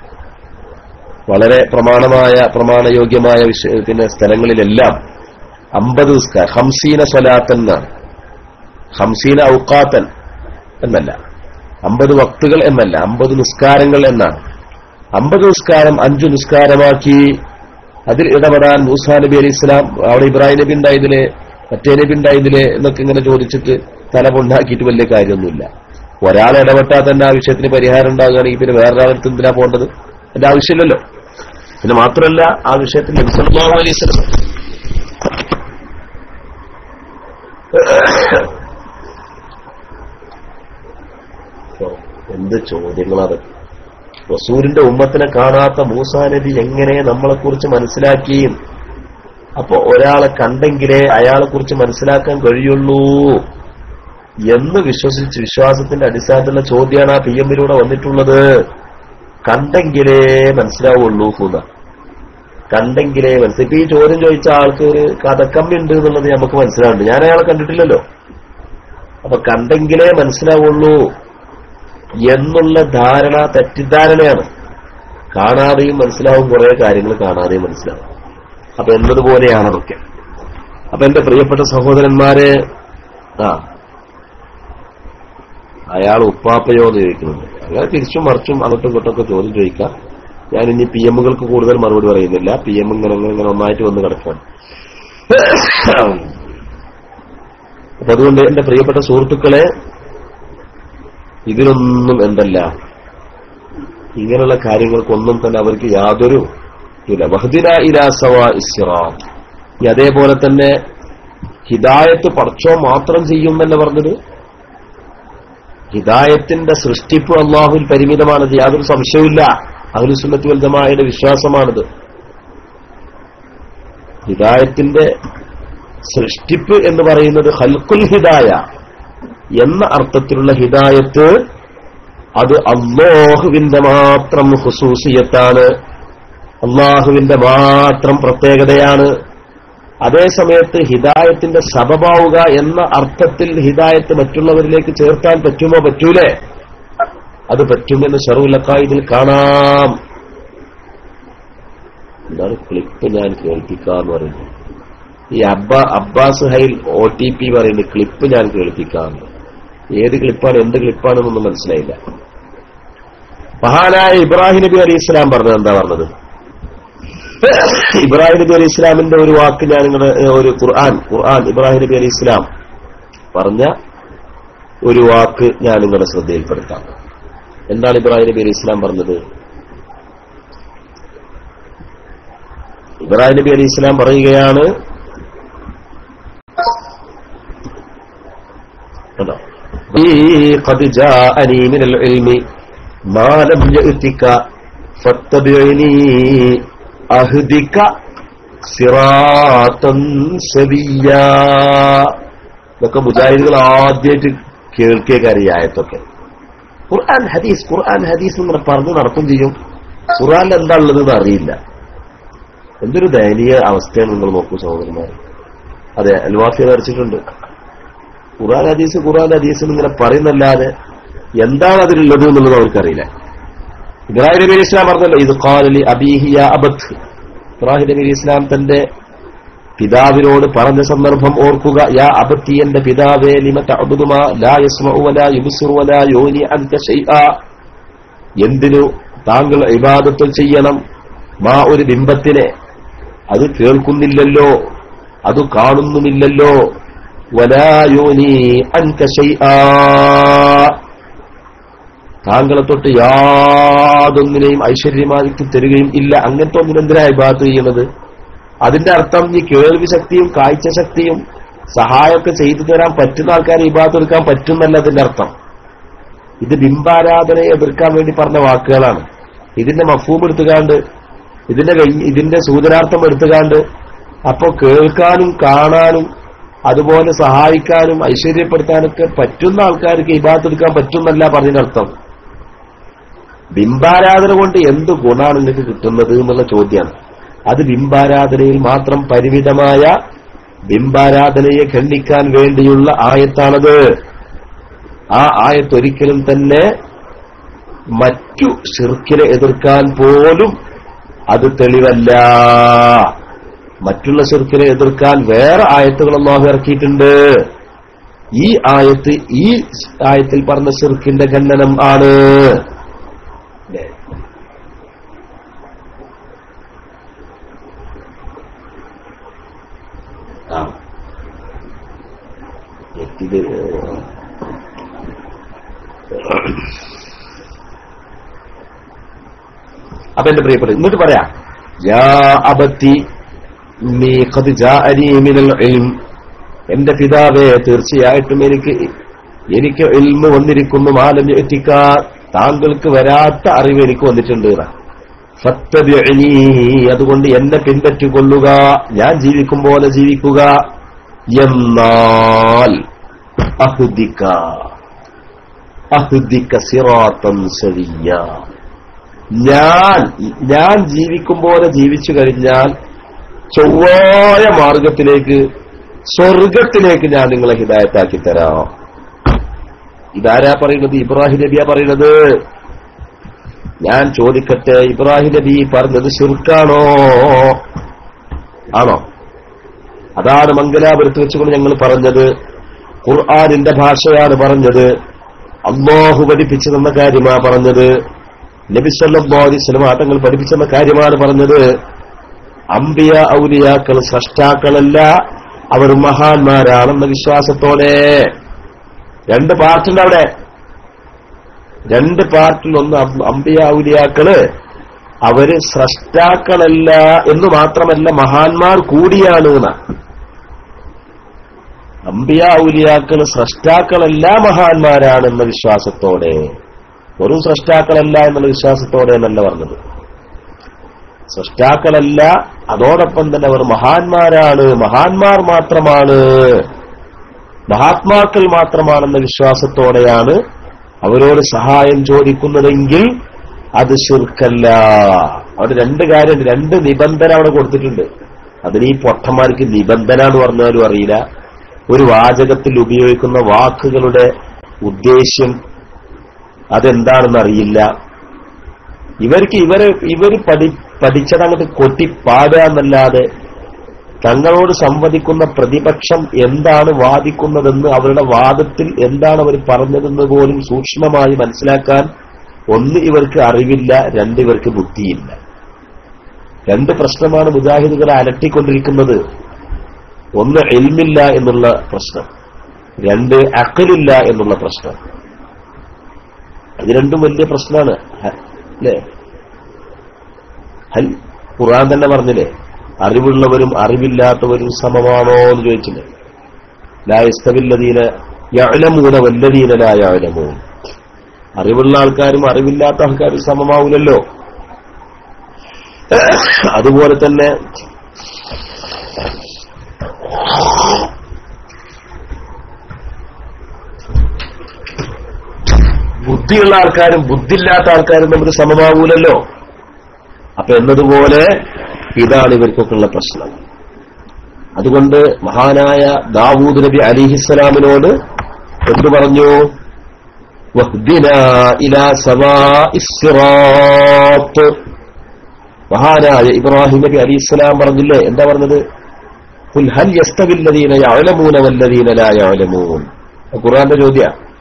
Speaker 1: വളരെ പ്രമാണമായ പ്രമാണയോഗ്യമായ വിഷയ പിന്നെ സ്ഥലങ്ങളിലെല്ലാം അമ്പത് നിസ്കാരം ഹംസീന സ്വലാത്തൻ എന്നാണ് ഹംസീന ഔക്കാത്തൻ എന്നല്ല അമ്പത് വക്തുകൾ എന്നല്ല അമ്പത് നിസ്കാരങ്ങൾ എന്നാണ് അമ്പത് നിസ്കാരം അഞ്ചു നിസ്കാരമാക്കി അതിൽ ഇടപെടാൻ മൂസാ നബി അലി ഇസ്ലാം അവിടെ ഇബ്രാഹിം നബി ഉണ്ടായതിലെ മറ്റേ നബി ഉണ്ടായതിലെ എന്നൊക്കെ ഇങ്ങനെ ചോദിച്ചിട്ട് തല പൊണ്ടാക്കിയിട്ട് വലിയ കാര്യമൊന്നുമില്ല ഒരാൾ ഇടപെട്ടാൽ തന്നെ ആ വിഷയത്തിന് പരിഹാരം ഉണ്ടാകുകയാണെങ്കിൽ പിന്നെ വേറൊരാളടുത്ത് എന്തിനാ പോകേണ്ടത് അതിന്റെ ആവശ്യമില്ലല്ലോ പിന്നെ മാത്രമല്ല ആ വിഷയത്തിൽ നബി സല്ലല്ലാഹു അലൈഹി വസല്ലം എന്ത് ചോദ്യങ്ങളത് റസൂലിന്റെ ഉമ്മത്തിനെ കാണാത്ത മൂസാ നബി എങ്ങനെ നമ്മളെക്കുറിച്ച് മനസ്സിലാക്കിയും അപ്പൊ ഒരാളെ കണ്ടെങ്കിലേ അയാളെ കുറിച്ച് മനസ്സിലാക്കാൻ കഴിയുള്ളൂ എന്ന് വിശ്വസിച്ച് വിശ്വാസത്തിന്റെ അടിസ്ഥാനത്തിലുള്ള ചോദ്യമാണ് ആ പി എമ്മിലൂടെ വന്നിട്ടുള്ളത് കണ്ടെങ്കിലേ മനസ്സിലാവുള്ളൂ കൂന്ന കണ്ടെങ്കിലേ മനസ്സിൽ ഇപ്പൊ ഈ ചോദ്യം ചോദിച്ച ആൾക്ക് ഒരു കഥക്കമ്മി ഉണ്ട് എന്നുള്ളത് നമുക്ക് മനസ്സിലാവുന്നുണ്ട് ഞാൻ അയാളെ കണ്ടിട്ടില്ലല്ലോ അപ്പൊ കണ്ടെങ്കിലേ മനസ്സിലാവുള്ളൂ എന്നുള്ള ധാരണ തെറ്റിദ്ധാരണയാണ് കാണാതെയും മനസ്സിലാവും കുറെ കാര്യങ്ങൾ കാണാതെയും മനസ്സിലാവും അപ്പൊ എന്നതുപോലെയാണ് അതൊക്കെ അപ്പൊ എന്റെ പ്രിയപ്പെട്ട സഹോദരന്മാരെ ആ അയാൾ ഉപ്പാപ്പയോ എന്ന് ചോദിക്കുന്നുണ്ട് അങ്ങനെ തിരിച്ചും മറിച്ചും അങ്ങോട്ടും ഇങ്ങോട്ടും ഒക്കെ ചോദ്യം ചോദിക്കാം ഞാൻ ഇനി പി എമ്മുകൾക്ക് കൂടുതൽ മറുപടി പറയുന്നില്ല പി എം ഇങ്ങനെ ഇങ്ങനെ ഇങ്ങനെ ഒന്നായിട്ട് വന്ന് കിടക്കാണ് അപ്പൊ അതുകൊണ്ട് എന്റെ പ്രിയപ്പെട്ട സുഹൃത്തുക്കളെ ഇതിനൊന്നും എന്തല്ല ഇങ്ങനെയുള്ള കാര്യങ്ങൾക്കൊന്നും തന്നെ അവർക്ക് യാതൊരു ഇല്ല വഹദിന ഇലാസവ ഇസ്റാം ഈ അതേപോലെ തന്നെ ഹിദായത്ത് പടച്ചോ മാത്രം ചെയ്യുമെന്നല്ല പറഞ്ഞത് ഹിദായത്തിന്റെ സൃഷ്ടിപ്പ് അള്ളാഹുൽ പരിമിതമാണത് യാതൊരു സംശയവുമില്ല അഹ്ലുസുന്നത്ത് വൽ ജമാഅയുടെ വിശ്വാസമാണിത് ഹിദായത്തിന്റെ സൃഷ്ടിപ്പ് എന്ന് പറയുന്നത് ഹൽക്കുൽ ഹിദായ എന്ന അർത്ഥത്തിലുള്ള ഹിദായത്ത് അത് അള്ളാഹുവിന്റെ മാത്രം ഹുസൂസിയത്താണ് അള്ളാഹുവിന്റെ മാത്രം പ്രത്യേകതയാണ് അതേ സമയത്ത് ഹിദായത്തിന്റെ സബബാവുക എന്ന അർത്ഥത്തിൽ ഹിദായത്ത് മറ്റുള്ളവരിലേക്ക് ചേർത്താൻ പറ്റുമോ പറ്റൂലേ അത് പറ്റുമെന്ന് ഷറുലക്കായതിൽ കാണാം എന്താണ് ക്ലിപ്പ് ഞാൻ കേൾപ്പിക്കാന്ന് പറയുന്നത് ഈ അബ്ബ അബ്ബാസ് ഹൈൽ ഒ ടി പി പറയുന്നത് ക്ലിപ്പ് ഞാൻ കേൾപ്പിക്കാന്ന് ഏത് ക്ലിപ്പാണ് എന്ത് ക്ലിപ്പാണെന്നൊന്നും മനസ്സിലായില്ല മഹാനായ ഇബ്രാഹിം നബി അലി ഇസ്ലാം പറഞ്ഞത് എന്താ പറഞ്ഞത് ഇബ്രാഹിം നബി അലി ഇസ്ലാമിന്റെ ഒരു വാക്ക് ഞാൻ നിങ്ങളുടെ ഒരു ഖുർആൻ ഖുർആൻ ഇബ്രാഹിം നബി അലി ഇസ്ലാം പറഞ്ഞ ഒരു വാക്ക് ഞാൻ നിങ്ങളുടെ ശ്രദ്ധയിൽപ്പെടുത്താം എന്താണ് ഇബ്രാഹിം നബി അലി ഇസ്ലാം പറഞ്ഞത് ഇബ്രാഹിം നബി അലി ഇസ്ലാം പറയുകയാണ് കേട്ടോ قد جاءني من العلم ما لم يأتك فاتبعني أهدك صراطا سويا ഇതൊക്കെ മുജാഹിദുകൾ ആദ്യമായിട്ട് കേൾക്കേക്കാരി ആയത്തൊക്കെ ഖുർആൻ ഹദീസ് ഖുർആൻ ഹദീസ് ഇങ്ങനെ പറഞ്ഞു നടക്കും ചെയ്യും ഖുർആനിൽ എന്താ ഉള്ളതെന്ന് അറിയില്ല എന്തൊരു ദയനീയ അവസ്ഥയാണ് നിങ്ങൾ നോക്കൂ സഹോദരന്മാർ അതെ അൽവാഫി വരച്ചിട്ടുണ്ട് ഖുർആൻ ഹദീസ് ഖുർആൻ ഹദീസ് ഇങ്ങനെ പറയുന്നല്ലാതെ എന്താണ് അതിലുള്ളത് എന്നുള്ളത് അവർക്കറിയില്ല ഇബ്രാഹിം നബി അലി ഇസ്ലാം പറഞ്ഞല്ലോ ഇത് കാലലി അബീഹിയ അബത്ത് ഇബ്രാഹിം നബി അലി ഇസ്ലാം തന്റെ പിതാവിനോട് പറഞ്ഞ സന്ദർഭം ഓർക്കുക യാ അബത്തി എന്റെ പിതാവേ ലിമ തഅബുദുമാ ലാ യസ്മഉ വലാ യുബ്സിറു വലാ യൂനി അൻക ശൈആ എന്തിനു താങ്കൾ ഇബാദത്ത് ചെയ്യണം മാ ഒരു ബിംബത്തിനെ അത് കേൾക്കുന്നില്ലല്ലോ അത് കാണുന്നുമില്ലല്ലോ വലാ യൂനി അൻക ശൈആ താങ്കളെ തൊട്ട് യാതൊന്നിനെയും ഐശ്വര്യമാക്കി തരികയും ഇല്ല അങ്ങനത്തെ ഒന്നിനെന്തിനാ ഇബാദത്ത് ചെയ്യുന്നത് അതിന്റെ അർത്ഥം ഈ കേൾവി ശക്തിയും കാഴ്ച ശക്തിയും സഹായമൊക്കെ ചെയ്തു തരാൻ പറ്റുന്ന ആൾക്കാരെ ഇബാദത്ത് എടുക്കാൻ പറ്റുന്നല്ല അതിന്റെ അർത്ഥം ഇത് ബിംബാരാധനയെ എതിർക്കാൻ വേണ്ടി പറഞ്ഞ വാക്കുകളാണ് ഇതിന്റെ മഫൂം എടുത്തുകാണ്ട് ഇതിന്റെ വെയ്- ഇതിന്റെ സൂചനാർത്ഥം എടുത്തുകാണ്ട് അപ്പോ കേൾക്കാനും കാണാനും അതുപോലെ സഹായിക്കാനും ഐശ്വര്യപ്പെടുത്താനൊക്കെ പറ്റുന്ന ആൾക്കാർക്ക് ഇബാദത്ത് എടുക്കാൻ പറ്റുന്നല്ല പറഞ്ഞതിനർത്ഥം ബിംബാരാധന കൊണ്ട് എന്ത് ഗുണമാണ് നിങ്ങൾക്ക് കിട്ടുന്നത് എന്നുള്ള ചോദ്യമാണ് അത് ബിംബാരാധനയിൽ മാത്രം പരിമിതമായ ബിംബാരാധനയെ ഖണ്ഡിക്കാൻ വേണ്ടിയുള്ള ആയത്താണത് ആ ആയത്ത് ഒരിക്കലും തന്നെ മറ്റു ഷിർക്കിനെ എതിർക്കാൻ പോലും അത് തെളിവല്ല മറ്റുള്ള ഷിർക്കിനെ എതിർക്കാൻ വേറെ ആയത്തുകൾ അള്ളാഹു ഇറക്കിയിട്ടുണ്ട് ഈ ആയത്ത് ഈ ആയത്തിൽ പറഞ്ഞ ഷിർക്കിന്റെ ഖണ്ഡനം ആണ് ല്ലേ? ആ ഇത് അപ്പൊ എന്റെ പ്രിയപ്പെട്ട എന്നിട്ട് പറയാ യാ അബത്തി നീ ഖദ് ജാഅനി മിനൽ ഇൽം എന്റെ പിതാവേ തീർച്ചയായിട്ടും എനിക്ക് എനിക്ക് ഇൽമ് വന്നിരിക്കുന്നു മാലം എത്തിക്ക താങ്കൾക്ക് വരാത്ത അറിവ് എനിക്ക് വന്നിട്ടുണ്ട് എന്ന്. ഫത്തബിഅനി അതുകൊണ്ട് എന്നെ പിൻപറ്റിക്കൊള്ളുക ഞാൻ ജീവിക്കും പോലെ ജീവിക്കുക എന്നാൽ അഹുദിക്ക അഹുദിക്ക സിറാത്തൻ സവിയ്യ ഞാൻ ഞാൻ ജീവിക്കും പോലെ ജീവിച്ചു കഴിഞ്ഞാൽ ചൊവ്വായ മാർഗത്തിലേക്ക് സ്വർഗത്തിലേക്ക് ഞാൻ നിങ്ങളെ ഹിദായത്താക്കി തരാം ഇതാരാ പറയുന്നത് ഇബ്രാഹിം നബിയാ പറയുന്നത് ഞാൻ ചോദിക്കട്ടെ ഇബ്രാഹിം നബി പറഞ്ഞത് ശിർക്കാണോ ആണോ അതാണ് മംഗലാപുരത്ത് വെച്ചുകൊണ്ട് ഞങ്ങൾ പറഞ്ഞത് ഖുർആാനിന്റെ ഭാഷയാണ് പറഞ്ഞത് അള്ളാഹു പഠിപ്പിച്ചു തന്ന കാര്യമാ പറഞ്ഞത് നബിസല്ലാഹി സ്വലമാ തങ്ങൾ പഠിപ്പിച്ചെന്ന കാര്യമാണ് പറഞ്ഞത് അമ്പിയ ഔലിയാക്കൾ സൃഷ്ടാക്കളല്ല അവർ മഹാന്മാരാണെന്ന വിശ്വാസത്തോടെ രണ്ട് പാർട്ടുണ്ട് അവിടെ രണ്ട് പാർട്ടിൽ ഒന്ന് അം- അമ്പിയ ഔലിയാക്കള് അവര് സ്രഷ്ടാക്കളല്ല എന്ന് മാത്രമല്ല മഹാന്മാർ കൂടിയാണ് എന്നാ അമ്പിയ ഔലിയാക്കൾ സ്രഷ്ടാക്കളല്ല മഹാന്മാരാണെന്ന വിശ്വാസത്തോടെ വെറും സ്രഷ്ടാക്കളല്ല എന്നുള്ള വിശ്വാസത്തോടെ എന്നല്ല പറഞ്ഞത് സൃഷ്ടാക്കളല്ല അതോടൊപ്പം തന്നെ അവർ മഹാന്മാരാണ് മഹാന്മാർ മാത്രമാണ് മഹാത്മാക്കൾ മാത്രമാണെന്ന വിശ്വാസത്തോടെയാണ് അവരോട് സഹായം ചോദിക്കുന്നതെങ്കിൽ അത് ശിർക്കല്ല അവിടെ രണ്ട് കാര്യം രണ്ട് നിബന്ധന അവിടെ കൊടുത്തിട്ടുണ്ട് അതിന് ഈ പൊട്ടന്മാർക്ക് നിബന്ധന എന്ന് പറഞ്ഞാലും അറിയില്ല ഒരു വാചകത്തിൽ ഉപയോഗിക്കുന്ന വാക്കുകളുടെ ഉദ്ദേശ്യം അതെന്താണെന്ന് അറിയില്ല ഇവർക്ക് ഇവര് ഇവര് പഠി പഠിച്ചത് അങ്ങോട്ട് കൊട്ടി പാടുക എന്നല്ലാതെ തങ്ങളോട് സംവദിക്കുന്ന പ്രതിപക്ഷം എന്താണ് വാദിക്കുന്നതെന്ന് അവരുടെ വാദത്തിൽ എന്താണ് അവർ പറഞ്ഞതെന്ന് പോലും സൂക്ഷ്മമായി മനസ്സിലാക്കാൻ ഒന്ന് ഇവർക്ക് അറിവില്ല രണ്ട് ഇവർക്ക് ബുദ്ധിയില്ല രണ്ട് പ്രശ്നമാണ് മുജാഹിദുകളെ അലട്ടിക്കൊണ്ടിരിക്കുന്നത് ഒന്ന് എൽമില്ല എന്നുള്ള പ്രശ്നം രണ്ട് അക്കലില്ല എന്നുള്ള പ്രശ്നം അത് രണ്ടും വലിയ പ്രശ്നമാണ് ഹ- അല്ലേ ഹൽ ഖുർആൻ തന്നെ പറഞ്ഞില്ലേ അറിവുള്ളവരും അറിവില്ലാത്തവരും സമമാണോ എന്ന് ചോദിച്ചില്ലേ ലായസ്തവില്ലതീന യഅലമൂന വല്ലതീന ലാ യഅലമൂൻ അറിവുള്ള ആൾക്കാരും അറിവില്ലാത്ത ആൾക്കാരും സമമാവൂലല്ലോ അതുപോലെ തന്നെ ബുദ്ധിയുള്ള ആൾക്കാരും ബുദ്ധിയില്ലാത്ത ആൾക്കാരും നമുക്ക് സമമാവൂലല്ലോ അപ്പൊ എന്നതുപോലെ ഇതാണ് ഇവർക്കൊക്കെയുള്ള പ്രശ്നം അതുകൊണ്ട് മഹാനായ ദാവൂദ് നബി അലിഹിസ്സലാമിനോട് എന്തു പറഞ്ഞു വഹ്ദിനാ ഇലാ സവാഇസ് സിറാത്ത്. മഹാനായ ഇബ്രാഹിം നബി അലിസ്ലാം പറഞ്ഞില്ലേ എന്താ പറഞ്ഞത് ഖുൽ ഹൽ യസ്തവില്ലദീന യഅലമൂന വല്ലദീന ലാ യഅലമൂൻ ഖുർആന്റെ ചോദ്യ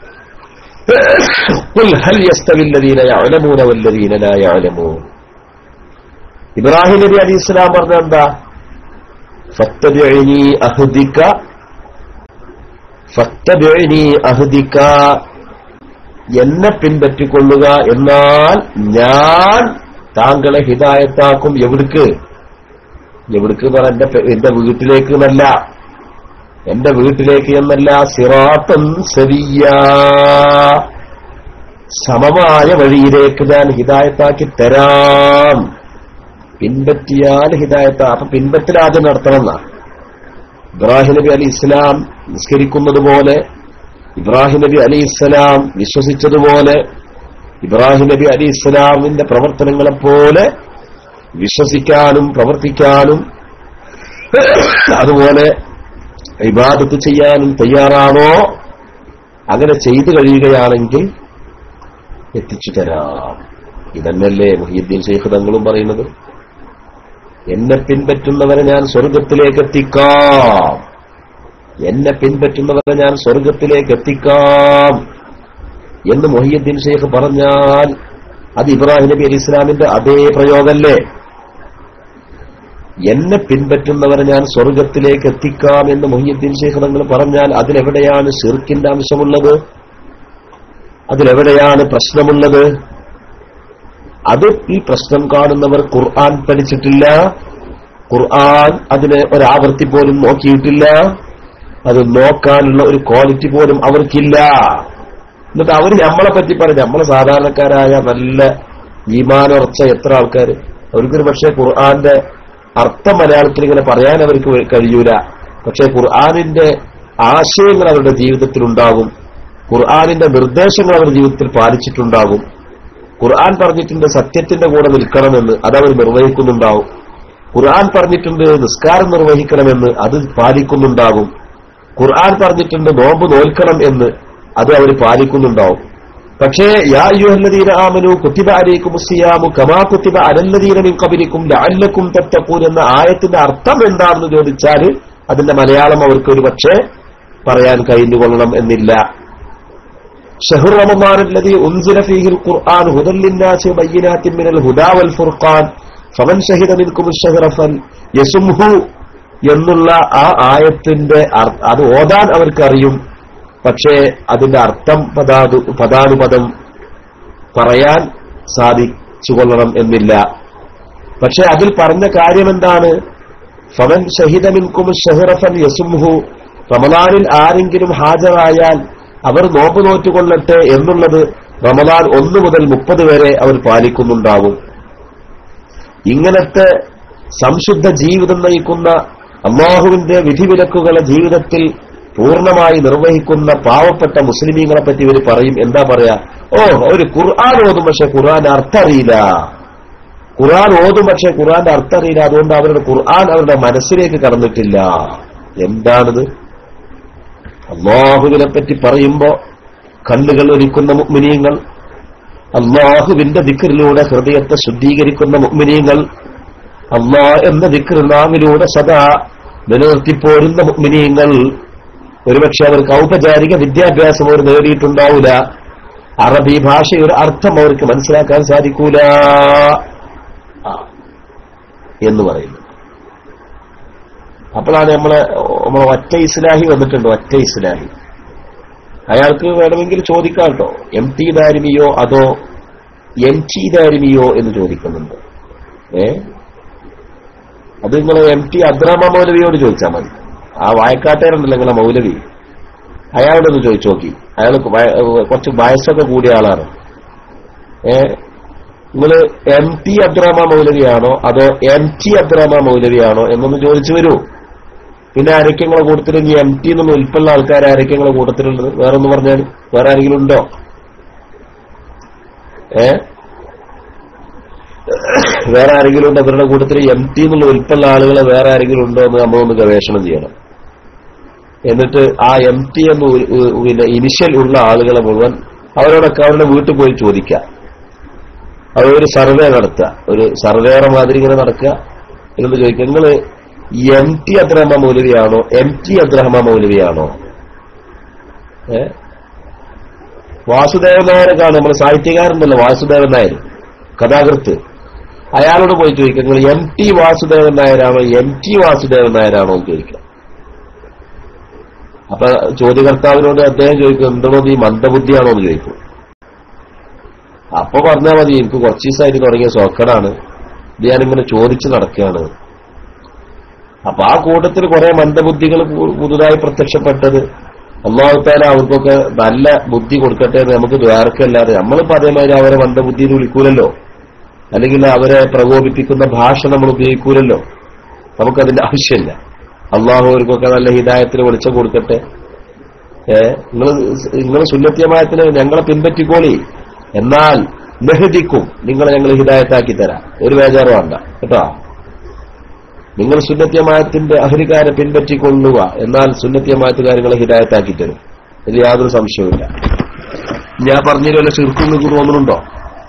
Speaker 1: ഖുൽ ഹൽ യസ്തവില്ലദീന യഅലമൂന വല്ലദീന ലാ യഅലമൂൻ ഇബ്രാഹിം നബി അലി ഇസ്ലാം പറഞ്ഞ എന്താ ഫത്തബിഅനി അഹ്ദിക ഫത്തബിഅനി അഹ്ദിക എന്നെ പിൻപറ്റിക്കൊള്ളുക എന്നാൽ ഞാൻ താങ്കളെ ഹിദായത്താക്കും എവിടേക്ക് എവിടേക്ക് പറ എന്റെ പെ- എന്റെ വീട്ടിലേക്ക് എന്നല്ല എന്റെ വീട്ടിലേക്ക് എന്നല്ല സിറാത്തൻ സരിയ സമമായ വഴിയിലേക്ക് ഞാൻ ഹിദായത്താക്കി തരാം പിൻപറ്റിയാൽ ഹിദായത്ത അപ്പൊ പിൻപറ്റൽ ആദ്യം നടത്തണമെന്നാ ഇബ്രാഹിം നബി അലി ഇസ്ലാം നിസ്കരിക്കുന്നത് പോലെ ഇബ്രാഹിം നബി അലി ഇസ്ലാം വിശ്വസിച്ചതുപോലെ ഇബ്രാഹിം നബി അലി ഇസ്ലാമിന്റെ പ്രവർത്തനങ്ങളെപ്പോലെ വിശ്വസിക്കാനും പ്രവർത്തിക്കാനും അതുപോലെ ഇബാദത്ത് ചെയ്യാനും തയ്യാറാണോ അങ്ങനെ ചെയ്തു കഴിയുകയാണെങ്കിൽ എത്തിച്ചു തരാം ഇതന്നല്ലേ മുഹീദ്ദീൻ ഷെയ്ഖ് തങ്ങളും പറയുന്നത് എന്നെ പിൻപറ്റുന്നവരെ ഞാൻ സ്വർഗത്തിലേക്ക് എത്തിക്കാം എന്നെ പിൻപറ്റുന്നവരെ ഞാൻ സ്വർഗത്തിലേക്ക് എത്തിക്കാം എന്ന് മൊഹിയുദ്ദീൻ ഷെയ്ഖ് പറഞ്ഞാൽ അത് ഇബ്രാഹിം നബി അലി ഇസ്ലാമിന്റെ അതേ പ്രയോഗല്ലേ എന്നെ പിൻപറ്റുന്നവരെ ഞാൻ സ്വർഗത്തിലേക്ക് എത്തിക്കാം എന്ന് മൊഹിയുദ്ദീൻ ഷെയ്ഖ് തങ്ങൾ പറഞ്ഞാൽ അതിലെവിടെയാണ് ഷിർക്കിന്റെ അംശമുള്ളത് അതിലെവിടെയാണ് പ്രശ്നമുള്ളത് അത് ഈ പ്രശ്നം കാണുന്നവർ ഖുർആൻ പഠിച്ചിട്ടില്ല ഖുർആൻ അതിന് ഒരാവർത്തി പോലും നോക്കിയിട്ടില്ല അത് നോക്കാനുള്ള ഒരു ക്വാളിറ്റി പോലും അവർക്കില്ല എന്നിട്ട് അവർ നമ്മളെ പറ്റി പറയും നമ്മളെ സാധാരണക്കാരായ നല്ല ഈമാനുറച്ച എത്ര ആൾക്കാർ അവർക്കൊരു പക്ഷേ ഖുർആന്റെ അർത്ഥം മലയാളത്തിൽ ഇങ്ങനെ പറയാൻ അവർക്ക് വ- കഴിയൂല പക്ഷേ ഖുർആാനിന്റെ ആശയങ്ങൾ അവരുടെ ജീവിതത്തിൽ ഉണ്ടാകും ഖുർആാനിന്റെ നിർദ്ദേശങ്ങൾ അവരുടെ ജീവിതത്തിൽ പാലിച്ചിട്ടുണ്ടാകും ഖുർആൻ പറഞ്ഞിട്ടുണ്ട് സത്യത്തിന്റെ കൂടെ നിൽക്കണമെന്ന് അതവർ നിർവഹിക്കുന്നുണ്ടാവും ഖുർആൻ പറഞ്ഞിട്ടുണ്ട് നിസ്കാരം നിർവഹിക്കണമെന്ന് അത് പാലിക്കുന്നുണ്ടാകും ഖുർആൻ പറഞ്ഞിട്ടുണ്ട് നോമ്പ് നോൽക്കണം എന്ന് അത് അവർ പാലിക്കുന്നുണ്ടാവും പക്ഷേ യാ അയ്യുഹല്ലദീന ആമനു കുത്തിബ അലൈക്കും സിയാമു കമാ കുത്തിബ അലല്ലദീന മിൻ ഖബലിക്കും ലഅല്ലക്കും തത്തഖൂൻ എന്ന ആയത്തിന്റെ അർത്ഥം എന്താണെന്ന് ചോദിച്ചാൽ അതിന്റെ മലയാളം അവർക്ക് ഒരു പക്ഷേ പറയാൻ കഴിഞ്ഞുകൊള്ളണം എന്നില്ല ഷഹുർ റമദാൻ الذي انزل فيه القرآن هدى للناس وبينات من الهدى والفرقان فمن شهد منكم الشهر فليصمه എന്നുള്ള ആ ആയത്തിന്റെ അർ- അത് ഓതാൻ അവർക്കറിയും പക്ഷേ അതിന്റെ അർത്ഥം പദാതു പദാനുപദം പറയാൻ സാധിച്ചുകൊള്ളണം എന്നില്ല പക്ഷെ അതിൽ പറഞ്ഞ കാര്യം എന്താണ് ഫമൻ ഷഹിദ മിൻകും ഷഹറഫൻ യസുംഹു റമദാനിൽ ആരെങ്കിലും ഹാജരായാൽ അവർ നോമ്പ് നോറ്റുകൊള്ളട്ടെ എന്നുള്ളത് റമദാൻ ഒന്ന് മുതൽ മുപ്പത് വരെ അവർ പാലിക്കുന്നുണ്ടാകും ഇങ്ങനത്തെ സംശുദ്ധ ജീവിതം നയിക്കുന്ന അള്ളാഹുവിന്റെ വിധിവിലക്കുകളെ ജീവിതത്തിൽ പൂർണ്ണമായി നിർവഹിക്കുന്ന പാവപ്പെട്ട മുസ്ലിമീങ്ങളെ പറ്റി ഇവർ പറയും എന്താ പറയാ ഓ ഒരു ഖുർആൻ ഓതും പക്ഷെ ഖുർആന്റെ അർത്ഥം അറിയില്ല ഖുർആൻ ഓതും പക്ഷെ ഖുർആന്റെ അർത്ഥം അറിയില്ല അതുകൊണ്ട് അവരുടെ ഖുർആൻ അവരുടെ മനസ്സിലേക്ക് കടന്നിട്ടില്ല എന്താണിത് അള്ളാഹുവിനെ പറ്റി പറയുമ്പോ കണ്ണുകൾ ഒലിക്കുന്ന മുഗ്മിനീങ്ങൾ അള്ളാഹുവിന്റെ ദിക്കറിലൂടെ ഹൃദയത്തെ ശുദ്ധീകരിക്കുന്ന മുഗ്മിനീങ്ങൾ അള്ളാ എന്ന ദിക്കർ നാമിലൂടെ സദാ നിലനിർത്തിപ്പോരുന്ന മുഗ്മിനീങ്ങൾ ഒരുപക്ഷെ അവർക്ക് ഔപചാരിക വിദ്യാഭ്യാസം അവർ നേടിയിട്ടുണ്ടാവില്ല അറബി ഭാഷയുടെ അർത്ഥം അവർക്ക് മനസ്സിലാക്കാൻ സാധിക്കൂല ആ, എന്ന് പറയുന്നു അപ്പോഴാണ് നമ്മളെ നമ്മളെ ഒറ്റ ഇസ്ലാഹി വന്നിട്ടുണ്ട് ഒറ്റ ഇസ്ലാഹി അയാൾക്ക് വേണമെങ്കിൽ ചോദിക്കാം കേട്ടോ എം ടി ദാരിമിയോ അതോ എം ടി ദാരിമിയോ എന്ന് ചോദിക്കുന്നുണ്ട് ഏ അത് നിങ്ങൾ എം ടി അബ്രഹ്മ മൗലവിയോട് ചോദിച്ചാൽ മതി ആ വായക്കാട്ടുകാരുണ്ടല്ലോ നിങ്ങളെ മൗലവി അയാളോടൊന്ന് ചോദിച്ചു നോക്കി അയാൾ കുറച്ച് വയസ്സൊക്കെ കൂടിയ ആളാണ് ഏ നിങ്ങള് എം ടി അബ്ദുറഹ്മാ മൗലവിയാണോ അതോ എം ടി അബ്ദുറഹ്മാ മൗലവിയാണോ എന്നൊന്ന് ചോദിച്ചു വരൂ പിന്നെ ആരൊക്കെങ്ങളെ കൂട്ടത്തിൽ ഈ എം ടി എന്നൊന്നും ഉൽപ്പുള്ള ആൾക്കാർ ആരൊക്കെങ്ങളെ കൂട്ടത്തിലുള്ളത് വേറെ ഒന്ന് പറഞ്ഞാൽ വേറെ ആരെങ്കിലും ഉണ്ടോ ഏ വേറെ ആരെങ്കിലും ഉണ്ടോ അവരുടെ കൂട്ടത്തിൽ എം ടി എന്നുള്ള ഉൽപ്പുള്ള ആളുകളെ വേറെ ആരെങ്കിലും ഉണ്ടോ എന്ന് നമ്മളൊന്ന് ഗവേഷണം ചെയ്യണം എന്നിട്ട് ആ എം ടി എന്ന ഉ- ഉ- പിന്നെ ഇനിഷ്യൽ ഉള്ള ആളുകളെ മുഴുവൻ അവരോടൊക്കെ അവരുടെ വീട്ടിൽ പോയി ചോദിക്കുക അവർ ഒരു സർവേ നടത്തുക ഒരു സർവേറെ മാതിരി ഇങ്ങനെ നടക്കുക എന്നിട്ട് ചോദിക്കുക നിങ്ങൾ എം ടി അബ്രഹ്മ മൗലവിയാണോ എം ടി അബ്രഹ്മ മൗലവിയാണോ ഏ വാസുദേവൻ നായരൊക്കെയാണ് നമ്മൾ സാഹിത്യകാരുണ്ടല്ലോ വാസുദേവൻ നായർ കഥാകൃത്ത് അയാളോട് പോയി ചോദിക്കുക നിങ്ങൾ എം ടി വാസുദേവൻ നായരാണോ എം ടി വാസുദേവൻ നായരാണോ എന്ന് ചോദിക്കുക അപ്പൊ ചോദ്യകർത്താവിനോട് അദ്ദേഹം ചോദിക്കും എന്താണോ നീ മന്ദബുദ്ധിയാണോ എന്ന് ചോദിക്കും അപ്പൊ പറഞ്ഞാൽ മതി എനിക്ക് കുറച്ച് ദിവസമായിട്ട് തുടങ്ങിയ സോക്കടാണ് ഇത് ഞാനിങ്ങനെ ചോദിച്ചു നടക്കുകയാണ് അപ്പൊ ആ കൂട്ടത്തിൽ കുറെ മന്ദബുദ്ധികൾ പു- പുതുതായി പ്രത്യക്ഷപ്പെട്ടത് ഒന്നാമത്തേല അവർക്കൊക്കെ നല്ല ബുദ്ധി കൊടുക്കട്ടെ എന്ന് നമുക്ക് ദ്വാരക്കല്ലാതെ നമ്മളിപ്പോ അതേമാതിരി അവരെ മന്ദബുദ്ധി എന്ന് വിളിക്കൂലല്ലോ അല്ലെങ്കിൽ അവരെ പ്രകോപിപ്പിക്കുന്ന ഭാഷ നമ്മൾ ഉപയോഗിക്കൂലല്ലോ നമുക്കതിന്റെ ആവശ്യമില്ല അള്ളാഹു അവർക്കൊക്കെ നല്ല ഹിദായത്തിന് വെളിച്ചം കൊടുക്കട്ടെ ഏ നിങ്ങൾ നിങ്ങൾ സുന്നത്യമായത്തിന് ഞങ്ങളെ പിൻപറ്റിക്കോളി എന്നാൽ ലഹദിക്കും നിങ്ങളെ ഞങ്ങൾ ഹിദായത്താക്കി തരാം ഒരു ബേജാറ് വേണ്ട കേട്ടോ നിങ്ങൾ സുന്നത്യമായത്തിന്റെ അഹരികാരെ പിൻപറ്റിക്കൊള്ളുക എന്നാൽ സുന്നത്യമായത്തുകാർ നിങ്ങളെ ഹിദായത്താക്കി തരും ഇത് യാതൊരു സംശയവുമില്ല ഞാൻ പറഞ്ഞതിൽ വല്ല ചുരുക്കം നിങ്ങൾക്ക് തോന്നുന്നുണ്ടോ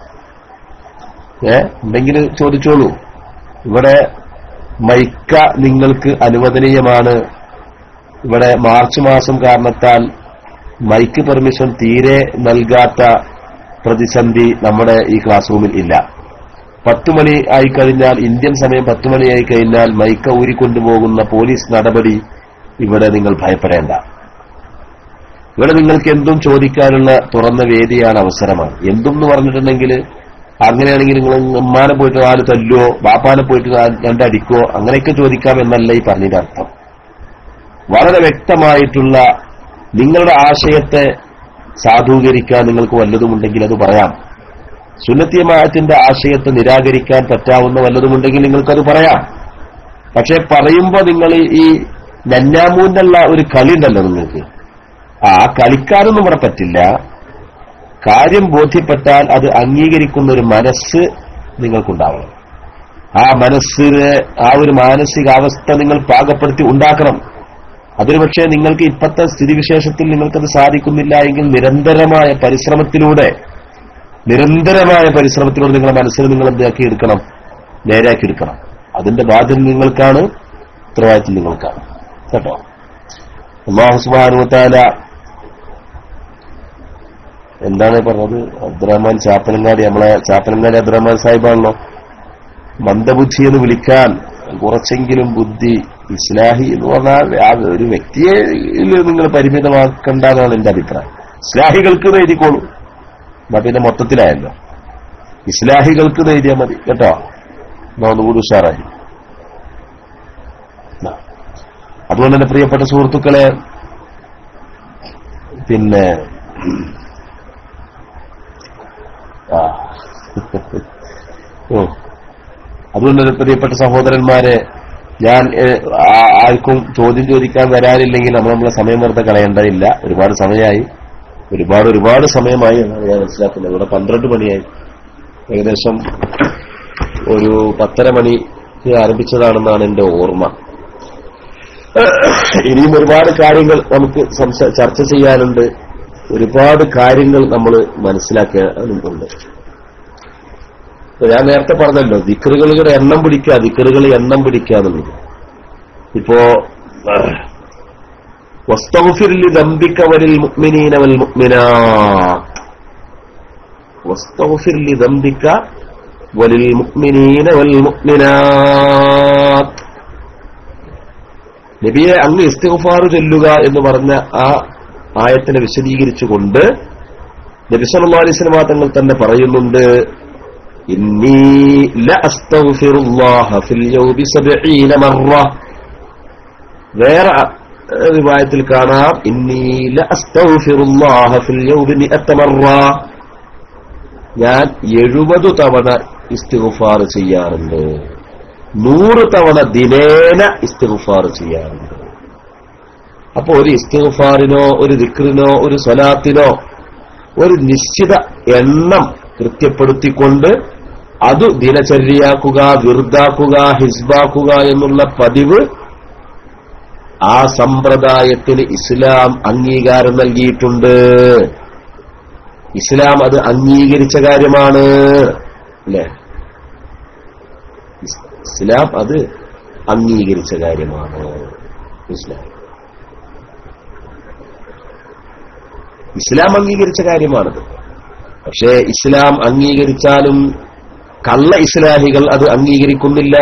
Speaker 1: ഏ ഉണ്ടെങ്കിൽ ചോദിച്ചോളൂ ഇവിടെ മൈക്ക നിങ്ങൾക്ക് അനുവദനീയമാണ് ഇവിടെ മാർച്ച് മാസം കാരണത്താൽ മൈക്ക് പെർമിഷൻ തീരെ നൽകാത്ത പ്രതിസന്ധി നമ്മുടെ ഈ ക്ലാസ് റൂമിൽ ഇല്ല പത്ത് മണി ആയി കഴിഞ്ഞാൽ ഇന്ത്യൻ സമയം പത്ത് മണിയായി കഴിഞ്ഞാൽ മൈക്ക ഊരിക്കൊണ്ടുപോകുന്ന പോലീസ് നടപടി ഇവിടെ നിങ്ങൾ ഭയപ്പെടേണ്ട ഇവിടെ നിങ്ങൾക്ക് എന്തും ചോദിക്കാനുള്ള തുറന്ന വേദിയാണ് അവസരമാണ് എന്തും എന്ന് പറഞ്ഞിട്ടുണ്ടെങ്കിൽ അങ്ങനെയാണെങ്കിൽ നിങ്ങൾ ഉമ്മാനെ പോയിട്ട് നാല് തല്ലുവോ ബാപ്പാനെ പോയിട്ട് നാല് രണ്ടടിക്കോ അങ്ങനെയൊക്കെ ചോദിക്കാം എന്നല്ല ഈ പറഞ്ഞതിന്റെ അർത്ഥം വളരെ വ്യക്തമായിട്ടുള്ള നിങ്ങളുടെ ആശയത്തെ സാധൂകരിക്കാൻ നിങ്ങൾക്ക് വല്ലതുമുണ്ടെങ്കിൽ അത് പറയാം സുന്നത്തിയമായത്തിന്റെ ആശയത്തെ നിരാകരിക്കാൻ പറ്റാവുന്ന വല്ലതുമുണ്ടെങ്കിൽ നിങ്ങൾക്കത് പറയാം പക്ഷെ പറയുമ്പോൾ നിങ്ങൾ ഈ നന്നാമൂന്നുള്ള ഒരു കളി ഉണ്ടല്ലോ നിങ്ങൾക്ക് ആ കളിക്കാനൊന്നും ഇവിടെ പറ്റില്ല കാര്യം ബോധ്യപ്പെട്ടാൽ അത് അംഗീകരിക്കുന്ന ഒരു മനസ്സ് നിങ്ങൾക്കുണ്ടാവണം ആ മനസ്സിന് ആ ഒരു മാനസികാവസ്ഥ നിങ്ങൾ പാകപ്പെടുത്തി ഉണ്ടാക്കണം അതിന് പക്ഷേ നിങ്ങൾക്ക് ഇപ്പോഴത്തെ സ്ഥിതിവിശേഷത്തിൽ നിങ്ങൾക്കത് സാധിക്കുന്നില്ല എങ്കിൽ നിരന്തരമായ പരിശ്രമത്തിലൂടെ നിരന്തരമായ പരിശ്രമത്തിലൂടെ നിങ്ങളുടെ മനസ്സിൽ നിങ്ങൾ എന്താക്കി എടുക്കണം നേരാക്കി എടുക്കണം അതിന്റെ ബാധ്യത നിങ്ങൾക്കാണ് ഉത്തരവാദിത്വം നിങ്ങൾക്കാണ് കേട്ടോ അള്ളാഹു സുബാനുവത്താല എന്താണ് പറഞ്ഞത് അബ്ദുറഹ്മാൻ ചാപ്പനങ്ങാടി നമ്മളെ ചാപ്പനങ്ങാടി അബ്ദുറഹ്മാൻ സാഹിബാണല്ലോ മന്ദബുദ്ധി എന്ന് വിളിക്കാൻ കുറച്ചെങ്കിലും ബുദ്ധി ഇസ്ലാഹി എന്ന് പറഞ്ഞാൽ ആ ഒരു വ്യക്തിയെ നിങ്ങൾ പരിമിതമാക്കണ്ടെന്നാണ് എന്റെ അഭിപ്രായം ഇസ്ലാഹികൾക്ക് എന്ന് എഴുതിക്കോളൂ എന്നാ പിന്നെ മൊത്തത്തിലായല്ലോ ഇസ്ലാഹികൾക്ക് എന്ന് എഴുതിയാൽ മതി കേട്ടോ എന്നാ ഒന്നുകൂടി ഉഷാറായി എന്നാ. അതുകൊണ്ട് തന്നെ പ്രിയപ്പെട്ട സുഹൃത്തുക്കളെ പിന്നെ ആ ഓ അതുകൊണ്ട് തന്നെ പ്രിയപ്പെട്ട സഹോദരന്മാരെ ഞാൻ ഏഹ്, ആ- ആർക്കും ചോദ്യം ചോദിക്കാൻ വരാനില്ലെങ്കിൽ നമ്മൾ നമ്മളെ സമയം വെറുതെ കളയേണ്ടതില്ല ഒരുപാട് സമയമായി ഒരുപാട് ഒരുപാട് സമയമായി എന്നാണ് ഞാൻ മനസ്സിലാക്കുന്നത് ഇവിടെ പന്ത്രണ്ട് മണിയായി ഏകദേശം ഒരു പത്തര മണിക്ക് ആരംഭിച്ചതാണെന്നാണ് എന്റെ ഓർമ്മ ഇനിയും ഒരുപാട് കാര്യങ്ങൾ നമുക്ക് സംസ- ചർച്ച ചെയ്യാനുണ്ട് ഒരുപാട് കാര്യങ്ങൾ നമ്മൾ മനസ്സിലാക്കാനുണ്ട് ഇപ്പൊ ഞാൻ നേരത്തെ പറഞ്ഞല്ലോ ദിക്കറുകളുടെ എണ്ണം പിടിക്കുക ദിക്കറുകൾ എണ്ണം പിടിക്കുക എന്നുള്ളത് ഇപ്പോ വസ്തൗഫിർലി ദംബിക്ക വലിൽ മുഅ്മിനീന വൽ മുഅ്മിനാത്ത് വസ്തൗഫിർലി ദംബിക്ക വലിൽ മുഅ്മിനീന വൽ മുഅ്മിനാത്ത് നബിയെ അങ്ങ് ഇസ്തിഗ്ഫാർ ചൊല്ലുക എന്ന് പറഞ്ഞ ആ ആയത്തിനെ വിശദീകരിച്ചുകൊണ്ട് നബി സല്ലല്ലാഹു അലൈഹി വസല്ലം തങ്ങൾ തന്നെ പറയുന്നുണ്ട് ഇന്നി ലഅസ്തഗ്ഫിറുല്ലാഹ ഫിൽ യൗമി 70 മർറ വേറെ ഏഹ്, റിവായത്തിൽ കാണാം ഇന്നി ലഅസ്തഗ്ഫിറുല്ലാഹ ഫിൽ യൗമി 100 മർറ ഞാൻ എഴുപത് തവണ ഇസ്തിഗ്ഫാർ ചെയ്യാറുണ്ട് നൂറ് തവണ ദിനേന ഇസ്തിഗ്ഫാർ ചെയ്യാറുണ്ട് അപ്പൊ ഒരു ഇസ്തിഗ്ഫാറിനോ ഒരു ദിക്റിനോ ഒരു സ്വലാത്തിനോ ഒരു നിശ്ചിത എണ്ണം കൃത്യപ്പെടുത്തിക്കൊണ്ട് അത് ദിനചര്യയാക്കുക വിറുതാക്കുക ഹിസ്ബാക്കുക എന്നുള്ള പതിവ് ആ സമ്പ്രദായത്തിന് ഇസ്ലാം അംഗീകാരം നൽകിയിട്ടുണ്ട് ഇസ്ലാം അത് അംഗീകരിച്ച കാര്യമാണ് അല്ലേ ഇസ്- ഇസ്ലാം അത് അംഗീകരിച്ച കാര്യമാണ് ഇസ്ലാം ഇസ്ലാം അംഗീകരിച്ച കാര്യമാണത് പക്ഷേ ഇസ്ലാം അംഗീകരിച്ചാലും കള്ള ഇസ്ലാഹികൾ അത് അംഗീകരിക്കുന്നില്ല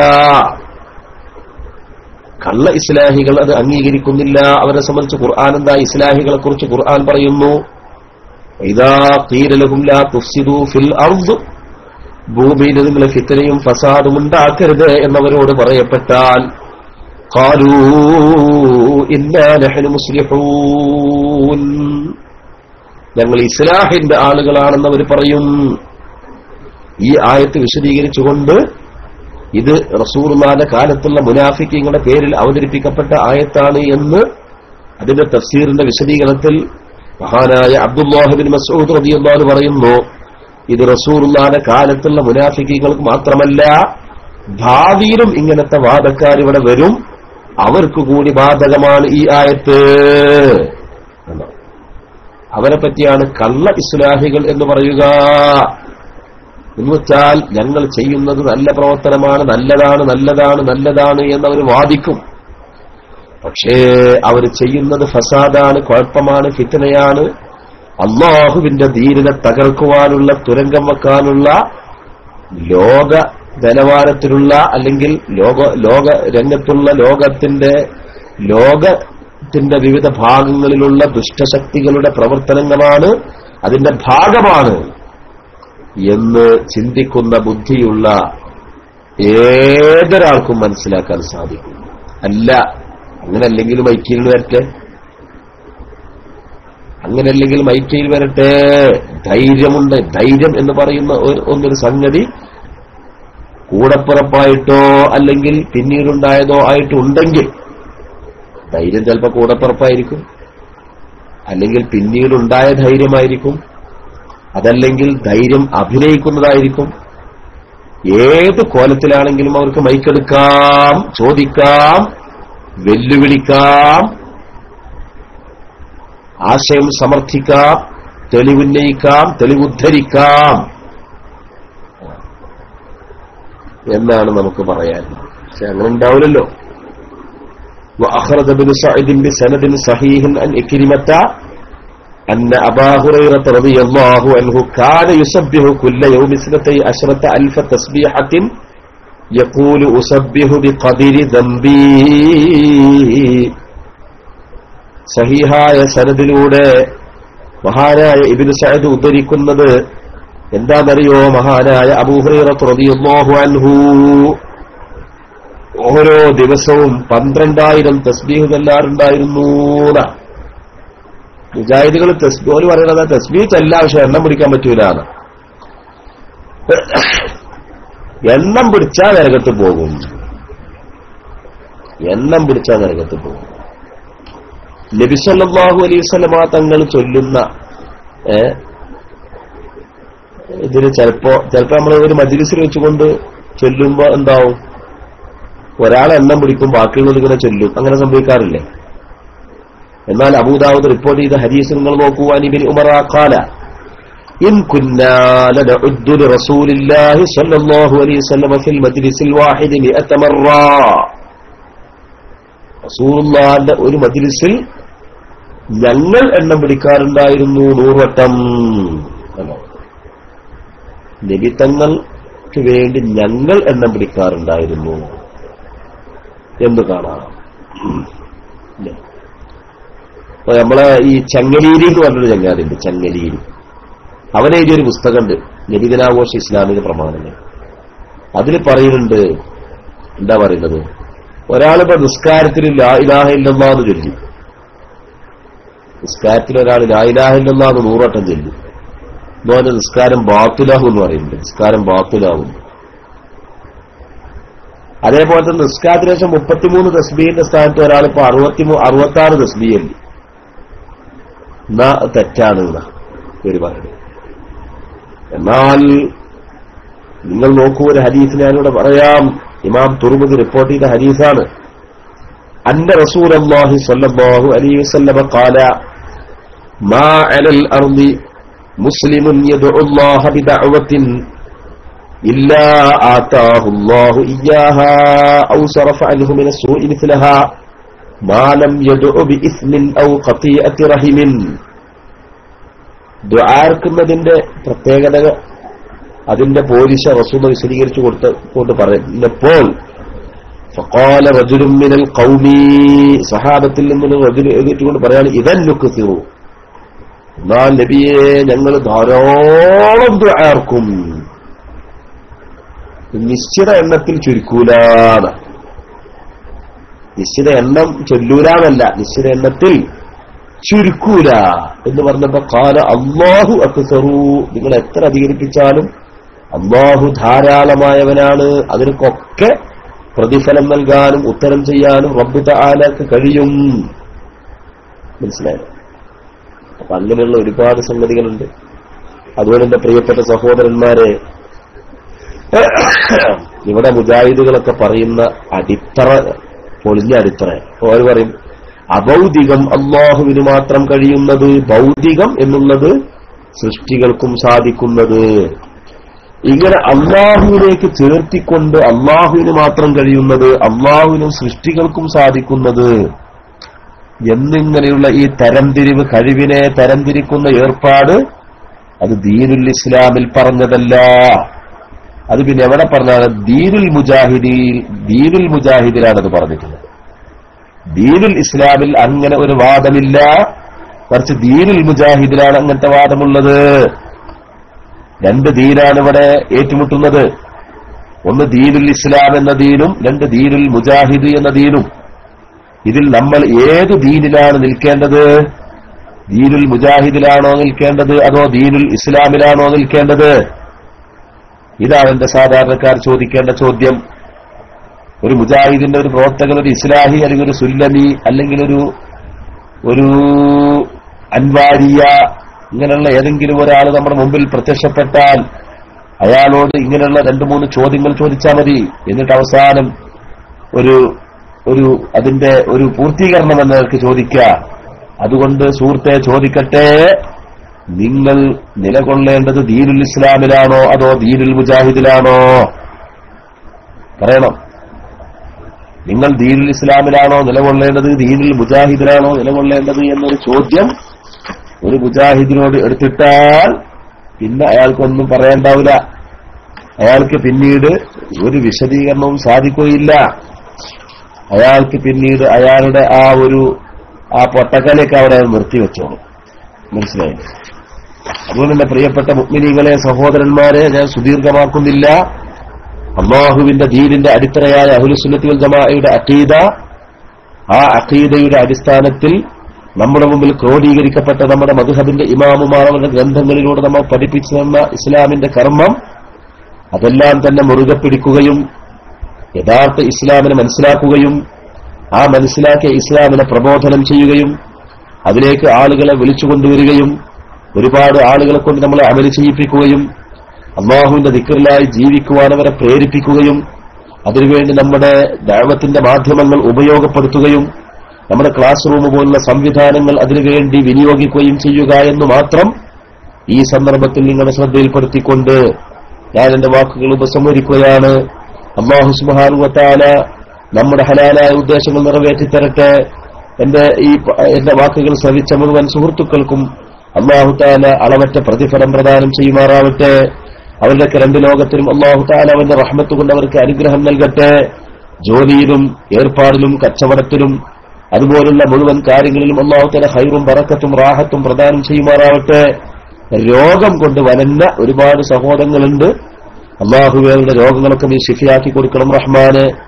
Speaker 1: കള്ള ഇസ്ലാഹികൾ അത് അംഗീകരിക്കുന്നില്ല അവരെ സംബന്ധിച്ച് ഖുർആൻ എന്താ ഇസ്ലാഹികളെ കുറിച്ച് ഖുർആൻ പറയുന്നു ഇതാ തീരലഹും ലാ തുഫ്സിദു ഫിൽ അർദ് ഭൂമിയിൽ നിങ്ങൾ ഫിത്തനയും ഫസാദും ഉണ്ടാക്കരുത് എന്നവരോട് പറയപ്പെട്ടാൽ ഖാലൂ ഇന്നാ നഹ്നു മുസ്ലിഹൂൻ ഞങ്ങൾ ഇസ്ലാഹിന്റെ ആളുകളാണെന്ന് അവർ പറയും ഈ ആയത്ത് വിശദീകരിച്ചുകൊണ്ട് ഇത് റസൂർമാന്റെ കാലത്തുള്ള മുനാഫിക്കങ്ങളുടെ പേരിൽ അവതരിപ്പിക്കപ്പെട്ട ആയത്താണ് എന്ന് അതിന്റെ തഫ്സീറിന്റെ വിശദീകരണത്തിൽ മഹാനായ അബ്ദുല്ലാഹിബിൻ മസൂദ് റതിയുള്ളാന്ന് പറയുന്നു ഇത് റസൂറുല്ലാന്റെ കാലത്തുള്ള മുനാഫിക്കുകൾക്ക് മാത്രമല്ല ഭാവിയിലും ഇങ്ങനത്തെ വാദക്കാർ ഇവിടെ വരും അവർക്ക് കൂടി ബാധകമാണ് ഈ ആയത്ത് എന്നാണ്. അവരെ പറ്റിയാണ് കള്ള ഇസ്ലാഹികൾ എന്ന് പറയുക എന്ന് വെച്ചാൽ ഞങ്ങൾ ചെയ്യുന്നത് നല്ല പ്രവർത്തനമാണ് നല്ലതാണ് നല്ലതാണ് നല്ലതാണ് എന്നവർ വാദിക്കും പക്ഷേ അവർ ചെയ്യുന്നത് ഫസാദാണ് കുഴപ്പമാണ് ഫിത്തനയാണ് അള്ളാഹുവിന്റെ ധീരത തകർക്കുവാനുള്ള തുരങ്കം വെക്കാനുള്ള ലോക നിലവാരത്തിലുള്ള അല്ലെങ്കിൽ ലോക ലോക രംഗത്തുള്ള ലോകത്തിന്റെ ലോകത്തിന്റെ വിവിധ ഭാഗങ്ങളിലുള്ള ദുഷ്ടശക്തികളുടെ പ്രവർത്തനങ്ങളാണ് അതിന്റെ ഭാഗമാണ് എന്ന് ചിന്തിക്കുന്ന ബുദ്ധിയുള്ള ഏതൊരാൾക്കും മനസ്സിലാക്കാൻ സാധിക്കും അല്ല അങ്ങനല്ലെങ്കിലും ഐക്യയിൽ വരട്ടെ അങ്ങനല്ലെങ്കിൽ ഐക്യയിൽ വരട്ടെ ധൈര്യമുണ്ട് ധൈര്യം എന്ന് പറയുന്ന ഒരു ഒന്നൊരു സംഗതി കൂടപ്പിറപ്പായിട്ടോ അല്ലെങ്കിൽ പിന്നീടുണ്ടായതോ ആയിട്ടുണ്ടെങ്കിൽ ധൈര്യം ചിലപ്പോൾ കൂടപ്പിറപ്പായിരിക്കും അല്ലെങ്കിൽ പിന്നീടുണ്ടായ ധൈര്യമായിരിക്കും അതല്ലെങ്കിൽ ധൈര്യം അഭിനയിക്കുന്നതായിരിക്കും ഏത് കോലത്തിലാണെങ്കിലും അവർക്ക് മൈക്കെടുക്കാം ചോദിക്കാം വെല്ലുവിളിക്കാം ആശയം സമർത്ഥിക്കാം തെളിവുന്നയിക്കാം തെളിവുദ്ധരിക്കാം എന്നാണ് നമുക്ക് പറയാൻ പക്ഷെ അങ്ങനെ ഉണ്ടാവില്ലല്ലോ وأخرج ابن سعيد بسند صحيح عن إكرمة أن أبا هريرة رضي الله عنه كان يسبح كل يوم اثنتي عشرة ألف تسبيحة يقول أسبح بقدر ذنبي സഹീഹായ സനദിലൂടെ മഹാനായ ഇബിന് സഅദ് ഉദ്ധരിക്കുന്നത് എന്താണെന്നറിയോ മഹാനായ അബൂഹുറൈറത്ത് റളിയല്ലാഹു അൻഹു ഓരോ ദിവസവും പന്ത്രണ്ടായിരം തസ്ബീഹ് ചെല്ലാറുണ്ടായിരുന്നു മുജാഹിദുകൾ തസ്ബീ ഓര് പറയണത് തസ്ബീഹ് ചെല്ലാ പക്ഷെ എണ്ണം പിടിക്കാൻ പറ്റൂല എണ്ണം പിടിച്ചാൽ നരകത്ത് പോകും എണ്ണം പിടിച്ചാൽ നരകത്ത് പോകും നബിസല്ലാഹു അലൈവല്ലമ തങ്ങൾ ചൊല്ലുന്ന ഏ ഇതിന് ചിലപ്പോ ചിലപ്പോ നമ്മൾ ഒരു മജ്ലിസിൽ വെച്ചുകൊണ്ട് ചൊല്ലുമ്പോ എന്താവും ഒരാൾ എണ്ണം പിടിക്കും ബാക്കിയുള്ളത് ഇങ്ങനെ ചൊല്ലും അങ്ങനെ സംഭവിക്കാറില്ലേ എന്നാൽ അബൂദാവൂദ് റിപ്പോർട്ട് ചെയ്ത ഹദീസ് നിങ്ങൾ നോക്കൂ അനിബിൻ ഉമറാഖാല إن كنا لنعد لرسول الله صلى الله عليه وسلم في المجلس الواحد مئة مرة റസൂലുള്ളാന്റെ ഒരു മജ്ലിസിൽ ഞങ്ങൾ എണ്ണം പിടിക്കാറുണ്ടായിരുന്നു നൂറുവട്ടം എന്നാണ്. നബിത്തങ്ങൾക്ക് വേണ്ടി ഞങ്ങൾ എണ്ണം പിടിക്കാറുണ്ടായിരുന്നു എന്ന് കാണാം ഇല്ലേ? അപ്പൊ നമ്മളെ ഈ ചങ്ങലീരി എന്ന് പറഞ്ഞൊരു ചങ്ങാതിണ്ട് ചങ്ങലീരി അവനെഴുതിയൊരു പുസ്തകമുണ്ട് നബിദിനാഘോഷ ഇസ്ലാമിക പ്രമാണങ്ങൾ അതിൽ പറയുന്നുണ്ട് എന്താ പറയുന്നത് ഒരാളിപ്പോ നിസ്കാരത്തിൽ ലാ ഇലാഹ ഇല്ലല്ലാ എന്ന് ചൊല്ലി നിസ്കാരത്തിൽ ഒരാൾ ലാ ഇലാഹ ഇല്ലല്ലാ എന്ന് നൂറട്ടം ചൊല്ലി അതുപോലെ നിസ്കാരം ബാത്തുലാഹും എന്ന് പറയുന്നുണ്ട് നിസ്കാരം ബാത്തുലാവും അതേപോലെ തന്നെ നിസ്കാരത്തിന് ശേഷം മുപ്പത്തിമൂന്ന് തസ്ബീന്റെ സ്ഥാനത്ത് ഒരാളിപ്പോ അറുപത്തി അറുപത്തി ആറ് തസ്ബീയല്ലേ എന്നാ തെറ്റാണ് എന്നാ ഇവര് പറയുന്നത് എന്നാൽ നിങ്ങൾ നോക്കൂ ഒരു ഹദീസ് ഞാനിവിടെ പറയാം ഇമാം തുറമുദ് റിപ്പോർട്ട് ചെയ്ത ഹദീസാണ് അന്ന റസൂൽ അള്ളാഹി സല്ലല്ലാഹു അലൈഹി വസല്ലമ ഖാല മാ അലൽ അർദി മുസ്ലിമുൻ യദ്ഉ അല്ലാഹ ബിദഅവത്തിൻ إلا آتاه الله إياها أو صرف عنه من السوء مثلها ما لم يدع بإثم أو قطيئة رحم ദുആർക്കുന്നതിന്റെ പ്രത്യേകത അതിന്റെ പോലീശ റസൂൽ വിശദീകരിച്ചു കൊടുത്ത കൊണ്ട് പറഞ്ഞപ്പോൾ ഫഖാല റജുലുൻ മിനൽ ഖൗമി സഹാബത്തിൽ നിന്നൊരു റജുൽ എഴുതിയിട്ടുകൊണ്ട് പറയാണ് ഇതൻ ലുക്കുത്തിറു എന്നാൽ നബിയെ ഞങ്ങൾ ധാരാളം ദുആർക്കും നിശ്ചിത എണ്ണത്തിൽ ചുരുക്കൂലാണ് നിശ്ചിത എണ്ണം ചൊല്ലൂലാന്നല്ല നിശ്ചിത എണ്ണത്തിൽ ചുരുക്കൂല എന്ന് പറഞ്ഞപ്പോ കാല അള്ളാഹു അക്സറു നിങ്ങൾ എത്ര അധികരിപ്പിച്ചാലും അള്ളാഹു ധാരാളമായവനാണ് അതിനൊക്കെ പ്രതിഫലം നൽകാനും ഉത്തരം ചെയ്യാനും റബ്ബു താലക്ക് കഴിയും മനസ്സിലായോ അപ്പൊ അങ്ങനെയുള്ള ഒരുപാട് സംഗതികളുണ്ട് അതുപോലെ എന്റെ പ്രിയപ്പെട്ട സഹോദരന്മാരെ ഇവിടെ മുജാഹിദുകളൊക്കെ പറയുന്ന അടിത്തറ പൊളിഞ്ഞ അടിത്തറ അവർ പറയും അഭൗതികം അള്ളാഹുവിന് മാത്രം കഴിയുന്നത് ഭൗതികം എന്നുള്ളത് സൃഷ്ടികൾക്കും സാധിക്കുന്നത് ഇങ്ങനെ അള്ളാഹുവിലേക്ക് ചേർത്തിക്കൊണ്ട് അള്ളാഹുവിന് മാത്രം കഴിയുന്നത് അള്ളാഹുവിനും സൃഷ്ടികൾക്കും സാധിക്കുന്നത് എന്നിങ്ങനെയുള്ള ഈ തരംതിരിവ് കഴിവിനെ തരംതിരിക്കുന്ന ഏർപ്പാട് അത് ദീനുൽ ഇസ്ലാമിൽ പറഞ്ഞതല്ല അത് പിന്നെ എവിടെ പറഞ്ഞാണ് ദീനുൽ മുജാഹിദിൽ ദീനുൽ മുജാഹിദിലാണ് അത് പറഞ്ഞിട്ടുള്ളത് ദീനുൽ ഇസ്ലാമിൽ അങ്ങനെ ഒരു വാദമില്ല മറിച്ച് ദീനുൽ മുജാഹിദിലാണ് അങ്ങനത്തെ വാദമുള്ളത് രണ്ട് ദീനാണ് ഇവിടെ ഏറ്റുമുട്ടുന്നത് ഒന്ന് ദീനുൽ ഇസ്ലാം എന്ന ദീനും രണ്ട് ദീനുൽ മുജാഹിദ് എന്ന ദീനും ഇതിൽ നമ്മൾ ഏത് ദീനിലാണ് നിൽക്കേണ്ടത് ദീനുൽ മുജാഹിദിലാണോ നിൽക്കേണ്ടത് അതോ ദീനുൽ ഇസ്ലാമിലാണോ നിൽക്കേണ്ടത് ഇതാണ് എന്റെ സാധാരണക്കാർ ചോദിക്കേണ്ട ചോദ്യം ഒരു മുജാഹിദിന്റെ ഒരു പ്രവർത്തകൻ ഒരു ഇസ്ലാഹി അല്ലെങ്കിൽ ഒരു സുല്ലമി അല്ലെങ്കിൽ ഒരു ഒരു അൻവാരിയ ഇങ്ങനെയുള്ള ഏതെങ്കിലും ഒരാൾ നമ്മുടെ മുമ്പിൽ പ്രത്യക്ഷപ്പെട്ടാൽ അയാളോട് ഇങ്ങനെയുള്ള രണ്ടു മൂന്ന് ചോദ്യങ്ങൾ ചോദിച്ചാൽ മതി എന്നിട്ട് അവസാനം ഒരു ഒരു അതിന്റെ ഒരു പൂർത്തീകരണം എന്നവർക്ക് ചോദിക്കുക അതുകൊണ്ട് സുഹൃത്തെ ചോദിക്കട്ടെ നിങ്ങൾ നിലകൊള്ളേണ്ടത് ദീനുൽ ഇസ്ലാമിലാണോ അതോ ദീനുൽ മുജാഹിദിലാണോ പറയണം നിങ്ങൾ ദീനുൽ ഇസ്ലാമിലാണോ നിലകൊള്ളേണ്ടത് ദീനുൽ മുജാഹിദിലാണോ നിലകൊള്ളേണ്ടത് എന്നൊരു ചോദ്യം ഒരു മുജാഹിദിനോട് എടുത്തിട്ടാൽ പിന്നെ അയാൾക്കൊന്നും പറയണ്ടാവില്ല അയാൾക്ക് പിന്നീട് ഒരു വിശദീകരണവും സാധിക്കുകയില്ല അയാൾക്ക് പിന്നീട് അയാളുടെ ആ ഒരു ആ പൊട്ടക്കലൊക്കെ അവിടെ നിർത്തിവെച്ചോളും മനസ്സിലായി അതുകൊണ്ട് എന്റെ പ്രിയപ്പെട്ട മുഗ്മിനികളെ സഹോദരന്മാരെ ഞാൻ സുദീർഘമാക്കുന്നില്ല അള്ളാഹുവിന്റെ ദീനിന്റെ അടിത്തറയായ അഹുലുസുന്നത്തി വൽ ജമാഅയുടെ അഖീദ ആ അഖീദയുടെ അടിസ്ഥാനത്തിൽ നമ്മുടെ മുമ്പിൽ ക്രോഡീകരിക്കപ്പെട്ട നമ്മുടെ മധുഹബിന്റെ ഇമാമുമാർ അവരുടെ ഗ്രന്ഥങ്ങളിലൂടെ നമ്മൾ പഠിപ്പിച്ചു തന്ന ഇസ്ലാമിന്റെ കർമ്മം അതെല്ലാം തന്നെ മുറുകെ പിടിക്കുകയും യഥാർത്ഥ ഇസ്ലാമിനെ മനസ്സിലാക്കുകയും ആ മനസ്സിലാക്കിയ ഇസ്ലാമിനെ പ്രബോധനം ചെയ്യുകയും അതിലേക്ക് ആളുകളെ വിളിച്ചുകൊണ്ടുവരികയും ഒരുപാട് ആളുകളെ കൊണ്ട് നമ്മളെ അമല് ചെയ്യിപ്പിക്കുകയും അള്ളാഹുവിന്റെ ദിക്കറിലായി ജീവിക്കുവാൻ അവരെ പ്രേരിപ്പിക്കുകയും അതിനുവേണ്ടി നമ്മുടെ ദൈവത്തിന്റെ മാധ്യമങ്ങൾ ഉപയോഗപ്പെടുത്തുകയും നമ്മുടെ ക്ലാസ് റൂം പോലുള്ള സംവിധാനങ്ങൾ അതിനുവേണ്ടി വിനിയോഗിക്കുകയും ചെയ്യുക എന്ന് മാത്രം ഈ സന്ദർഭത്തിൽ നിങ്ങളുടെ ശ്രദ്ധയിൽപ്പെടുത്തിക്കൊണ്ട് ഞാൻ എന്റെ വാക്കുകൾ ഉപസംഹരിക്കുകയാണ് അള്ളാഹു സുബാനുവത്താല നമ്മുടെ ഹലാലായ ഉദ്ദേശങ്ങൾ നിറവേറ്റി തരട്ടെ എന്റെ ഈ പ- എന്റെ വാക്കുകൾ ശ്രവിച്ച മുഴുവൻ സുഹൃത്തുക്കൾക്കും അള്ളാഹു താല അളവറ്റ പ്രതിഫലം പ്രദാനം ചെയ്യുമാറാവട്ടെ അവരുടെയൊക്കെ രണ്ട് ലോകത്തിലും അള്ളാഹു താല അവന്റെ റഹ്മത്ത് കൊണ്ട് അവർക്ക് അനുഗ്രഹം നൽകട്ടെ ജോലിയിലും ഏർപ്പാടിലും കച്ചവടത്തിലും അതുപോലുള്ള മുഴുവൻ കാര്യങ്ങളിലും അള്ളാഹു താല ഹൈറും ബറക്കത്തും റാഹത്തും പ്രദാനം ചെയ്യുമാറാവട്ടെ രോഗം കൊണ്ട് വലഞ്ഞ ഒരുപാട് സഹോദരങ്ങളുണ്ട് അള്ളാഹുവയുടെ രോഗങ്ങളൊക്കെ നീ ശിഫിയാക്കി കൊടുക്കണം റഹ്മാന്